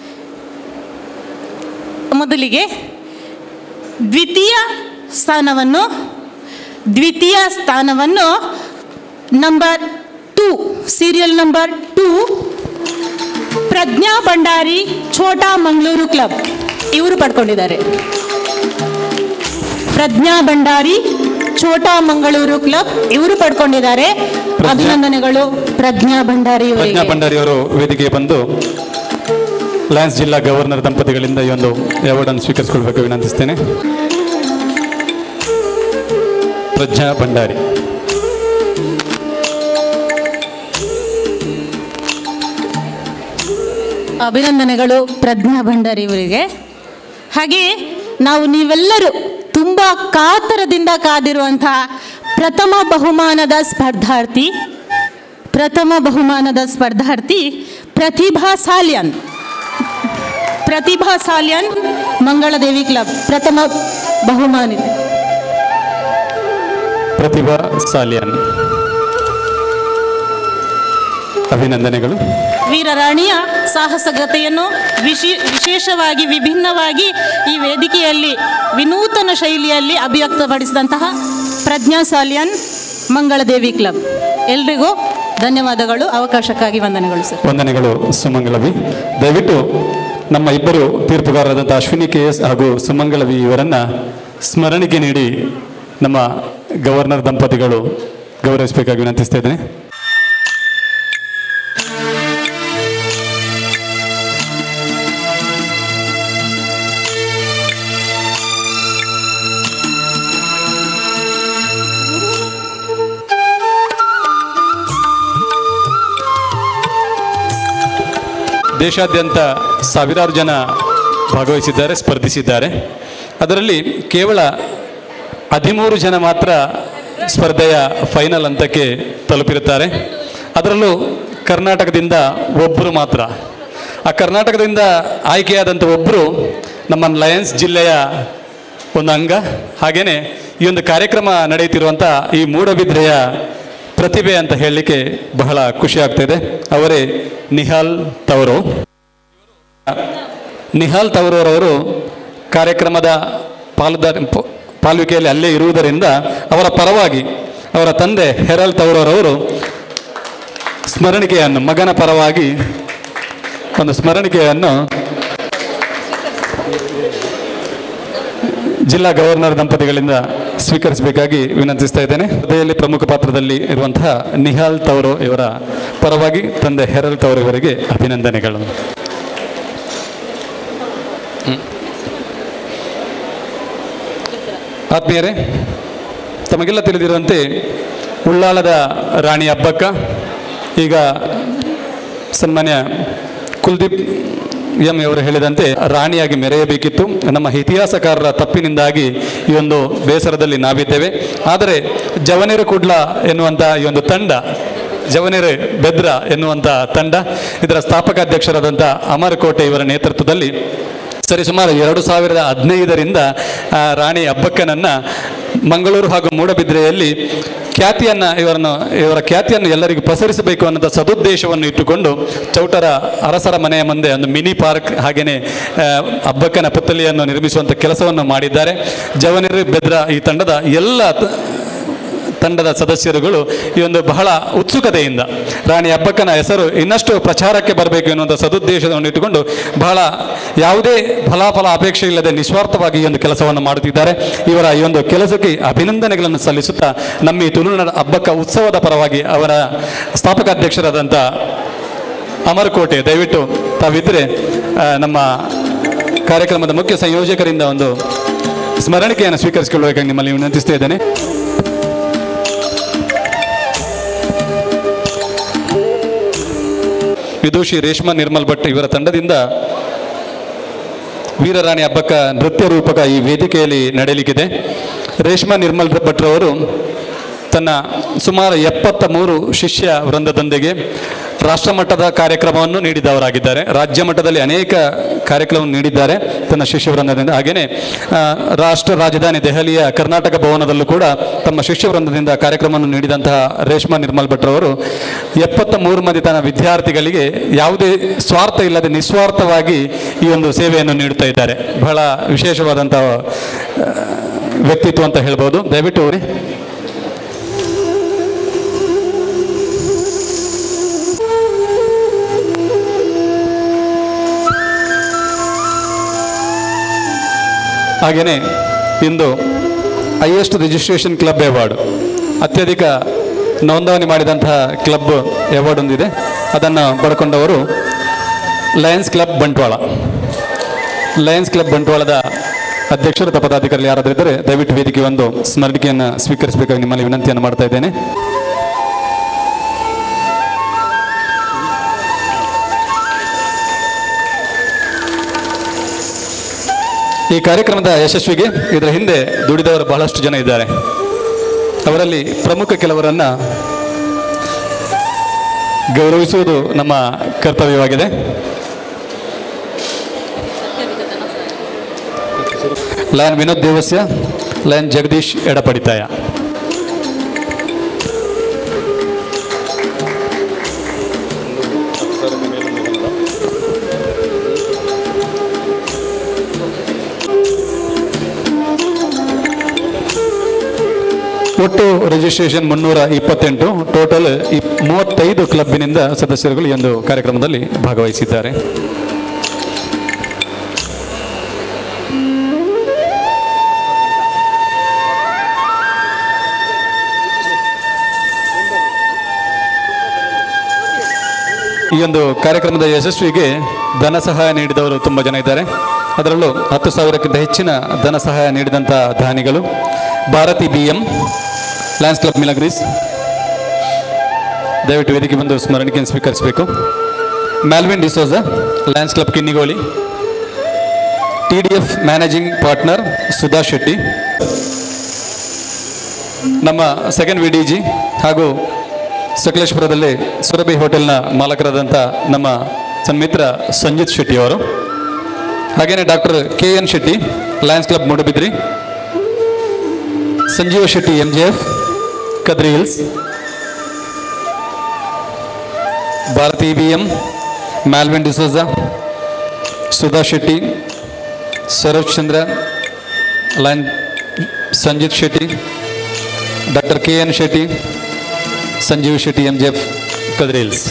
N: ಮೊದಲಿಗೆ ದ್ವಿತೀಯ ಸ್ಥಾನವನ್ನು ದ್ವಿತೀಯ ಸ್ಥಾನವನ್ನು number two serial number two Prajna Bhandari Chota Mangaluru club ಇವರು ಪಡ್ಕೊಂಡಿದ್ದಾರೆ ಪ್ರಜ್ಞಾ ಭಂಡಾರಿ ಛೋಟಾ ಮಂಗಳೂರು ಕ್ಲಬ್ ಇವರು ಪಡ್ಕೊಂಡಿದ್ದಾರೆ ಅಭಿನಂದನೆಗಳು ಪ್ರಜ್ಞಾ ಭಂಡಾರಿ
A: ಪ್ರಜ್ಞಾ
N: ಅವರಿಗೆ
A: ಭಂಡಾರಿ ಅವರು ವೇದಿಕೆಗೆ ಬಂದು ಲಯನ್ಸ್ ಜಿಲ್ಲಾ ಗವರ್ನರ್ ದಂಪತಿಗಳಿಂದ ಈ ಒಂದು ಅವಾರ್ಡನ್ನು ಸ್ವೀಕರಿಸಿಕೊಳ್ಬೇಕು ವಿನಂತಿಸ್ತೇನೆ ಪ್ರಜ್ಞಾ ಭಂಡಾರಿ
N: ಅಭಿನಂದನೆಗಳು ಪ್ರಜ್ಞಾ ಭಂಡಾರಿ ಇವರಿಗೆ ಹಾಗೆಯೇ ನಾವು ನೀವೆಲ್ಲರೂ ತುಂಬ ಕಾತರದಿಂದ ಕಾದಿರುವಂತಹ ಪ್ರಥಮ ಬಹುಮಾನದ ಸ್ಪರ್ಧಾರ್ಥಿ ಪ್ರಥಮ ಬಹುಮಾನದ ಸ್ಪರ್ಧಾರ್ಥಿ ಪ್ರತಿಭಾ ಸಾಲ್ಯನ್ ಪ್ರತಿಭಾ ಸಾಲ್ಯನ್ ಮಂಗಳದೇವಿ ಕ್ಲಬ್ ಪ್ರಥಮ ಬಹುಮಾನಿ
A: ಪ್ರತಿಭಾ ಸಾಲಿಯನ್ ಅಭಿನಂದನೆಗಳು
N: ವೀರರಾಣಿಯ ಸಾಹಸಗತೆಯನ್ನು ವಿಶಿ ವಿಶೇಷವಾಗಿ ವಿಭಿನ್ನವಾಗಿ ಈ ವೇದಿಕೆಯಲ್ಲಿ ವಿನೂತನ ಶೈಲಿಯಲ್ಲಿ ಅಭಿವ್ಯಕ್ತಪಡಿಸಿದಂತಹ ಪ್ರಜ್ಞಾ ಸಾಲಿಯನ್ ಮಂಗಳದೇವಿ ಕ್ಲಬ್ ಎಲ್ರಿಗೂ ಧನ್ಯವಾದಗಳು ಅವಕಾಶಕ್ಕಾಗಿ ವಂದನೆಗಳು ಸರ್
A: ವಂದನೆಗಳು ಸುಮಂಗಳವಿ ದಯವಿಟ್ಟು ನಮ್ಮ ಇಬ್ಬರು ತೀರ್ಪುಗಾರರಾದಂಥ ಅಶ್ವಿನಿ ಕೆ ಎಸ್ ಹಾಗೂ ಸುಮಂಗಳವಿ ಇವರನ್ನ ಸ್ಮರಣಿಕೆ ನೀಡಿ ನಮ್ಮ ಗವರ್ನರ್ ದಂಪತಿಗಳು ಗೌರವಿಸಬೇಕಾಗಿ ವಿನಂತಿಸ್ತಾ ಇದ್ದೇನೆ ದೇಶಾದ್ಯಂತ ಸಾವಿರಾರು ಜನ ಭಾಗವಹಿಸಿದ್ದಾರೆ ಸ್ಪರ್ಧಿಸಿದ್ದಾರೆ ಅದರಲ್ಲಿ ಕೇವಲ ಹದಿಮೂರು ಜನ ಮಾತ್ರ ಸ್ಪರ್ಧೆಯ ಫೈನಲ್ ಹಂತಕ್ಕೆ ತಲುಪಿರುತ್ತಾರೆ ಅದರಲ್ಲೂ ಕರ್ನಾಟಕದಿಂದ ಒಬ್ಬರು ಮಾತ್ರ ಆ ಕರ್ನಾಟಕದಿಂದ ಆಯ್ಕೆಯಾದಂಥ ಒಬ್ಬರು ನಮ್ಮ ಲಯನ್ಸ್ ಜಿಲ್ಲೆಯ ಒಂದು ಅಂಗ ಹಾಗೆಯೇ ಈ ಒಂದು ಕಾರ್ಯಕ್ರಮ ನಡೆಯುತ್ತಿರುವಂಥ ಈ ಮೂಡಬಿದ್ರೆಯ ಪ್ರತಿಭೆ ಅಂತ ಹೇಳಲಿಕ್ಕೆ ಬಹಳ ಖುಷಿ ಆಗ್ತಾಯಿದೆ ಅವರೇ ನಿಹಾಲ್ ತವರು ನಿಹಾಲ್ ತವರವರು ಕಾರ್ಯಕ್ರಮದ ಪಾಲುದಾರ ಪ- ಪಾಲ್ವಿಕೆಯಲ್ಲಿ ಅಲ್ಲೇ ಇರುವುದರಿಂದ ಅವರ ಪರವಾಗಿ ಅವರ ತಂದೆ ಹೆರಲ್ ತವರವರು ಸ್ಮರಣಿಕೆಯನ್ನು ಮಗನ ಪರವಾಗಿ ಒಂದು ಸ್ಮರಣಿಕೆಯನ್ನು ಜಿಲ್ಲಾ ಗವರ್ನರ್ ದಂಪತಿಗಳಿಂದ ಸ್ವೀಕರಿಸಬೇಕಾಗಿ ವಿನಂತಿಸ್ತಾ ಇದ್ದೇನೆ ಸ್ಪರ್ಧೆಯಲ್ಲಿ ಪ್ರಮುಖ ಪಾತ್ರದಲ್ಲಿ ಇರುವಂತಹ ನಿಹಾಲ್ ತವರು ಇವರ ಪರವಾಗಿ ತಂದೆ ಹೆರಲ್ ತವರು ಇವರಿಗೆ ಅಭಿನಂದನೆಗಳು ಹ್ಮ್. ಆತ್ಮೀಯರೇ ತಮಗೆಲ್ಲ ತಿಳಿದಿರುವಂತೆ ಉಳ್ಳಾಲದ ರಾಣಿ ಹಬ್ಬಕ್ಕ ಈಗ ಸನ್ಮಾನ್ಯ ಕುಲ್ದೀಪ್ ಎಂ ಅವರು ಹೇಳಿದಂತೆ ರಾಣಿಯಾಗಿ ಮೆರೆಯಬೇಕಿತ್ತು ನಮ್ಮ ಇತಿಹಾಸಕಾರರ ತಪ್ಪಿನಿಂದಾಗಿ ಈ ಒಂದು ಬೇಸರದಲ್ಲಿ ನಾವಿದ್ದೇವೆ ಆದರೆ ಜವನೇರು ಕುಡ್ಲ ಎನ್ನುವಂಥ ಈ ಒಂದು ತಂಡ ಜವನೇರು ಬೆದ್ರ ಎನ್ನುವಂಥ ತಂಡ ಇದರ ಸ್ಥಾಪಕ ಅಧ್ಯಕ್ಷರಾದಂಥ ಅಮರ್ ಕೋಟೆ ಇವರ ನೇತೃತ್ವದಲ್ಲಿ ಸರಿಸುಮಾರು ಎರಡು ಸಾವಿರದ ಹದಿನೈದರಿಂದ ಆ, ರಾಣಿ ಹಬ್ಬಕ್ಕನನ್ನು ಮಂಗಳೂರು ಹಾಗೂ ಮೂಡಬಿದ್ರೆಯಲ್ಲಿ ಖ್ಯಾತಿಯನ್ನು ಇವರನ್ನು ಇವರ ಖ್ಯಾತಿಯನ್ನು ಎಲ್ಲರಿಗೂ ಪಸರಿಸಬೇಕು ಅನ್ನೋದ ಸದುದ್ದೇಶವನ್ನು ಇಟ್ಟುಕೊಂಡು ಚೌಟರ ಅರಸರ ಮನೆಯ ಮುಂದೆ ಒಂದು ಮಿನಿ ಪಾರ್ಕ್ ಹಾಗೆಯೇ ಆ, ಹಬ್ಬಕ್ಕನ ಪುತ್ತಲಿಯನ್ನು ನಿರ್ಮಿಸುವಂಥ ಕೆಲಸವನ್ನು ಮಾಡಿದ್ದಾರೆ ಜವನಿರು ಬೆದ್ರ ಈ ತಂಡದ ಎಲ್ಲ ತ- ತಂಡದ ಸದಸ್ಯರುಗಳು ಈ ಒಂದು ಬಹಳ ಉತ್ಸುಕತೆಯಿಂದ ರಾಣಿ ಹಬ್ಬಕ್ಕನ ಹೆಸರು ಇನ್ನಷ್ಟು ಪ್ರಚಾರಕ್ಕೆ ಬರಬೇಕು ಎನ್ನುವಂಥ ಸದುದ್ದೇಶವನ್ನು ಇಟ್ಟುಕೊಂಡು ಬಹಳ ಯಾವುದೇ ಫಲಾಫಲ ಅಪೇಕ್ಷೆ ಇಲ್ಲದೆ ನಿಸ್ವಾರ್ಥವಾಗಿ ಈ ಒಂದು ಕೆಲಸವನ್ನು ಮಾಡುತ್ತಿದ್ದಾರೆ ಇವರ ಈ ಒಂದು ಕೆಲಸಕ್ಕೆ ಅಭಿನಂದನೆಗಳನ್ನು ಸಲ್ಲಿಸುತ್ತಾ ನಮ್ಮ ಈ ತುಳುನಾಡ ಹಬ್ಬಕ್ಕ ಉತ್ಸವದ ಪರವಾಗಿ ಅವರ ಸ್ಥಾಪಕ ಅಧ್ಯಕ್ಷರಾದಂಥ ಅಮರಕೋಟೆ ದಯವಿಟ್ಟು ತಾವಿದ್ದರೆ ಆ, ನಮ್ಮ ಕಾರ್ಯಕ್ರಮದ ಮುಖ್ಯ ಸಂಯೋಜಕರಿಂದ ಒಂದು ಸ್ಮರಣಿಕೆಯನ್ನು ಸ್ವೀಕರಿಸಿಕೊಳ್ಳಬೇಕಾಗಿ ನಿಮ್ಮಲ್ಲಿ ವಿನಂತಿಸ್ತಾ ಇದ್ದೇನೆ ವಿದೂಷಿ ರೇಷ್ಮಾ ನಿರ್ಮಲ್ ಭಟ್ ಇವರ ತಂಡದಿಂದ ವೀರರಾಣಿ ಹಬ್ಬಕ್ಕ ನೃತ್ಯ ರೂಪಕ ಈ ವೇದಿಕೆಯಲ್ಲಿ ನಡೆಯಲಿಕ್ಕಿದೆ ರೇಷ್ಮಾ ನಿರ್ಮಲ್ ಭಟ್ರವರು ತನ್ನ ಸುಮಾರು ಎಪ್ಪತ್ತ ಮೂರು ಶಿಷ್ಯ ವೃಂದದೊಂದಿಗೆ ರಾಷ್ಟ್ರಮಟ್ಟದ ಕಾರ್ಯಕ್ರಮವನ್ನು ನೀಡಿದವರಾಗಿದ್ದಾರೆ ರಾಜ್ಯ ಮಟ್ಟದಲ್ಲಿ ಅನೇಕ ಕಾರ್ಯಕ್ರಮವನ್ನು ನೀಡಿದ್ದಾರೆ ತನ್ನ ಶಿಷ್ಯ ವೃಂದದಿಂದ ಹಾಗೆಯೇ ಆ, ರಾಷ್ಟ್ರ ರಾಜಧಾನಿ ದೆಹಲಿಯ ಕರ್ನಾಟಕ ಭವನದಲ್ಲೂ ಕೂಡ ತಮ್ಮ ಶಿಷ್ಯ ವೃಂದದಿಂದ ಕಾರ್ಯಕ್ರಮವನ್ನು ನೀಡಿದಂತಹ ರೇಷ್ಮಾ ನಿರ್ಮಲ್ ಭಟ್ರವರು ಎಪ್ಪತ್ತ ಮೂರು ಮಂದಿ ತನ್ನ ವಿದ್ಯಾರ್ಥಿಗಳಿಗೆ ಯಾವುದೇ ಸ್ವಾರ್ಥ ಇಲ್ಲದೆ ನಿಸ್ವಾರ್ಥವಾಗಿ ಈ ಒಂದು ಸೇವೆಯನ್ನು ನೀಡುತ್ತಾ ಇದ್ದಾರೆ ಬಹಳ ವಿಶೇಷವಾದಂಥ ಆ, ವ್ಯಕ್ತಿತ್ವ ಅಂತ ಹೇಳ್ಬೋದು ದಯವಿಟ್ಟು ಅವರೇ ಹಾಗೆಯೇ ಇಂದು ಹೈಯೆಸ್ಟ್ ರಿಜಿಸ್ಟ್ರೇಷನ್ ಕ್ಲಬ್ ಅವಾರ್ಡ್ ಅತ್ಯಧಿಕ ನೋಂದಣಿ ಮಾಡಿದಂತಹ ಕ್ಲಬ್ ಅವಾರ್ಡ್ ಒಂದಿದೆ ಅದನ್ನು ಪಡ್ಕೊಂಡವರು lions club Bantwal lions club ಬಂಟ್ವಾಳದ ಅಧ್ಯಕ್ಷರು ಅಥವಾ ಪದಾಧಿಕಾರಿಗಳು ಯಾರಾದರೂ ಇದ್ದರೆ ದಯವಿಟ್ಟು ವೇದಿಕೆ ಒಂದು ಸ್ಮರಣಿಕೆಯನ್ನು ಸ್ವೀಕರಿಸಬೇಕಾಗಿ ನಿಮ್ಮಲ್ಲಿ ವಿನಂತಿಯನ್ನು ಮಾಡ್ತಾ ಇದ್ದೇನೆ ಈ ಕಾರ್ಯಕ್ರಮದ ಯಶಸ್ವಿಗೆ ಇದರ ಹಿಂದೆ ದುಡಿದವರು ಬಹಳಷ್ಟು ಜನ ಇದ್ದಾರೆ ಅವರಲ್ಲಿ ಪ್ರಮುಖ ಕೆಲವರನ್ನ ಗೌರವಿಸುವುದು ನಮ್ಮ ಕರ್ತವ್ಯವಾಗಿದೆ ಲಯನ್ ವಿನೋದ್ ದೇವಸ್ಯ ಲಯನ್ ಜಗದೀಶ್ ಎಡಪಡಿತಾಯ ಒಟ್ಟು ರಿಜಿಸ್ಟ್ರೇಷನ್ ಮುನ್ನೂರ ಇಪ್ಪತ್ತೆಂಟು ಟೋಟಲ್ ಇಪ್ ಮೂವತ್ತೈದು ಕ್ಲಬ್ಬಿನಿಂದ ಸದಸ್ಯರುಗಳು ಈ ಒಂದು ಕಾರ್ಯಕ್ರಮದಲ್ಲಿ ಭಾಗವಹಿಸಿದ್ದಾರೆ ಈ ಒಂದು ಕಾರ್ಯಕ್ರಮದ ಯಶಸ್ವಿಗೆ ಧನ ಸಹಾಯ ನೀಡಿದವರು ತುಂಬ ಜನ ಇದ್ದಾರೆ ಅದರಲ್ಲೂ ಹತ್ತು ಸಾವಿರಕ್ಕಿಂತ ಹೆಚ್ಚಿನ ಧನ ಸಹಾಯ ನೀಡಿದಂಥ ದಾನಿಗಳು Bharathi B M lions club Milagres ದಯವಿಟ್ಟು ವೇದಿಕೆ ಬಂದು ಸ್ಮರಣಿಕೆಯನ್ನು ಸ್ವೀಕರಿಸಬೇಕು Malvin D'Souza lions club Kinnigoli T D F managing partner Sudha Shetty ನಮ್ಮ ಸೆಕೆಂಡ್ ವಿ ಡಿ ಜಿ ಹಾಗೂ ಸಕಲೇಶ್ಪುರದಲ್ಲಿ ಸುರಭಿ ಹೋಟೆಲ್ನ ಮಾಲಕರಾದಂಥ ನಮ್ಮ ಸನ್ಮಿತ್ರ ಸಂಜಿತ್ ಶೆಟ್ಟಿ ಅವರು ಹಾಗೆಯೇ doctor K N Shetty lions club Moodbidri Sanjeeva Shetty M J F Kadri hills Bharathi B M Malvin D'Souza Sudha Shetty Saroj Chandra lion Sanjith Shetty doctor K N Shetty Sanjeev Shetty M J F Kadri hills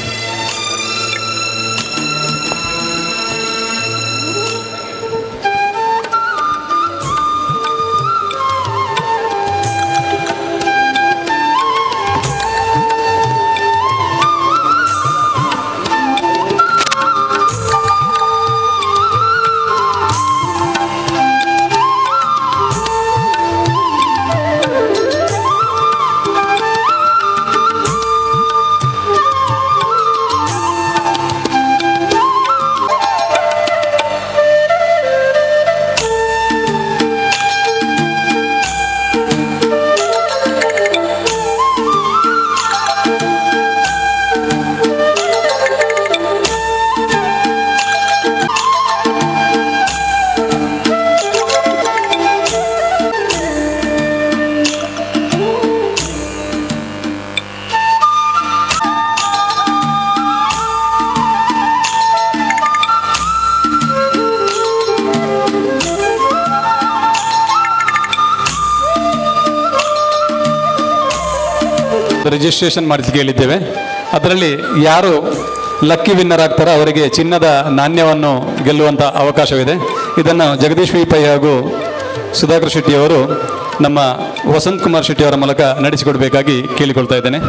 A: ಒಂದು ರಿಜಿಸ್ಟ್ರೇಷನ್ ಮಾಡಿಸಿ ಹೇಳಿದ್ದೇವೆ ಅದರಲ್ಲಿ ಯಾರು ಲಕ್ಕಿ ವಿನ್ನರ್ ಆಗ್ತಾರೋ ಅವರಿಗೆ ಚಿನ್ನದ ನಾಣ್ಯವನ್ನು ಗೆಲ್ಲುವಂಥ ಅವಕಾಶವಿದೆ ಇದನ್ನು ಜಗದೀಶ್ ವಿ ಪೈ ಹಾಗೂ ಸುಧಾಕರ್ ಶೆಟ್ಟಿಯವರು ನಮ್ಮ ವಸಂತ್ ಕುಮಾರ್ ಶೆಟ್ಟಿಯವರ ಮೂಲಕ ನಡೆಸಿಕೊಡಬೇಕಾಗಿ ಕೇಳಿಕೊಳ್ತಾ ಇದ್ದೇನೆ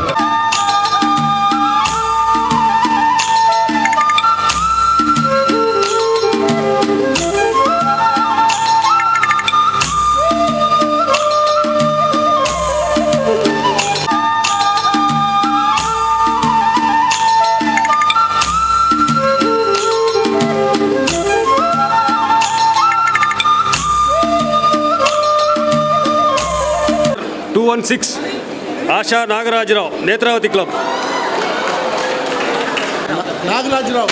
O: two one six Asha Nagarajarao Netravati club
P: Nagarajarao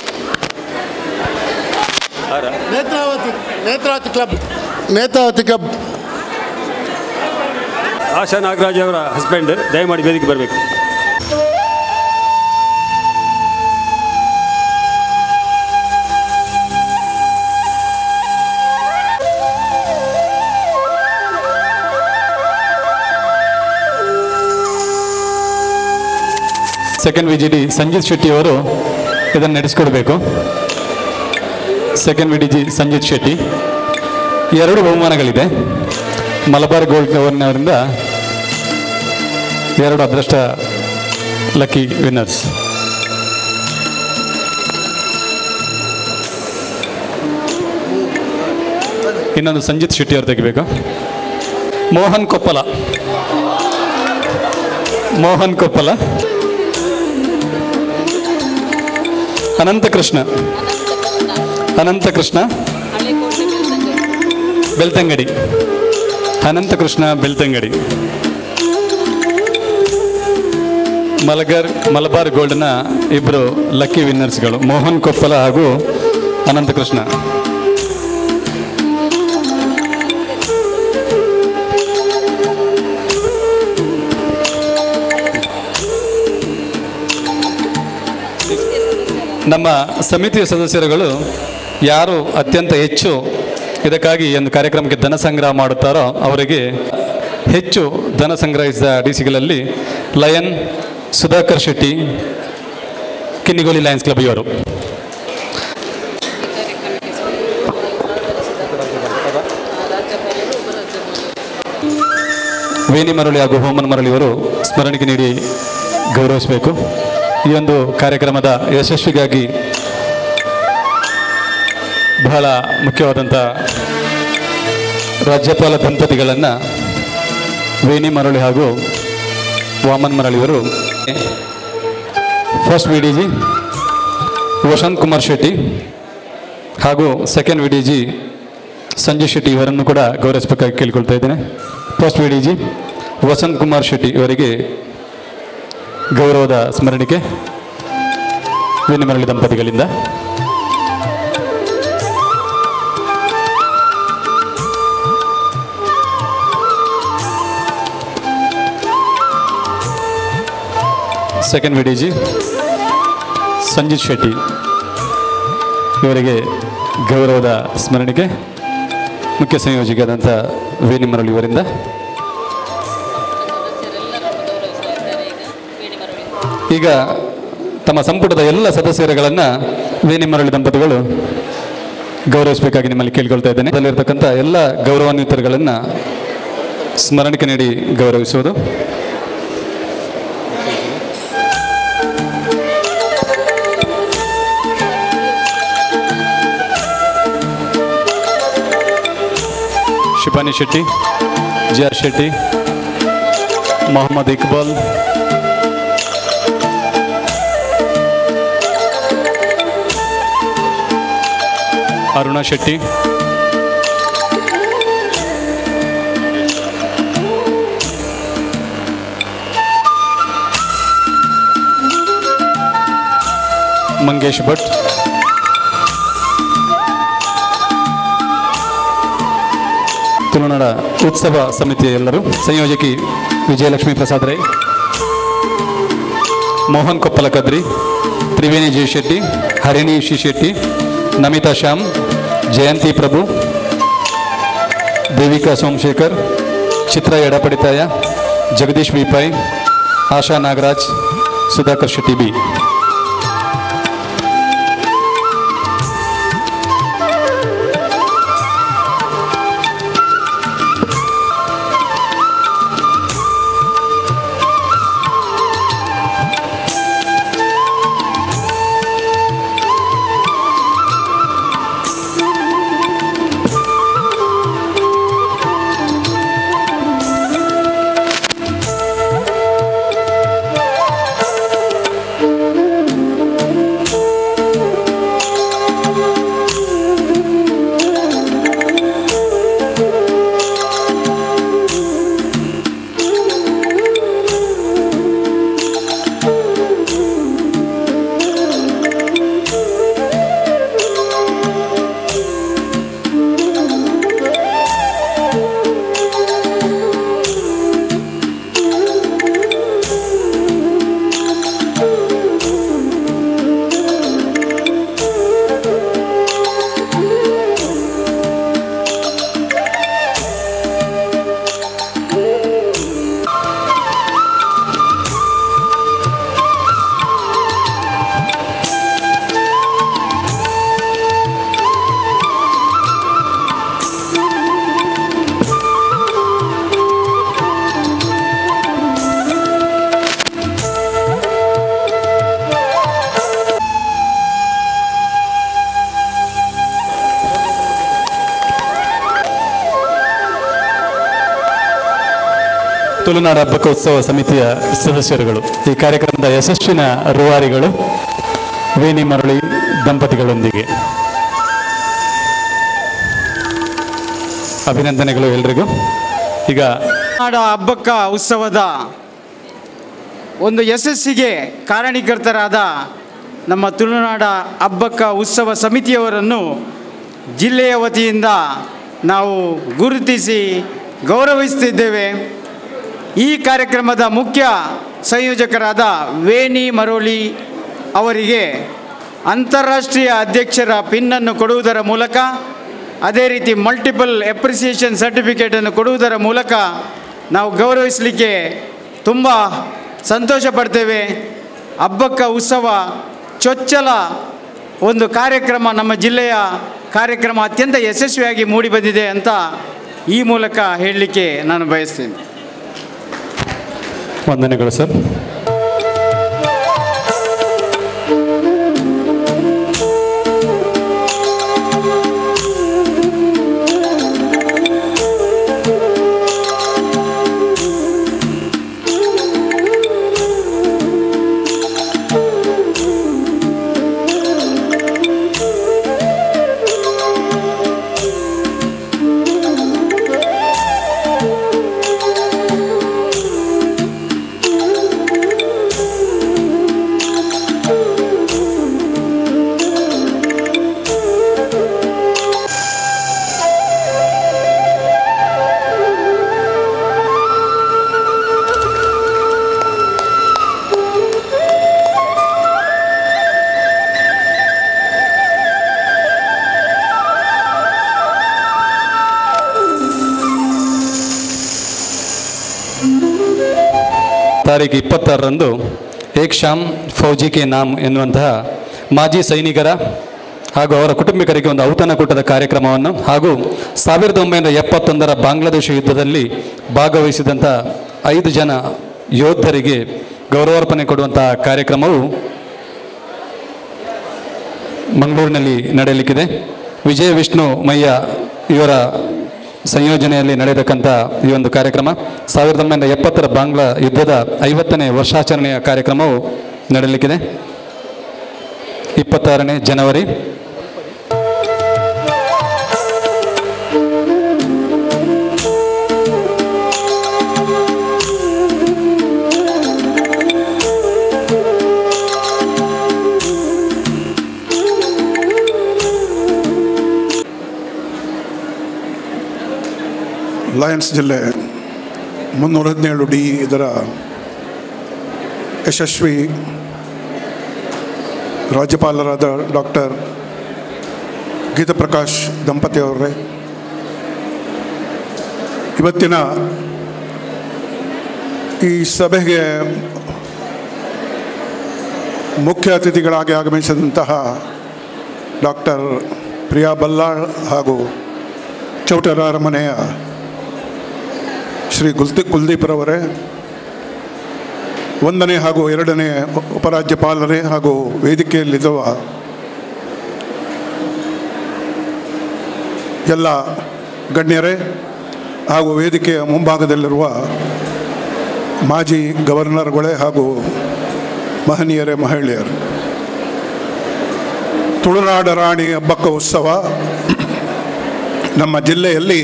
P: Netravati Netravati club Netravati club
O: Asha Nagaraj ಅವರ ಹಸ್ಬೆಂಡ್ ದಯಮಾಡಿ ವೇದಿಕೆ ಬರಬೇಕು
A: second V G D Sanjith Shetty ಅವರು ಇದನ್ನು ನಡೆಸಿಕೊಡ್ಬೇಕು second V D G Sanjith Shetty ಎರಡು ಬಹುಮಾನಗಳಿದೆ ಮಲಬಾರ್ ಗೋಲ್ಡ್ ಅವರಿಂದ ಎರಡು ಅದೃಷ್ಟ ಲಕ್ಕಿ ವಿನ್ನರ್ಸ್ ಇನ್ನೊಂದು ಸಂಜಿತ್ ಶೆಟ್ಟಿ ಅವರು ತೆಗಿಬೇಕು ಮೋಹನ್ ಕೊಪ್ಪಲ ಮೋಹನ್ ಕೊಪ್ಪಲ ಅನಂತಕೃಷ್ಣ ಅನಂತಕೃಷ್ಣ ಬೆಳ್ತಂಗಡಿ ಅನಂತಕೃಷ್ಣ ಬೆಳ್ತಂಗಡಿ ಮಲಗರ್ ಮಲಬಾರ್ ಗೋಲ್ಡ್ನ ಇಬ್ಬರು ಲಕ್ಕಿ ವಿನ್ನರ್ಸ್ಗಳು ಮೋಹನ್ ಕೊಪ್ಪಲ ಹಾಗೂ ಅನಂತಕೃಷ್ಣ ನಮ್ಮ ಸಮಿತಿಯ ಸದಸ್ಯರುಗಳು ಯಾರು ಅತ್ಯಂತ ಹೆಚ್ಚು ಇದಕ್ಕಾಗಿ ಒಂದು ಕಾರ್ಯಕ್ರಮಕ್ಕೆ ಧನ ಸಂಗ್ರಹ ಮಾಡುತ್ತಾರೋ ಅವರಿಗೆ ಹೆಚ್ಚು ಧನ ಸಂಗ್ರಹಿಸಿದ ಡಿ ಸಿಗಳಲ್ಲಿ lion Sudhakar Shetty Kinnigoli lions club ಇವರು ವೇಣಿ ಮರಳಿ ಹಾಗೂ ಹೋಮನ್ ಮರಳಿ ಅವರು ಸ್ಮರಣಿಕೆ ನೀಡಿ ಗೌರವಿಸಬೇಕು ಈ ಒಂದು ಕಾರ್ಯಕ್ರಮದ ಯಶಸ್ವಿಗಾಗಿ ಬಹಳ ಮುಖ್ಯವಾದಂಥ ರಾಜ್ಯಪಾಲ ದಂಪತಿಗಳನ್ನು ವೇಣಿ ಮರಳಿ ಹಾಗೂ ವಾಮನ್ ಮರಳಿಯವರು first V D G Vasanth Kumar Shetty ಹಾಗೂ second V D G Sanjay Shetty ಇವರನ್ನು ಕೂಡ ಗೌರವಿಸಬೇಕಾಗಿ ಕೇಳಿಕೊಳ್ತಾ ಇದ್ದೇನೆ first V D G Vasanth Kumar Shetty ಇವರಿಗೆ ಗೌರವದ ಸ್ಮರಣಿಕೆ ವೇಣಿಮರಳಿ ದಂಪತಿಗಳಿಂದ second V D G Sanjith Shetty ಇವರಿಗೆ ಗೌರವದ ಸ್ಮರಣಿಕೆ ಮುಖ್ಯ ಸಂಯೋಜಕರಾದಂಥ ವೇಣಿ ಮರಳಿ ಇವರಿಂದ ಈಗ ತಮ್ಮ ಸಂಪುಟದ ಎಲ್ಲ ಸದಸ್ಯರುಗಳನ್ನು ವೇಣಿ ಮರಳಿ ದಂಪತಿಗಳು ಗೌರವಿಸಬೇಕಾಗಿ ನಿಮ್ಮಲ್ಲಿ ಕೇಳ್ಕೊಳ್ತಾ ಇದ್ದೇನೆ ಅದರಲ್ಲಿರ್ತಕ್ಕಂಥ ಎಲ್ಲ ಗೌರವಾನ್ವಿತರುಗಳನ್ನು ಸ್ಮರಣಿಕೆ ನೀಡಿ ಗೌರವಿಸುವುದು ಶಿಪಾನಿ ಶೆಟ್ಟಿ ಜಿ ಆರ್ ಶೆಟ್ಟಿ ಮೊಹಮ್ಮದ್ ಇಕ್ಬಾಲ್ ಅರುಣಾ ಶೆಟ್ಟಿ ಮಂಗೇಶ್ ಭಟ್ ತುಳುನಾಡ ಉತ್ಸವ ಸಮಿತಿಯ ಎಲ್ಲರೂ ಸಂಯೋಜಕಿ ವಿಜಯಲಕ್ಷ್ಮಿ ಪ್ರಸಾದ್ ರೈ ಮೋಹನ್ ಕೊಪ್ಪಲ ಕದ್ರಿ ತ್ರಿವೇಣಿ ಜಿ ಶೆಟ್ಟಿ ಹರಿಣಿ ಶಿ ಶೆಟ್ಟಿ ನಮಿತಾ ಶ್ಯಾಮ್ ಜಯಂತಿ ಪ್ರಭು ದೇವಿಕಾ ಸೋಮಶೇಖರ್ ಚಿತ್ರ ಎಡಪಡಿತಾಯ ಜಗದೀಶ್ ವಿಪಾಯ್
Q: ಆಶಾ ನಾಗರಾಜ್ ಸುಧಾಕರ್ ಶೆಟ್ಟಿ ಬಿ ತುಳುನಾಡ ಹಬ್ಬಕೋತ್ಸವ ಸಮಿತಿಯ ಸದಸ್ಯರುಗಳು ಈ ಕಾರ್ಯಕ್ರಮದ ಯಶಸ್ವಿನ ರೂವಾರಿಗಳು ವೇಣಿ ಮರಳಿ ದಂಪತಿಗಳೊಂದಿಗೆ ಅಭಿನಂದನೆಗಳು ಎಲ್ರಿಗೂ ಈಗ
E: ನಾಡ ಹಬ್ಬಕ್ಕ ಉತ್ಸವದ ಒಂದು ಯಶಸ್ಸಿಗೆ ಕಾರಣೀಕರ್ತರಾದ ನಮ್ಮ ತುಳುನಾಡ ಹಬ್ಬಕ್ಕ ಉತ್ಸವ ಸಮಿತಿಯವರನ್ನು ಜಿಲ್ಲೆಯ ವತಿಯಿಂದ ನಾವು ಗುರುತಿಸಿ ಗೌರವಿಸುತ್ತಿದ್ದೇವೆ ಈ ಕಾರ್ಯಕ್ರಮದ ಮುಖ್ಯ ಸಂಯೋಜಕರಾದ ವೇಣಿ ಮರೋಳಿ ಅವರಿಗೆ ಅಂತಾರಾಷ್ಟ್ರೀಯ ಅಧ್ಯಕ್ಷರ ಪಿನ್ನನ್ನು ಕೊಡುವುದರ ಮೂಲಕ ಅದೇ ರೀತಿ ಮಲ್ಟಿಪಲ್ ಎಪ್ರಿಸಿಯೇಷನ್ ಸರ್ಟಿಫಿಕೇಟನ್ನು ಕೊಡುವುದರ ಮೂಲಕ ನಾವು ಗೌರವಿಸಲಿಕ್ಕೆ ತುಂಬ ಸಂತೋಷ ಪಡ್ತೇವೆ ಹಬ್ಬಕ್ಕ ಉತ್ಸವ ಚೊಚ್ಚಲ ಒಂದು ಕಾರ್ಯಕ್ರಮ ನಮ್ಮ ಜಿಲ್ಲೆಯ ಕಾರ್ಯಕ್ರಮ ಅತ್ಯಂತ ಯಶಸ್ವಿಯಾಗಿ ಮೂಡಿ ಬಂದಿದೆ ಅಂತ ಈ ಮೂಲಕ ಹೇಳಲಿಕ್ಕೆ ನಾನು ಬಯಸ್ತೇನೆ
Q: ವಂದನೆಗಳು ಸರ್ ತಾರೀಕು ಇಪ್ಪತ್ತಾರರಂದು ಏಕ್ ಶಾಮ್ ಫೌಜಿ ಕೆ ನಾಮ್ ಎನ್ನುವಂತಹ ಮಾಜಿ ಸೈನಿಕರ ಹಾಗೂ ಅವರ ಕುಟುಂಬಿಕರಿಗೆ ಒಂದು ಔತಣಕೂಟದ ಕಾರ್ಯಕ್ರಮವನ್ನು ಹಾಗೂ ಸಾವಿರದ ಒಂಬೈನೂರ ಎಪ್ಪತ್ತೊಂದರ ಬಾಂಗ್ಲಾದೇಶ ಯುದ್ಧದಲ್ಲಿ ಭಾಗವಹಿಸಿದಂಥ ಐದು ಜನ ಯೋಧರಿಗೆ ಗೌರವಾರ್ಪಣೆ ಕೊಡುವಂತಹ ಕಾರ್ಯಕ್ರಮವು ಮಂಗಳೂರಿನಲ್ಲಿ ನಡೆಯಲಿಕ್ಕಿದೆ ವಿಜಯ ವಿಷ್ಣು ಮಯ್ಯ ಇವರ ಸಂಯೋಜನೆಯಲ್ಲಿ ನಡೆಯತಕ್ಕಂಥ ಈ ಒಂದು ಕಾರ್ಯಕ್ರಮ ಸಾವಿರದ ಒಂಬೈನೂರ ಎಪ್ಪತ್ತರ ಬಾಂಗ್ಲಾ ಯುದ್ಧದ ಐವತ್ತನೇ ವರ್ಷಾಚರಣೆಯ ಕಾರ್ಯಕ್ರಮವು ನಡೆಯಲಿಕ್ಕಿದೆ ಇಪ್ಪತ್ತಾರನೇ ಜನವರಿ
R: ಲಯನ್ಸ್ ಜಿಲ್ಲೆ ಮುನ್ನೂರ ಹದಿನೇಳು ಡಿ ಇದರ ಯಶಸ್ವಿ ರಾಜ್ಯಪಾಲರಾದ ಡಾಕ್ಟರ್ ಗೀತಪ್ರಕಾಶ್ ದಂಪತಿಯವರೇ ಇವತ್ತಿನ ಈ ಸಭೆಗೆ ಮುಖ್ಯ ಅತಿಥಿಗಳಾಗಿ ಆಗಮಿಸಿದಂತಹ ಡಾಕ್ಟರ್ ಪ್ರಿಯಾ ಬಲ್ಲಾಳ್ ಹಾಗೂ ಚೌಟರ ಅರಮನೆಯ ಶ್ರೀ ಗುಲ್ತಿ ಕುಲ್ದೀಪ್ರವರೇ ಒಂದನೇ ಹಾಗೂ ಎರಡನೇ ಉಪರಾಜ್ಯಪಾಲರೇ ಹಾಗೂ ವೇದಿಕೆಯಲ್ಲಿರುವ ಎಲ್ಲ ಗಣ್ಯರೇ ಹಾಗೂ ವೇದಿಕೆಯ ಮುಂಭಾಗದಲ್ಲಿರುವ ಮಾಜಿ ಗವರ್ನರ್ಗಳೇ ಹಾಗೂ ಮಹನೀಯರೇ ಮಹಿಳೆಯರು ತುಳುನಾಡ ರಾಣಿ ಹಬ್ಬಕ್ಕ ಉತ್ಸವ ನಮ್ಮ ಜಿಲ್ಲೆಯಲ್ಲಿ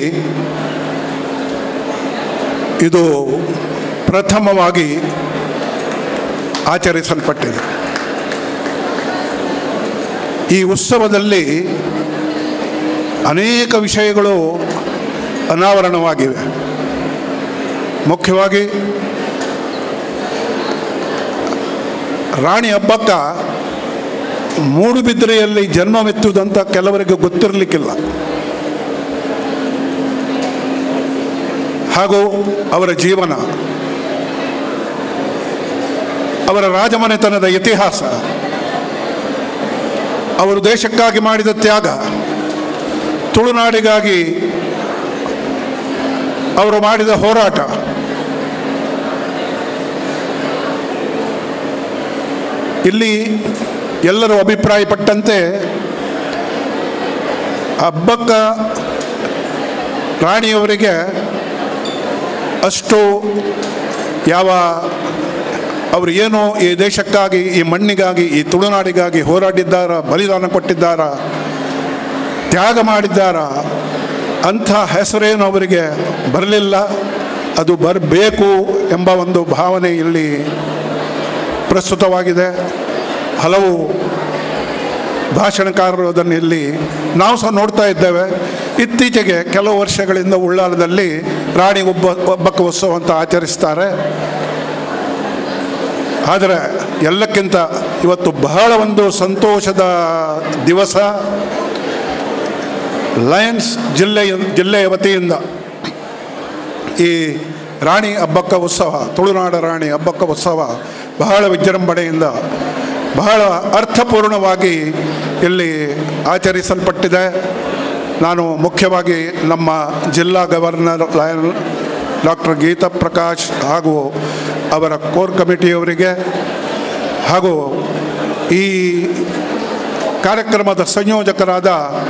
R: ಇದು ಪ್ರಥಮವಾಗಿ ಆಚರಿಸಲ್ಪಟ್ಟಿದೆ ಈ ಉತ್ಸವದಲ್ಲಿ ಅನೇಕ ವಿಷಯಗಳು ಅನಾವರಣವಾಗಿವೆ ಮುಖ್ಯವಾಗಿ ರಾಣಿ ಹಬ್ಬಕ್ಕ ಮೂಡುಬಿದ್ರೆಯಲ್ಲಿ ಜನ್ಮವೆತ್ತುವುದಂತ ಕೆಲವರಿಗೆ ಗೊತ್ತಿರಲಿಕ್ಕಿಲ್ಲ ಹಾಗೂ ಅವರ ಜೀವನ ಅವರ ರಾಜಮನೆತನದ ಇತಿಹಾಸ ಅವರು ದೇಶಕ್ಕಾಗಿ ಮಾಡಿದ ತ್ಯಾಗ ತುಳುನಾಡಿಗಾಗಿ ಅವರು ಮಾಡಿದ ಹೋರಾಟ ಇಲ್ಲಿ ಎಲ್ಲರೂ ಅಭಿಪ್ರಾಯಪಟ್ಟಂತೆ ಹಬ್ಬಕ್ಕ ರಾಣಿಯವರಿಗೆ ಅಷ್ಟು ಯಾವ ಅವರು ಏನು ಈ ದೇಶಕ್ಕಾಗಿ ಈ ಮಣ್ಣಿಗಾಗಿ ಈ ತುಳುನಾಡಿಗಾಗಿ ಹೋರಾಡಿದ್ದಾರ ಬಲಿದಾನ ಕೊಟ್ಟಿದ್ದಾರ ತ್ಯಾಗ ಮಾಡಿದ್ದಾರ ಅಂಥ ಹೆಸರೇನು ಅವರಿಗೆ ಬರಲಿಲ್ಲ ಅದು ಬರಬೇಕು ಎಂಬ ಒಂದು ಭಾವನೆ ಇಲ್ಲಿ ಪ್ರಸ್ತುತವಾಗಿದೆ ಹಲವು ಭಾಷಣಕಾರರು ಅದನ್ನು ಇಲ್ಲಿ ನಾವು ಸಹ ನೋಡ್ತಾ ಇದ್ದೇವೆ ಇತ್ತೀಚೆಗೆ ಕೆಲವು ವರ್ಷಗಳಿಂದ ಉಳ್ಳಾಲದಲ್ಲಿ ರಾಣಿ ಒಬ್ಬ ಒಬ್ಬಕ್ಕ ಉತ್ಸವ ಅಂತ ಆಚರಿಸ್ತಾರೆ ಆದರೆ ಎಲ್ಲಕ್ಕಿಂತ ಇವತ್ತು ಬಹಳ ಒಂದು ಸಂತೋಷದ ದಿವಸ ಲಯನ್ಸ್ ಜಿಲ್ಲೆಯ ಜಿಲ್ಲೆಯ ವತಿಯಿಂದ ಈ ರಾಣಿ ಹಬ್ಬಕ್ಕ ಉತ್ಸವ ತುಳುನಾಡ ರಾಣಿ ಹಬ್ಬಕ್ಕ ಉತ್ಸವ ಬಹಳ ವಿಜೃಂಭಣೆಯಿಂದ ಬಹಳ ಅರ್ಥಪೂರ್ಣವಾಗಿ ಇಲ್ಲಿ ಆಚರಿಸಲ್ಪಟ್ಟಿದೆ ನಾನು ಮುಖ್ಯವಾಗಿ ನಮ್ಮ ಜಿಲ್ಲಾ governor lion doctor Geetha Prakash ಹಾಗೂ ಅವರ ಕೋರ್ ಕಮಿಟಿಯವರಿಗೆ ಹಾಗೂ ಈ ಕಾರ್ಯಕ್ರಮದ ಸಂಯೋಜಕರಾದ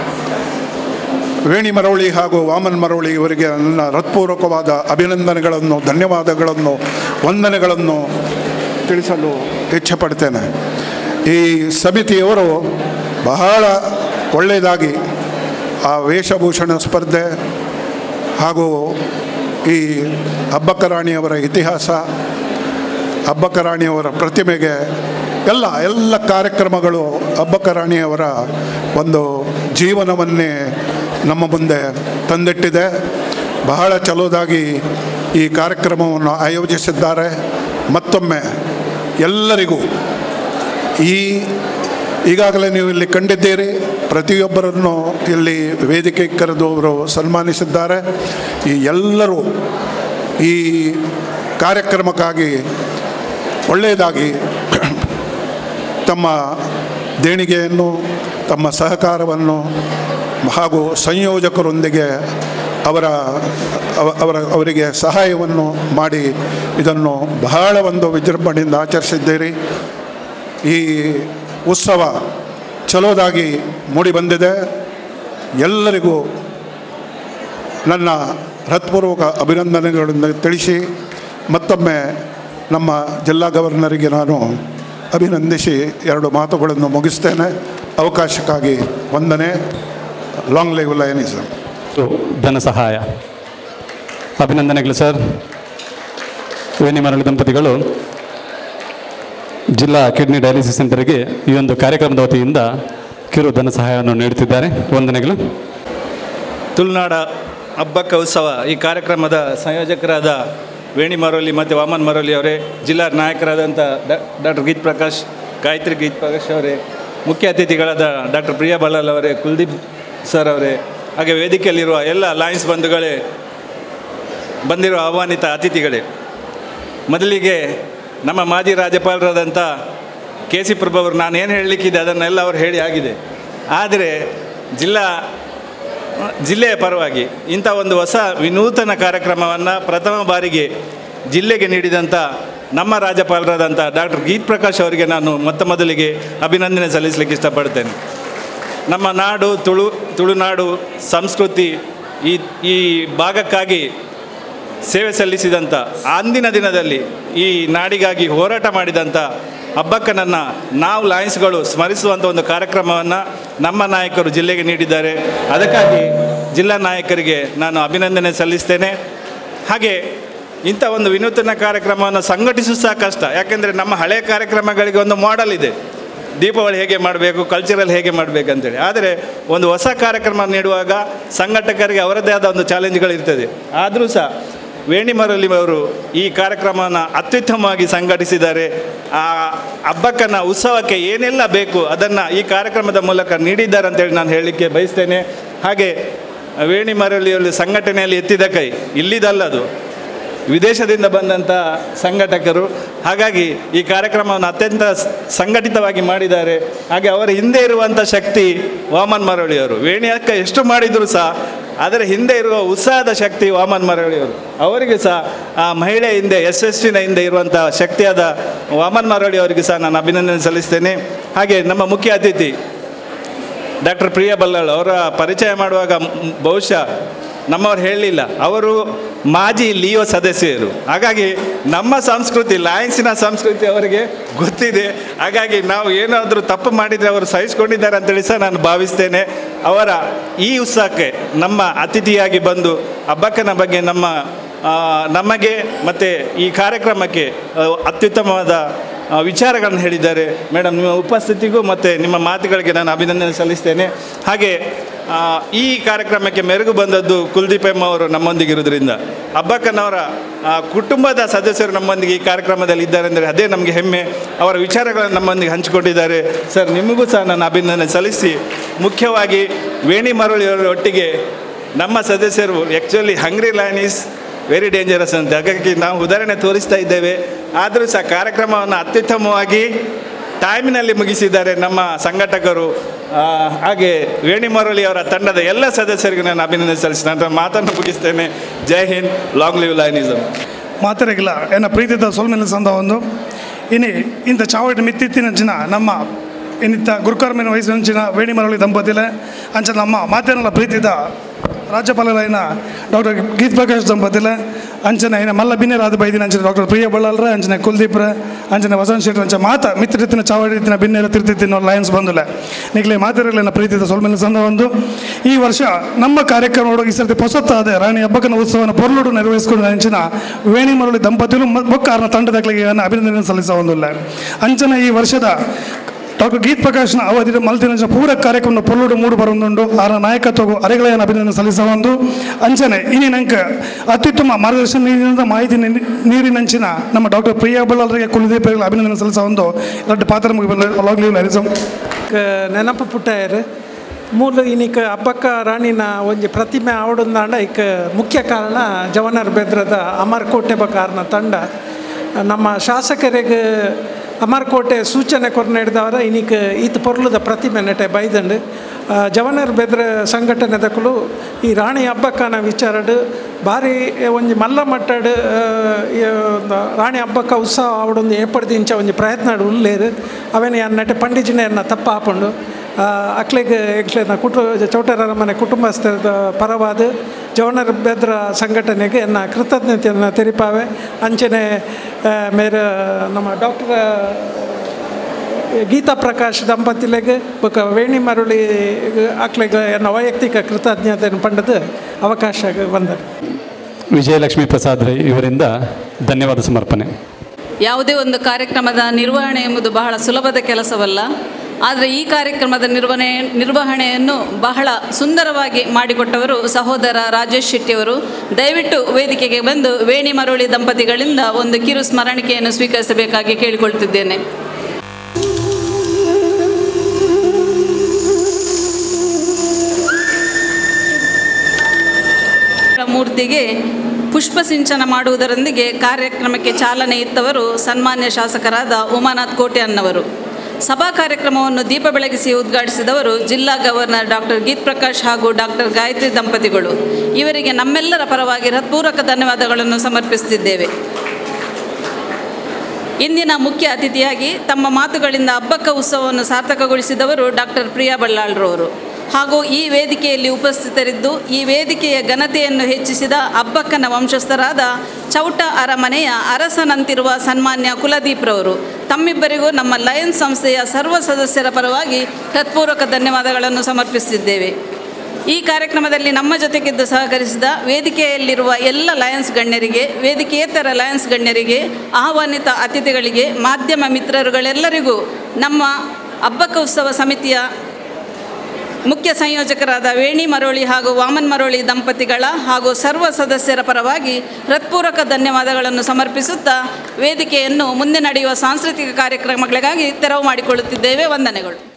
R: ವೇಣಿ ಮರವಳಿ ಹಾಗೂ ವಾಮನ್ ಮರವಳಿ ಇವರಿಗೆ ನನ್ನ ಹೃತ್ಪೂರ್ವಕವಾದ ಅಭಿನಂದನೆಗಳನ್ನು ಧನ್ಯವಾದಗಳನ್ನು ವಂದನೆಗಳನ್ನು ತಿಳಿಸಲು ಇಚ್ಛೆಪಡ್ತೇನೆ ಈ ಸಮಿತಿಯವರು ಬಹಳ ಒಳ್ಳೆಯದಾಗಿ ಆ ವೇಷಭೂಷಣ ಸ್ಪರ್ಧೆ ಹಾಗೂ ಈ ಹಬ್ಬಕ್ಕ ರಾಣಿಯವರ ಇತಿಹಾಸ ಹಬ್ಬಕ್ಕ ರಾಣಿಯವರ ಪ್ರತಿಮೆಗೆ ಎಲ್ಲ ಎಲ್ಲ ಕಾರ್ಯಕ್ರಮಗಳು ಹಬ್ಬಕ್ಕ ರಾಣಿಯವರ ಒಂದು ಜೀವನವನ್ನೇ ನಮ್ಮ ಮುಂದೆ ತಂದಿಟ್ಟಿದೆ ಬಹಳ ಚಲೋದಾಗಿ ಈ ಕಾರ್ಯಕ್ರಮವನ್ನು ಆಯೋಜಿಸಿದ್ದಾರೆ ಮತ್ತೊಮ್ಮೆ ಎಲ್ಲರಿಗೂ ಈ ಈಗಾಗಲೇ ನೀವು ಇಲ್ಲಿ ಕಂಡಿದ್ದೀರಿ ಪ್ರತಿಯೊಬ್ಬರನ್ನು ಇಲ್ಲಿ ವೇದಿಕೆ ಕರೆದು ಅವರು ಸನ್ಮಾನಿಸಿದ್ದಾರೆ ಈ ಎಲ್ಲರೂ ಈ ಕಾರ್ಯಕ್ರಮಕ್ಕಾಗಿ ಒಳ್ಳೆಯದಾಗಿ ತಮ್ಮ ದೇಣಿಗೆಯನ್ನು ತಮ್ಮ ಸಹಕಾರವನ್ನು ಹಾಗೂ ಸಂಯೋಜಕರೊಂದಿಗೆ ಅವರ ಅವ- ಅವರ ಅವರಿಗೆ ಸಹಾಯವನ್ನು ಮಾಡಿ ಇದನ್ನು ಬಹಳ ಒಂದು ವಿಜೃಂಭಣೆಯಿಂದ ಆಚರಿಸಿದ್ದೀರಿ ಈ ಉತ್ಸವ ಚಲೋದಾಗಿ ಮೂಡಿಬಂದಿದೆ ಎಲ್ಲರಿಗೂ ನನ್ನ ಹೃತ್ಪೂರ್ವಕ ಅಭಿನಂದನೆಗಳನ್ನು ತಿಳಿಸಿ ಮತ್ತೊಮ್ಮೆ ನಮ್ಮ ಜಿಲ್ಲಾ ಗವರ್ನರಿಗೆ ನಾನು ಅಭಿನಂದಿಸಿ ಎರಡು ಮಾತುಗಳನ್ನು ಮುಗಿಸ್ತೇನೆ ಅವಕಾಶಕ್ಕಾಗಿ ವಂದನೆ ಲಾಂಗ್ ಲೈವ್ ಲಯನಿಸಮ್
Q: ಧನ ಸಹಾಯ ಅಭಿನಂದನೆಗಳು ಸರ್ ವೇಣಿ ಮರಳಿ ದಂಪತಿಗಳು ಜಿಲ್ಲಾ ಕಿಡ್ನಿ ಡಯಾಲಿಸಿಸ್ ಸೆಂಟರ್ಗೆ ಈ ಒಂದು ಕಾರ್ಯಕ್ರಮದ ವತಿಯಿಂದ ಕಿರು ಧನ ಸಹಾಯವನ್ನು ನೀಡುತ್ತಿದ್ದಾರೆ ವಂದನೆಗಳು
S: ತುಳುನಾಡ ಹಬ್ಬಕ್ಕ ಉತ್ಸವ ಈ ಕಾರ್ಯಕ್ರಮದ ಸಂಯೋಜಕರಾದ ವೇಣಿ ಮರೋಲಿ ಮತ್ತು ವಾಮನ್ ಮರೋಲಿ ಅವರೇ ಜಿಲ್ಲಾ ನಾಯಕರಾದಂಥ ಡಾಕ್ಟರ್ ಗೀತ್ ಪ್ರಕಾಶ್ ಗಾಯತ್ರಿ ಗೀತ್ ಪ್ರಕಾಶ್ ಅವರೇ ಮುಖ್ಯ ಅತಿಥಿಗಳಾದ ಡಾಕ್ಟರ್ ಪ್ರಿಯಾ ಬಲ್ಲಾಲ್ ಅವರೇ ಕುಲ್ದೀಪ್ ಸರ್ ಅವರೇ ಹಾಗೆ ವೇದಿಕೆಯಲ್ಲಿರುವ ಎಲ್ಲ ಲಯನ್ಸ್ ಬಂಧುಗಳೇ ಬಂದಿರುವ ಆಹ್ವಾನಿತ ಅತಿಥಿಗಳೇ ಮೊದಲಿಗೆ ನಮ್ಮ ಮಾಜಿ ರಾಜ್ಯಪಾಲರಾದಂಥ ಕೆ ಸಿ ಪ್ರಭು ಅವರು ನಾನು ಏನು ಹೇಳಲಿಕ್ಕಿದೆ ಅದನ್ನೆಲ್ಲ ಅವರು ಹೇಳಿ ಆಗಿದೆ ಆದರೆ ಜಿಲ್ಲಾ ಜಿಲ್ಲೆಯ ಪರವಾಗಿ ಇಂಥ ಒಂದು ಹೊಸ ವಿನೂತನ ಕಾರ್ಯಕ್ರಮವನ್ನು ಪ್ರಥಮ ಬಾರಿಗೆ ಜಿಲ್ಲೆಗೆ ನೀಡಿದಂಥ ನಮ್ಮ ರಾಜ್ಯಪಾಲರಾದಂಥ ಡಾಕ್ಟರ್ ಗೀತ್ ಪ್ರಕಾಶ್ ಅವರಿಗೆ ನಾನು ಮೊತ್ತ ಮೊದಲಿಗೆ ಅಭಿನಂದನೆ ಸಲ್ಲಿಸಲಿಕ್ಕೆ ಇಷ್ಟಪಡ್ತೇನೆ ನಮ್ಮ ನಾಡು ತುಳು ತುಳುನಾಡು ಸಂಸ್ಕೃತಿ ಈ ಈ ಭಾಗಕ್ಕಾಗಿ ಸೇವೆ ಸಲ್ಲಿಸಿದಂಥ ಅಂದಿನ ದಿನದಲ್ಲಿ ಈ ನಾಡಿಗಾಗಿ ಹೋರಾಟ ಮಾಡಿದಂಥ ಹಬ್ಬಕ್ಕನನ್ನು ನಾವು ಲಾಯನ್ಸ್ಗಳು ಸ್ಮರಿಸುವಂಥ ಒಂದು ಕಾರ್ಯಕ್ರಮವನ್ನು ನಮ್ಮ ನಾಯಕರು ಜಿಲ್ಲೆಗೆ ನೀಡಿದ್ದಾರೆ ಅದಕ್ಕಾಗಿ ಜಿಲ್ಲಾ ನಾಯಕರಿಗೆ ನಾನು ಅಭಿನಂದನೆ ಸಲ್ಲಿಸ್ತೇನೆ ಹಾಗೆ ಇಂಥ ಒಂದು ವಿನೂತನ ಕಾರ್ಯಕ್ರಮವನ್ನು ಸಂಘಟಿಸು ಸಹ ಕಷ್ಟ ಯಾಕೆಂದರೆ ನಮ್ಮ ಹಳೆಯ ಕಾರ್ಯಕ್ರಮಗಳಿಗೆ ಒಂದು ಮಾಡೆಲ್ ಇದೆ ದೀಪಾವಳಿ ಹೇಗೆ ಮಾಡಬೇಕು ಕಲ್ಚರಲ್ ಹೇಗೆ ಮಾಡಬೇಕು ಅಂತೇಳಿ ಆದರೆ ಒಂದು ಹೊಸ ಕಾರ್ಯಕ್ರಮ ನೀಡುವಾಗ ಸಂಘಟಕರಿಗೆ ಅವರದ್ದೇ ಆದ ಒಂದು ಚಾಲೆಂಜ್ಗಳಿರ್ತದೆ ಆದರೂ ಸಹ ವೇಣಿ ಮರಳಿ ಅವರು ಈ ಕಾರ್ಯಕ್ರಮವನ್ನು ಅತ್ಯುತ್ತಮವಾಗಿ ಸಂಘಟಿಸಿದ್ದಾರೆ ಆ ಹಬ್ಬಕ್ಕನ ಉತ್ಸವಕ್ಕೆ ಏನೆಲ್ಲ ಬೇಕು ಅದನ್ನು ಈ ಕಾರ್ಯಕ್ರಮದ ಮೂಲಕ ನೀಡಿದ್ದಾರೆ ಅಂತೇಳಿ ನಾನು ಹೇಳಲಿಕ್ಕೆ ಬಯಸ್ತೇನೆ ಹಾಗೆ ವೇಣಿ ಮರಳಿಯಲ್ಲಿ ಸಂಘಟನೆಯಲ್ಲಿ ಎತ್ತಿದ ಕೈ ಇಲ್ಲಿದಲ್ಲದು ವಿದೇಶದಿಂದ ಬಂದಂಥ ಸಂಘಟಕರು ಹಾಗಾಗಿ ಈ ಕಾರ್ಯಕ್ರಮವನ್ನು ಅತ್ಯಂತ ಸ್- ಸಂಘಟಿತವಾಗಿ ಮಾಡಿದ್ದಾರೆ ಹಾಗೆ ಅವರ ಹಿಂದೆ ಇರುವಂಥ ಶಕ್ತಿ ವಾಮನ್ ಮರಳಿಯವರು ವೇಣಿ ಅಕ್ಕ ಎಷ್ಟು ಮಾಡಿದರೂ ಸಹ ಅದರ ಹಿಂದೆ ಇರುವ ಉತ್ಸಾಹದ ಶಕ್ತಿ ವಾಮನ್ ಮರಳಿಯವರು ಅವರಿಗೆ ಸಹ ಆ ಮಹಿಳೆ ಹಿಂದೆ ಯಶಸ್ವಿನ ಹಿಂದೆ ಇರುವಂಥ ಶಕ್ತಿಯಾದ ವಾಮನ್ ಮರಳಿ ಅವರಿಗೆ ಸಹ ನಾನು ಅಭಿನಂದನೆ ಸಲ್ಲಿಸ್ತೇನೆ ಹಾಗೆ ನಮ್ಮ ಮುಖ್ಯ ಅತಿಥಿ ಡಾಕ್ಟರ್ ಪ್ರಿಯಾ ಬಲ್ಲಾಳ್ ಅವರ ಪರಿಚಯ ಮಾಡುವಾಗ ಮ್- ಬಹುಶಃ ನಮ್ಮವ್ರು ಹೇಳಲಿಲ್ಲ ಅವರು ಮಾಜಿ ಲಿಯೋ ಸದಸ್ಯರು ಹಾಗಾಗಿ ನಮ್ಮ ಸಂಸ್ಕೃತಿ ಲಾಯನ್ಸಿನ ಸಂಸ್ಕೃತಿ ಅವರಿಗೆ ಗೊತ್ತಿದೆ ಹಾಗಾಗಿ ನಾವು ಏನಾದರೂ ತಪ್ಪು ಮಾಡಿದರೆ ಅವರು ಸಹಿಸ್ಕೊಂಡಿದ್ದಾರೆ ಅಂತೇಳಿ ಸಹ ನಾನು ಭಾವಿಸ್ತೇನೆ ಅವರ ಈ ಉತ್ಸವಕ್ಕೆ ನಮ್ಮ ಅತಿಥಿಯಾಗಿ ಬಂದು ಹಬ್ಬಕ್ಕನ ಬಗ್ಗೆ ನಮ್ಮ ಆ, ನಮಗೆ ಮತ್ತು ಈ ಕಾರ್ಯಕ್ರಮಕ್ಕೆ ಆ, ಅತ್ಯುತ್ತಮವಾದ ಆ, ವಿಚಾರಗಳನ್ನು ಹೇಳಿದ್ದಾರೆ ಮೇಡಮ್ ನಿಮ್ಮ ಉಪಸ್ಥಿತಿಗೂ ಮತ್ತು ನಿಮ್ಮ ಮಾತುಗಳಿಗೆ ನಾನು ಅಭಿನಂದನೆ ಸಲ್ಲಿಸ್ತೇನೆ ಹಾಗೆ ಆ, ಈ ಕಾರ್ಯಕ್ರಮಕ್ಕೆ ಮೆರುಗು ಬಂದದ್ದು ಕುಲ್ದೀಪ್ ಎಂ ಅವರು ನಮ್ಮೊಂದಿಗಿರೋದ್ರಿಂದ ಹಬ್ಬಕ್ಕನವರ ಆ, ಕುಟುಂಬದ ಸದಸ್ಯರು ನಮ್ಮೊಂದಿಗೆ ಈ ಕಾರ್ಯಕ್ರಮದಲ್ಲಿ ಇದ್ದಾರೆ ಅಂದರೆ ಅದೇ ನಮಗೆ ಹೆಮ್ಮೆ ಅವರ ವಿಚಾರಗಳನ್ನು ನಮ್ಮೊಂದಿಗೆ ಹಂಚಿಕೊಂಡಿದ್ದಾರೆ ಸರ್ ನಿಮಗೂ ಸಹ ನಾನು ಅಭಿನಂದನೆ ಸಲ್ಲಿಸಿ ಮುಖ್ಯವಾಗಿ ವೇಣಿ ಮರಳಿಯವರ ಒಟ್ಟಿಗೆ ನಮ್ಮ ಸದಸ್ಯರು actually hungry lion is very dangerous ಅಂತ ಹಾಗಾಗಿ ನಾವು ಉದಾಹರಣೆ ತೋರಿಸ್ತಾ ಇದ್ದೇವೆ ಆದರೂ ಸಹ ಕಾರ್ಯಕ್ರಮವನ್ನು ಅತ್ಯುತ್ತಮವಾಗಿ ಟೈಮಿನಲ್ಲಿ ಮುಗಿಸಿದ್ದಾರೆ ನಮ್ಮ ಸಂಘಟಕರು ಆ, ಹಾಗೆ ವೇಣಿ ಮುರಳಿ ಅವರ ತಂಡದ ಎಲ್ಲ ಸದಸ್ಯರಿಗೂ ನಾನು ಅಭಿನಂದನೆ ಸಲ್ಲಿಸಿ ನನ್ನ ಮಾತನ್ನು ಮುಗಿಸ್ತೇನೆ Jai Hind long live lionism
T: ಮಾತರೆಗಿಲ್ಲ ಎನ್ನ ಪ್ರೀತಿದ ಸೊಲ್ಮೆಲ್ಲ ಸಂದ ಒಂದು ಇನಿ ಇಂಥ ಚಾವಟಿ ಮಿತ್ತಿತ್ತಿನಂಚಿನ ನಮ್ಮ ಇನ್ನಿತ್ತ ಗುರುಕರ್ಮಿನ ವಯಸ್ಸಿನಂಚಿನ ವೇಣಿ ಮರಳಿ ದಂಪತಿಲೆ ಅಂಚ ನಮ್ಮ ಮಾತೇನಲ್ಲ ಪ್ರೀತಿದ ರಾಜ್ಯಪಾಲರಾಯಿನ ಡಾಕ್ಟರ್ ಗೀತ್ ಪ್ರಕಾಶ್ ದಂಪತಿಲೆ ಅಂಚನೆ ಇನ್ನ ಮಲ್ಲ ಬಿನ್ನೆರಾದ ಬೈದಿನ ಅಂಚನೆ ಡಾಕ್ಟರ್ ಪ್ರಿಯ ಬಳ್ಳಾಲ್ರ ಅಂಚನೆ ಕುಲ್ದೀಪ್ರ ಅಂಚನೆ ವಸಂತ್ ಶೆಟ್ಟಿ ಅಂಚ ಮಾತ ಮಿತ್ರತಿನ ಚಾವಡಿತಿನ ಬಿನ್ನೆರ ತಿರ್ತಿತ್ತಿನ ಲಯನ್ಸ್ ಬಂದುಲೆ ನಿಗ್ಲೆ ಮಾತಿರಲಿನ ಪ್ರೀತಿದ ಸೊಲ್ಮೆಲ್ಲ ಸಂದ ಒಂದು ಈ ವರ್ಷ ನಮ್ಮ ಕಾರ್ಯಕ್ರಮ ಈ ಸರ್ತಿ ಹೊಸತ್ತಾದ ರಾಣಿ ಹಬ್ಬಕನ ಉತ್ಸವನ ಪೊರ್ಲುಡು ನಿರ್ವಹಿಸಿಕೊಂಡು ಅಂಚಿನ ವೇಣಿ ಮರಳಿ ದಂಪತಿಗಳು ಬೊಕ್ಕಾರನ ತಂಡದಗಳಿಗೆ ಅಭಿನಂದನೆ ಸಲ್ಲಿಸ ಒಂದಿಲ್ಲ ಅಂಚನೆ ಈ ವರ್ಷದ ಡಾಕ್ಟರ್ ಗೀತ್ ಪ್ರಕಾಶ್ನ ಅವಧಿಯ ಮಲ್ತಿನ ಪೂರ ಕಾರ್ಯಕ್ರಮ ಪೊಲ್ಲುಡು ಮೂಡು ಬರೊಂದುಂಡು ಆರ ನಾಯಕತ್ವಗೂ ಅರೆಗಳನ್ನು ಅಭಿನಂದನೆ ಸಲ್ಲಿಸ ಒಂದು ಅಂಚನೆ ಇನಿ ನಂಗೆ ಅತ್ಯುತ್ತಮ ಮಾರ್ಗದರ್ಶನ ನೀರಿನಿಂದ ಮಾಹಿತಿ ನೀ- ನೀರಿನಂಚಿನ ನಮ್ಮ ಡಾಕ್ಟರ್ ಪ್ರಿಯಾ ಬಳ್ಳಾರಿಗೆ ಕುಲದೀಪರಿಗೆ ಅಭಿನಂದನೆ ಸಲ್ಲಿಸ ಒಂದು ದೊಡ್ಡ ಪಾತ್ರ ಮುಗಿ ನರಿಸಂ
L: ನೆನಪು ಪುಟ್ಟಾಯರು ಮೂಲ ಇನಿಕ ಹಬ್ಬಕ್ಕ ರಾಣಿನ ಒಂಜಿ ಪ್ರತಿಮೆ ಆವಡೊಂದಾಂಡ ಇಕ ಮುಖ್ಯ ಕಾರಣ ಜವನರ್ ಬೆದ್ರದ ಅಮರ್ಕೋಟೆ ಬಕಾರನ ತಂಡ ನಮ್ಮ ಶಾಸಕರಿಗೆ ಅಮರ್ಕೋಟೆ ಸೂಚನೆ ಕೊರ್ನ ಹಿಡ್ದವರ ಇನಿಕ್ ಈತ ಪೊರ್ಲದ ಪ್ರತಿಮೆ ನೆಟೆ ಬೈದಂಡು ಆ, ಜವನರ್ ಬೆದ್ರ ಸಂಘಟನೆದಕ್ಕಲು ಈ ರಾಣಿ ಹಬ್ಬಕ್ಕನ ವಿಚಾರಡು ಭಾರಿ ಒಂಜಿ ಮಲ್ಲ ಮಟ್ಟಡ್ ಆ, ಈ ಒಂದು ರಾಣಿ ಹಬ್ಬಕ್ಕ ಉತ್ಸವ ಆವಡೊಂದು ಏರ್ಪಡ್ದಿಂಚ ಒಂಜಿ ಪ್ರಯತ್ನ ಉಳ್ಳೇರು ಅವೇನು ಯಾನ್ ನಟೆ ಪಂಡಿಜಿನೆಯನ್ನ ತಪ್ಪ ಹಾಕೊಂಡು ಅಕ್ಲೆಗೆ ಎಕ್ಲೆನ ಕುಟು ಚೌಟರ ಮನೆ ಕುಟುಂಬಸ್ಥರ ಪರವಾದ ಜವನರ ಬೆದ್ರ ಸಂಘಟನೆಗೆ ಎನ್ನ ಕೃತಜ್ಞತೆಯನ್ನು ತೆರಿಪಾವೆ ಅಂಚನೆ ಆ, ಮೇರ ನಮ್ಮ ಡಾಕ್ಟರ್ ಗೀತಾ ಪ್ರಕಾಶ್ ದಂಪತಿಲೆಗೆ ಬೊಕ ವೇಣಿ ಮರುಳಿ ಅಕ್ಲೆಗೆ ಎನ್ನ ವೈಯಕ್ತಿಕ ಕೃತಜ್ಞತೆಯನ್ನು ಪಂಡದು ಅವಕಾಶ ಬಂದ
Q: ವಿಜಯಲಕ್ಷ್ಮಿ ಪ್ರಸಾದ್ ರೈ ಇವರಿಂದ ಧನ್ಯವಾದ ಸಮರ್ಪಣೆ
U: ಯಾವುದೇ ಒಂದು ಕಾರ್ಯಕ್ರಮದ ನಿರ್ವಹಣೆ ಎಂಬುದು ಬಹಳ ಸುಲಭದ ಕೆಲಸವಲ್ಲ ಆದರೆ ಈ ಕಾರ್ಯಕ್ರಮದ ನಿರ್ವಹಣೆ ನಿರ್ವಹಣೆಯನ್ನು ಬಹಳ ಸುಂದರವಾಗಿ ಮಾಡಿಕೊಟ್ಟವರು ಸಹೋದರ ರಾಜೇಶ್ ಶೆಟ್ಟಿಯವರು ದಯವಿಟ್ಟು ವೇದಿಕೆಗೆ ಬಂದು ವೇಣಿ ಮರುಳಿ ದಂಪತಿಗಳಿಂದ ಒಂದು ಕಿರು ಸ್ಮರಣಿಕೆಯನ್ನು ಸ್ವೀಕರಿಸಬೇಕಾಗಿ ಕೇಳಿಕೊಳ್ತಿದ್ದೇನೆ ಮೂರ್ತಿಗೆ ಪುಷ್ಪ ಸಿಂಚನ ಮಾಡುವುದರೊಂದಿಗೆ ಕಾರ್ಯಕ್ರಮಕ್ಕೆ ಚಾಲನೆ ಇತ್ತವರು ಸನ್ಮಾನ್ಯ ಶಾಸಕರಾದ ಉಮಾನಾಥ್ ಕೋಟ್ಯಾನ್ನವರು ಸಭಾ ಕಾರ್ಯಕ್ರಮವನ್ನು ದೀಪ ಬೆಳಗಿಸಿ ಉದ್ಘಾಟಿಸಿದವರು ಜಿಲ್ಲಾ ಗವರ್ನರ್ ಡಾಕ್ಟರ್ ಗೀತ್ ಪ್ರಕಾಶ್ ಹಾಗೂ ಡಾಕ್ಟರ್ ಗಾಯತ್ರಿ ದಂಪತಿಗಳು ಇವರಿಗೆ ನಮ್ಮೆಲ್ಲರ ಪರವಾಗಿ ಹೃತ್ಪೂರ್ವಕ ಧನ್ಯವಾದಗಳನ್ನು ಸಮರ್ಪಿಸುತ್ತಿದ್ದೇವೆ ಇಂದಿನ ಮುಖ್ಯ ಅತಿಥಿಯಾಗಿ ತಮ್ಮ ಮಾತುಗಳಿಂದ ಹಬ್ಬಕ್ಕ ಉತ್ಸವವನ್ನು ಸಾರ್ಥಕಗೊಳಿಸಿದವರು ಡಾಕ್ಟರ್ ಪ್ರಿಯಾ ಬಳ್ಳಾಳ್ರವರು ಹಾಗೂ ಈ ವೇದಿಕೆಯಲ್ಲಿ ಉಪಸ್ಥಿತರಿದ್ದು ಈ ವೇದಿಕೆಯ ಘನತೆಯನ್ನು ಹೆಚ್ಚಿಸಿದ ಅಬ್ಬಕ್ಕನ ವಂಶಸ್ಥರಾದ ಚೌಟ ಅರಮನೆಯ ಅರಸನಂತಿರುವ ಸನ್ಮಾನ್ಯ ಕುಲದೀಪ್ರವರು ತಮ್ಮಿಬ್ಬರಿಗೂ ನಮ್ಮ ಲಯನ್ಸ್ ಸಂಸ್ಥೆಯ ಸರ್ವ ಸದಸ್ಯರ ಪರವಾಗಿ ಹೃತ್ಪೂರ್ವಕ ಧನ್ಯವಾದಗಳನ್ನು ಸಮರ್ಪಿಸುತ್ತಿದ್ದೇವೆ ಈ ಕಾರ್ಯಕ್ರಮದಲ್ಲಿ ನಮ್ಮ ಜೊತೆಗಿದ್ದು ಸಹಕರಿಸಿದ ವೇದಿಕೆಯಲ್ಲಿರುವ ಎಲ್ಲ ಲಯನ್ಸ್ ಗಣ್ಯರಿಗೆ ವೇದಿಕೆಯೇತರ ಲಯನ್ಸ್ ಗಣ್ಯರಿಗೆ ಆಹ್ವಾನಿತ ಅತಿಥಿಗಳಿಗೆ ಮಾಧ್ಯಮ ಮಿತ್ರರುಗಳೆಲ್ಲರಿಗೂ ನಮ್ಮ ಹಬ್ಬಕ್ಕ ಉತ್ಸವ ಸಮಿತಿಯ ಮುಖ್ಯ ಸಂಯೋಜಕರಾದ ವೇಣಿ ಮರೋಳಿ ಹಾಗೂ ವಾಮನ್ ಮರೋಳಿ ದಂಪತಿಗಳ ಹಾಗೂ ಸರ್ವ ಸದಸ್ಯರ ಪರವಾಗಿ ಹೃತ್ಪೂರ್ವಕ ಧನ್ಯವಾದಗಳನ್ನು ಸಮರ್ಪಿಸುತ್ತಾ ವೇದಿಕೆಯನ್ನು ಮುಂದೆ ನಡೆಯುವ ಸಾಂಸ್ಕೃತಿಕ ಕಾರ್ಯಕ್ರಮಗಳಿಗಾಗಿ ತೆರವು ಮಾಡಿಕೊಳ್ಳುತ್ತಿದ್ದೇವೆ ವಂದನೆಗಳು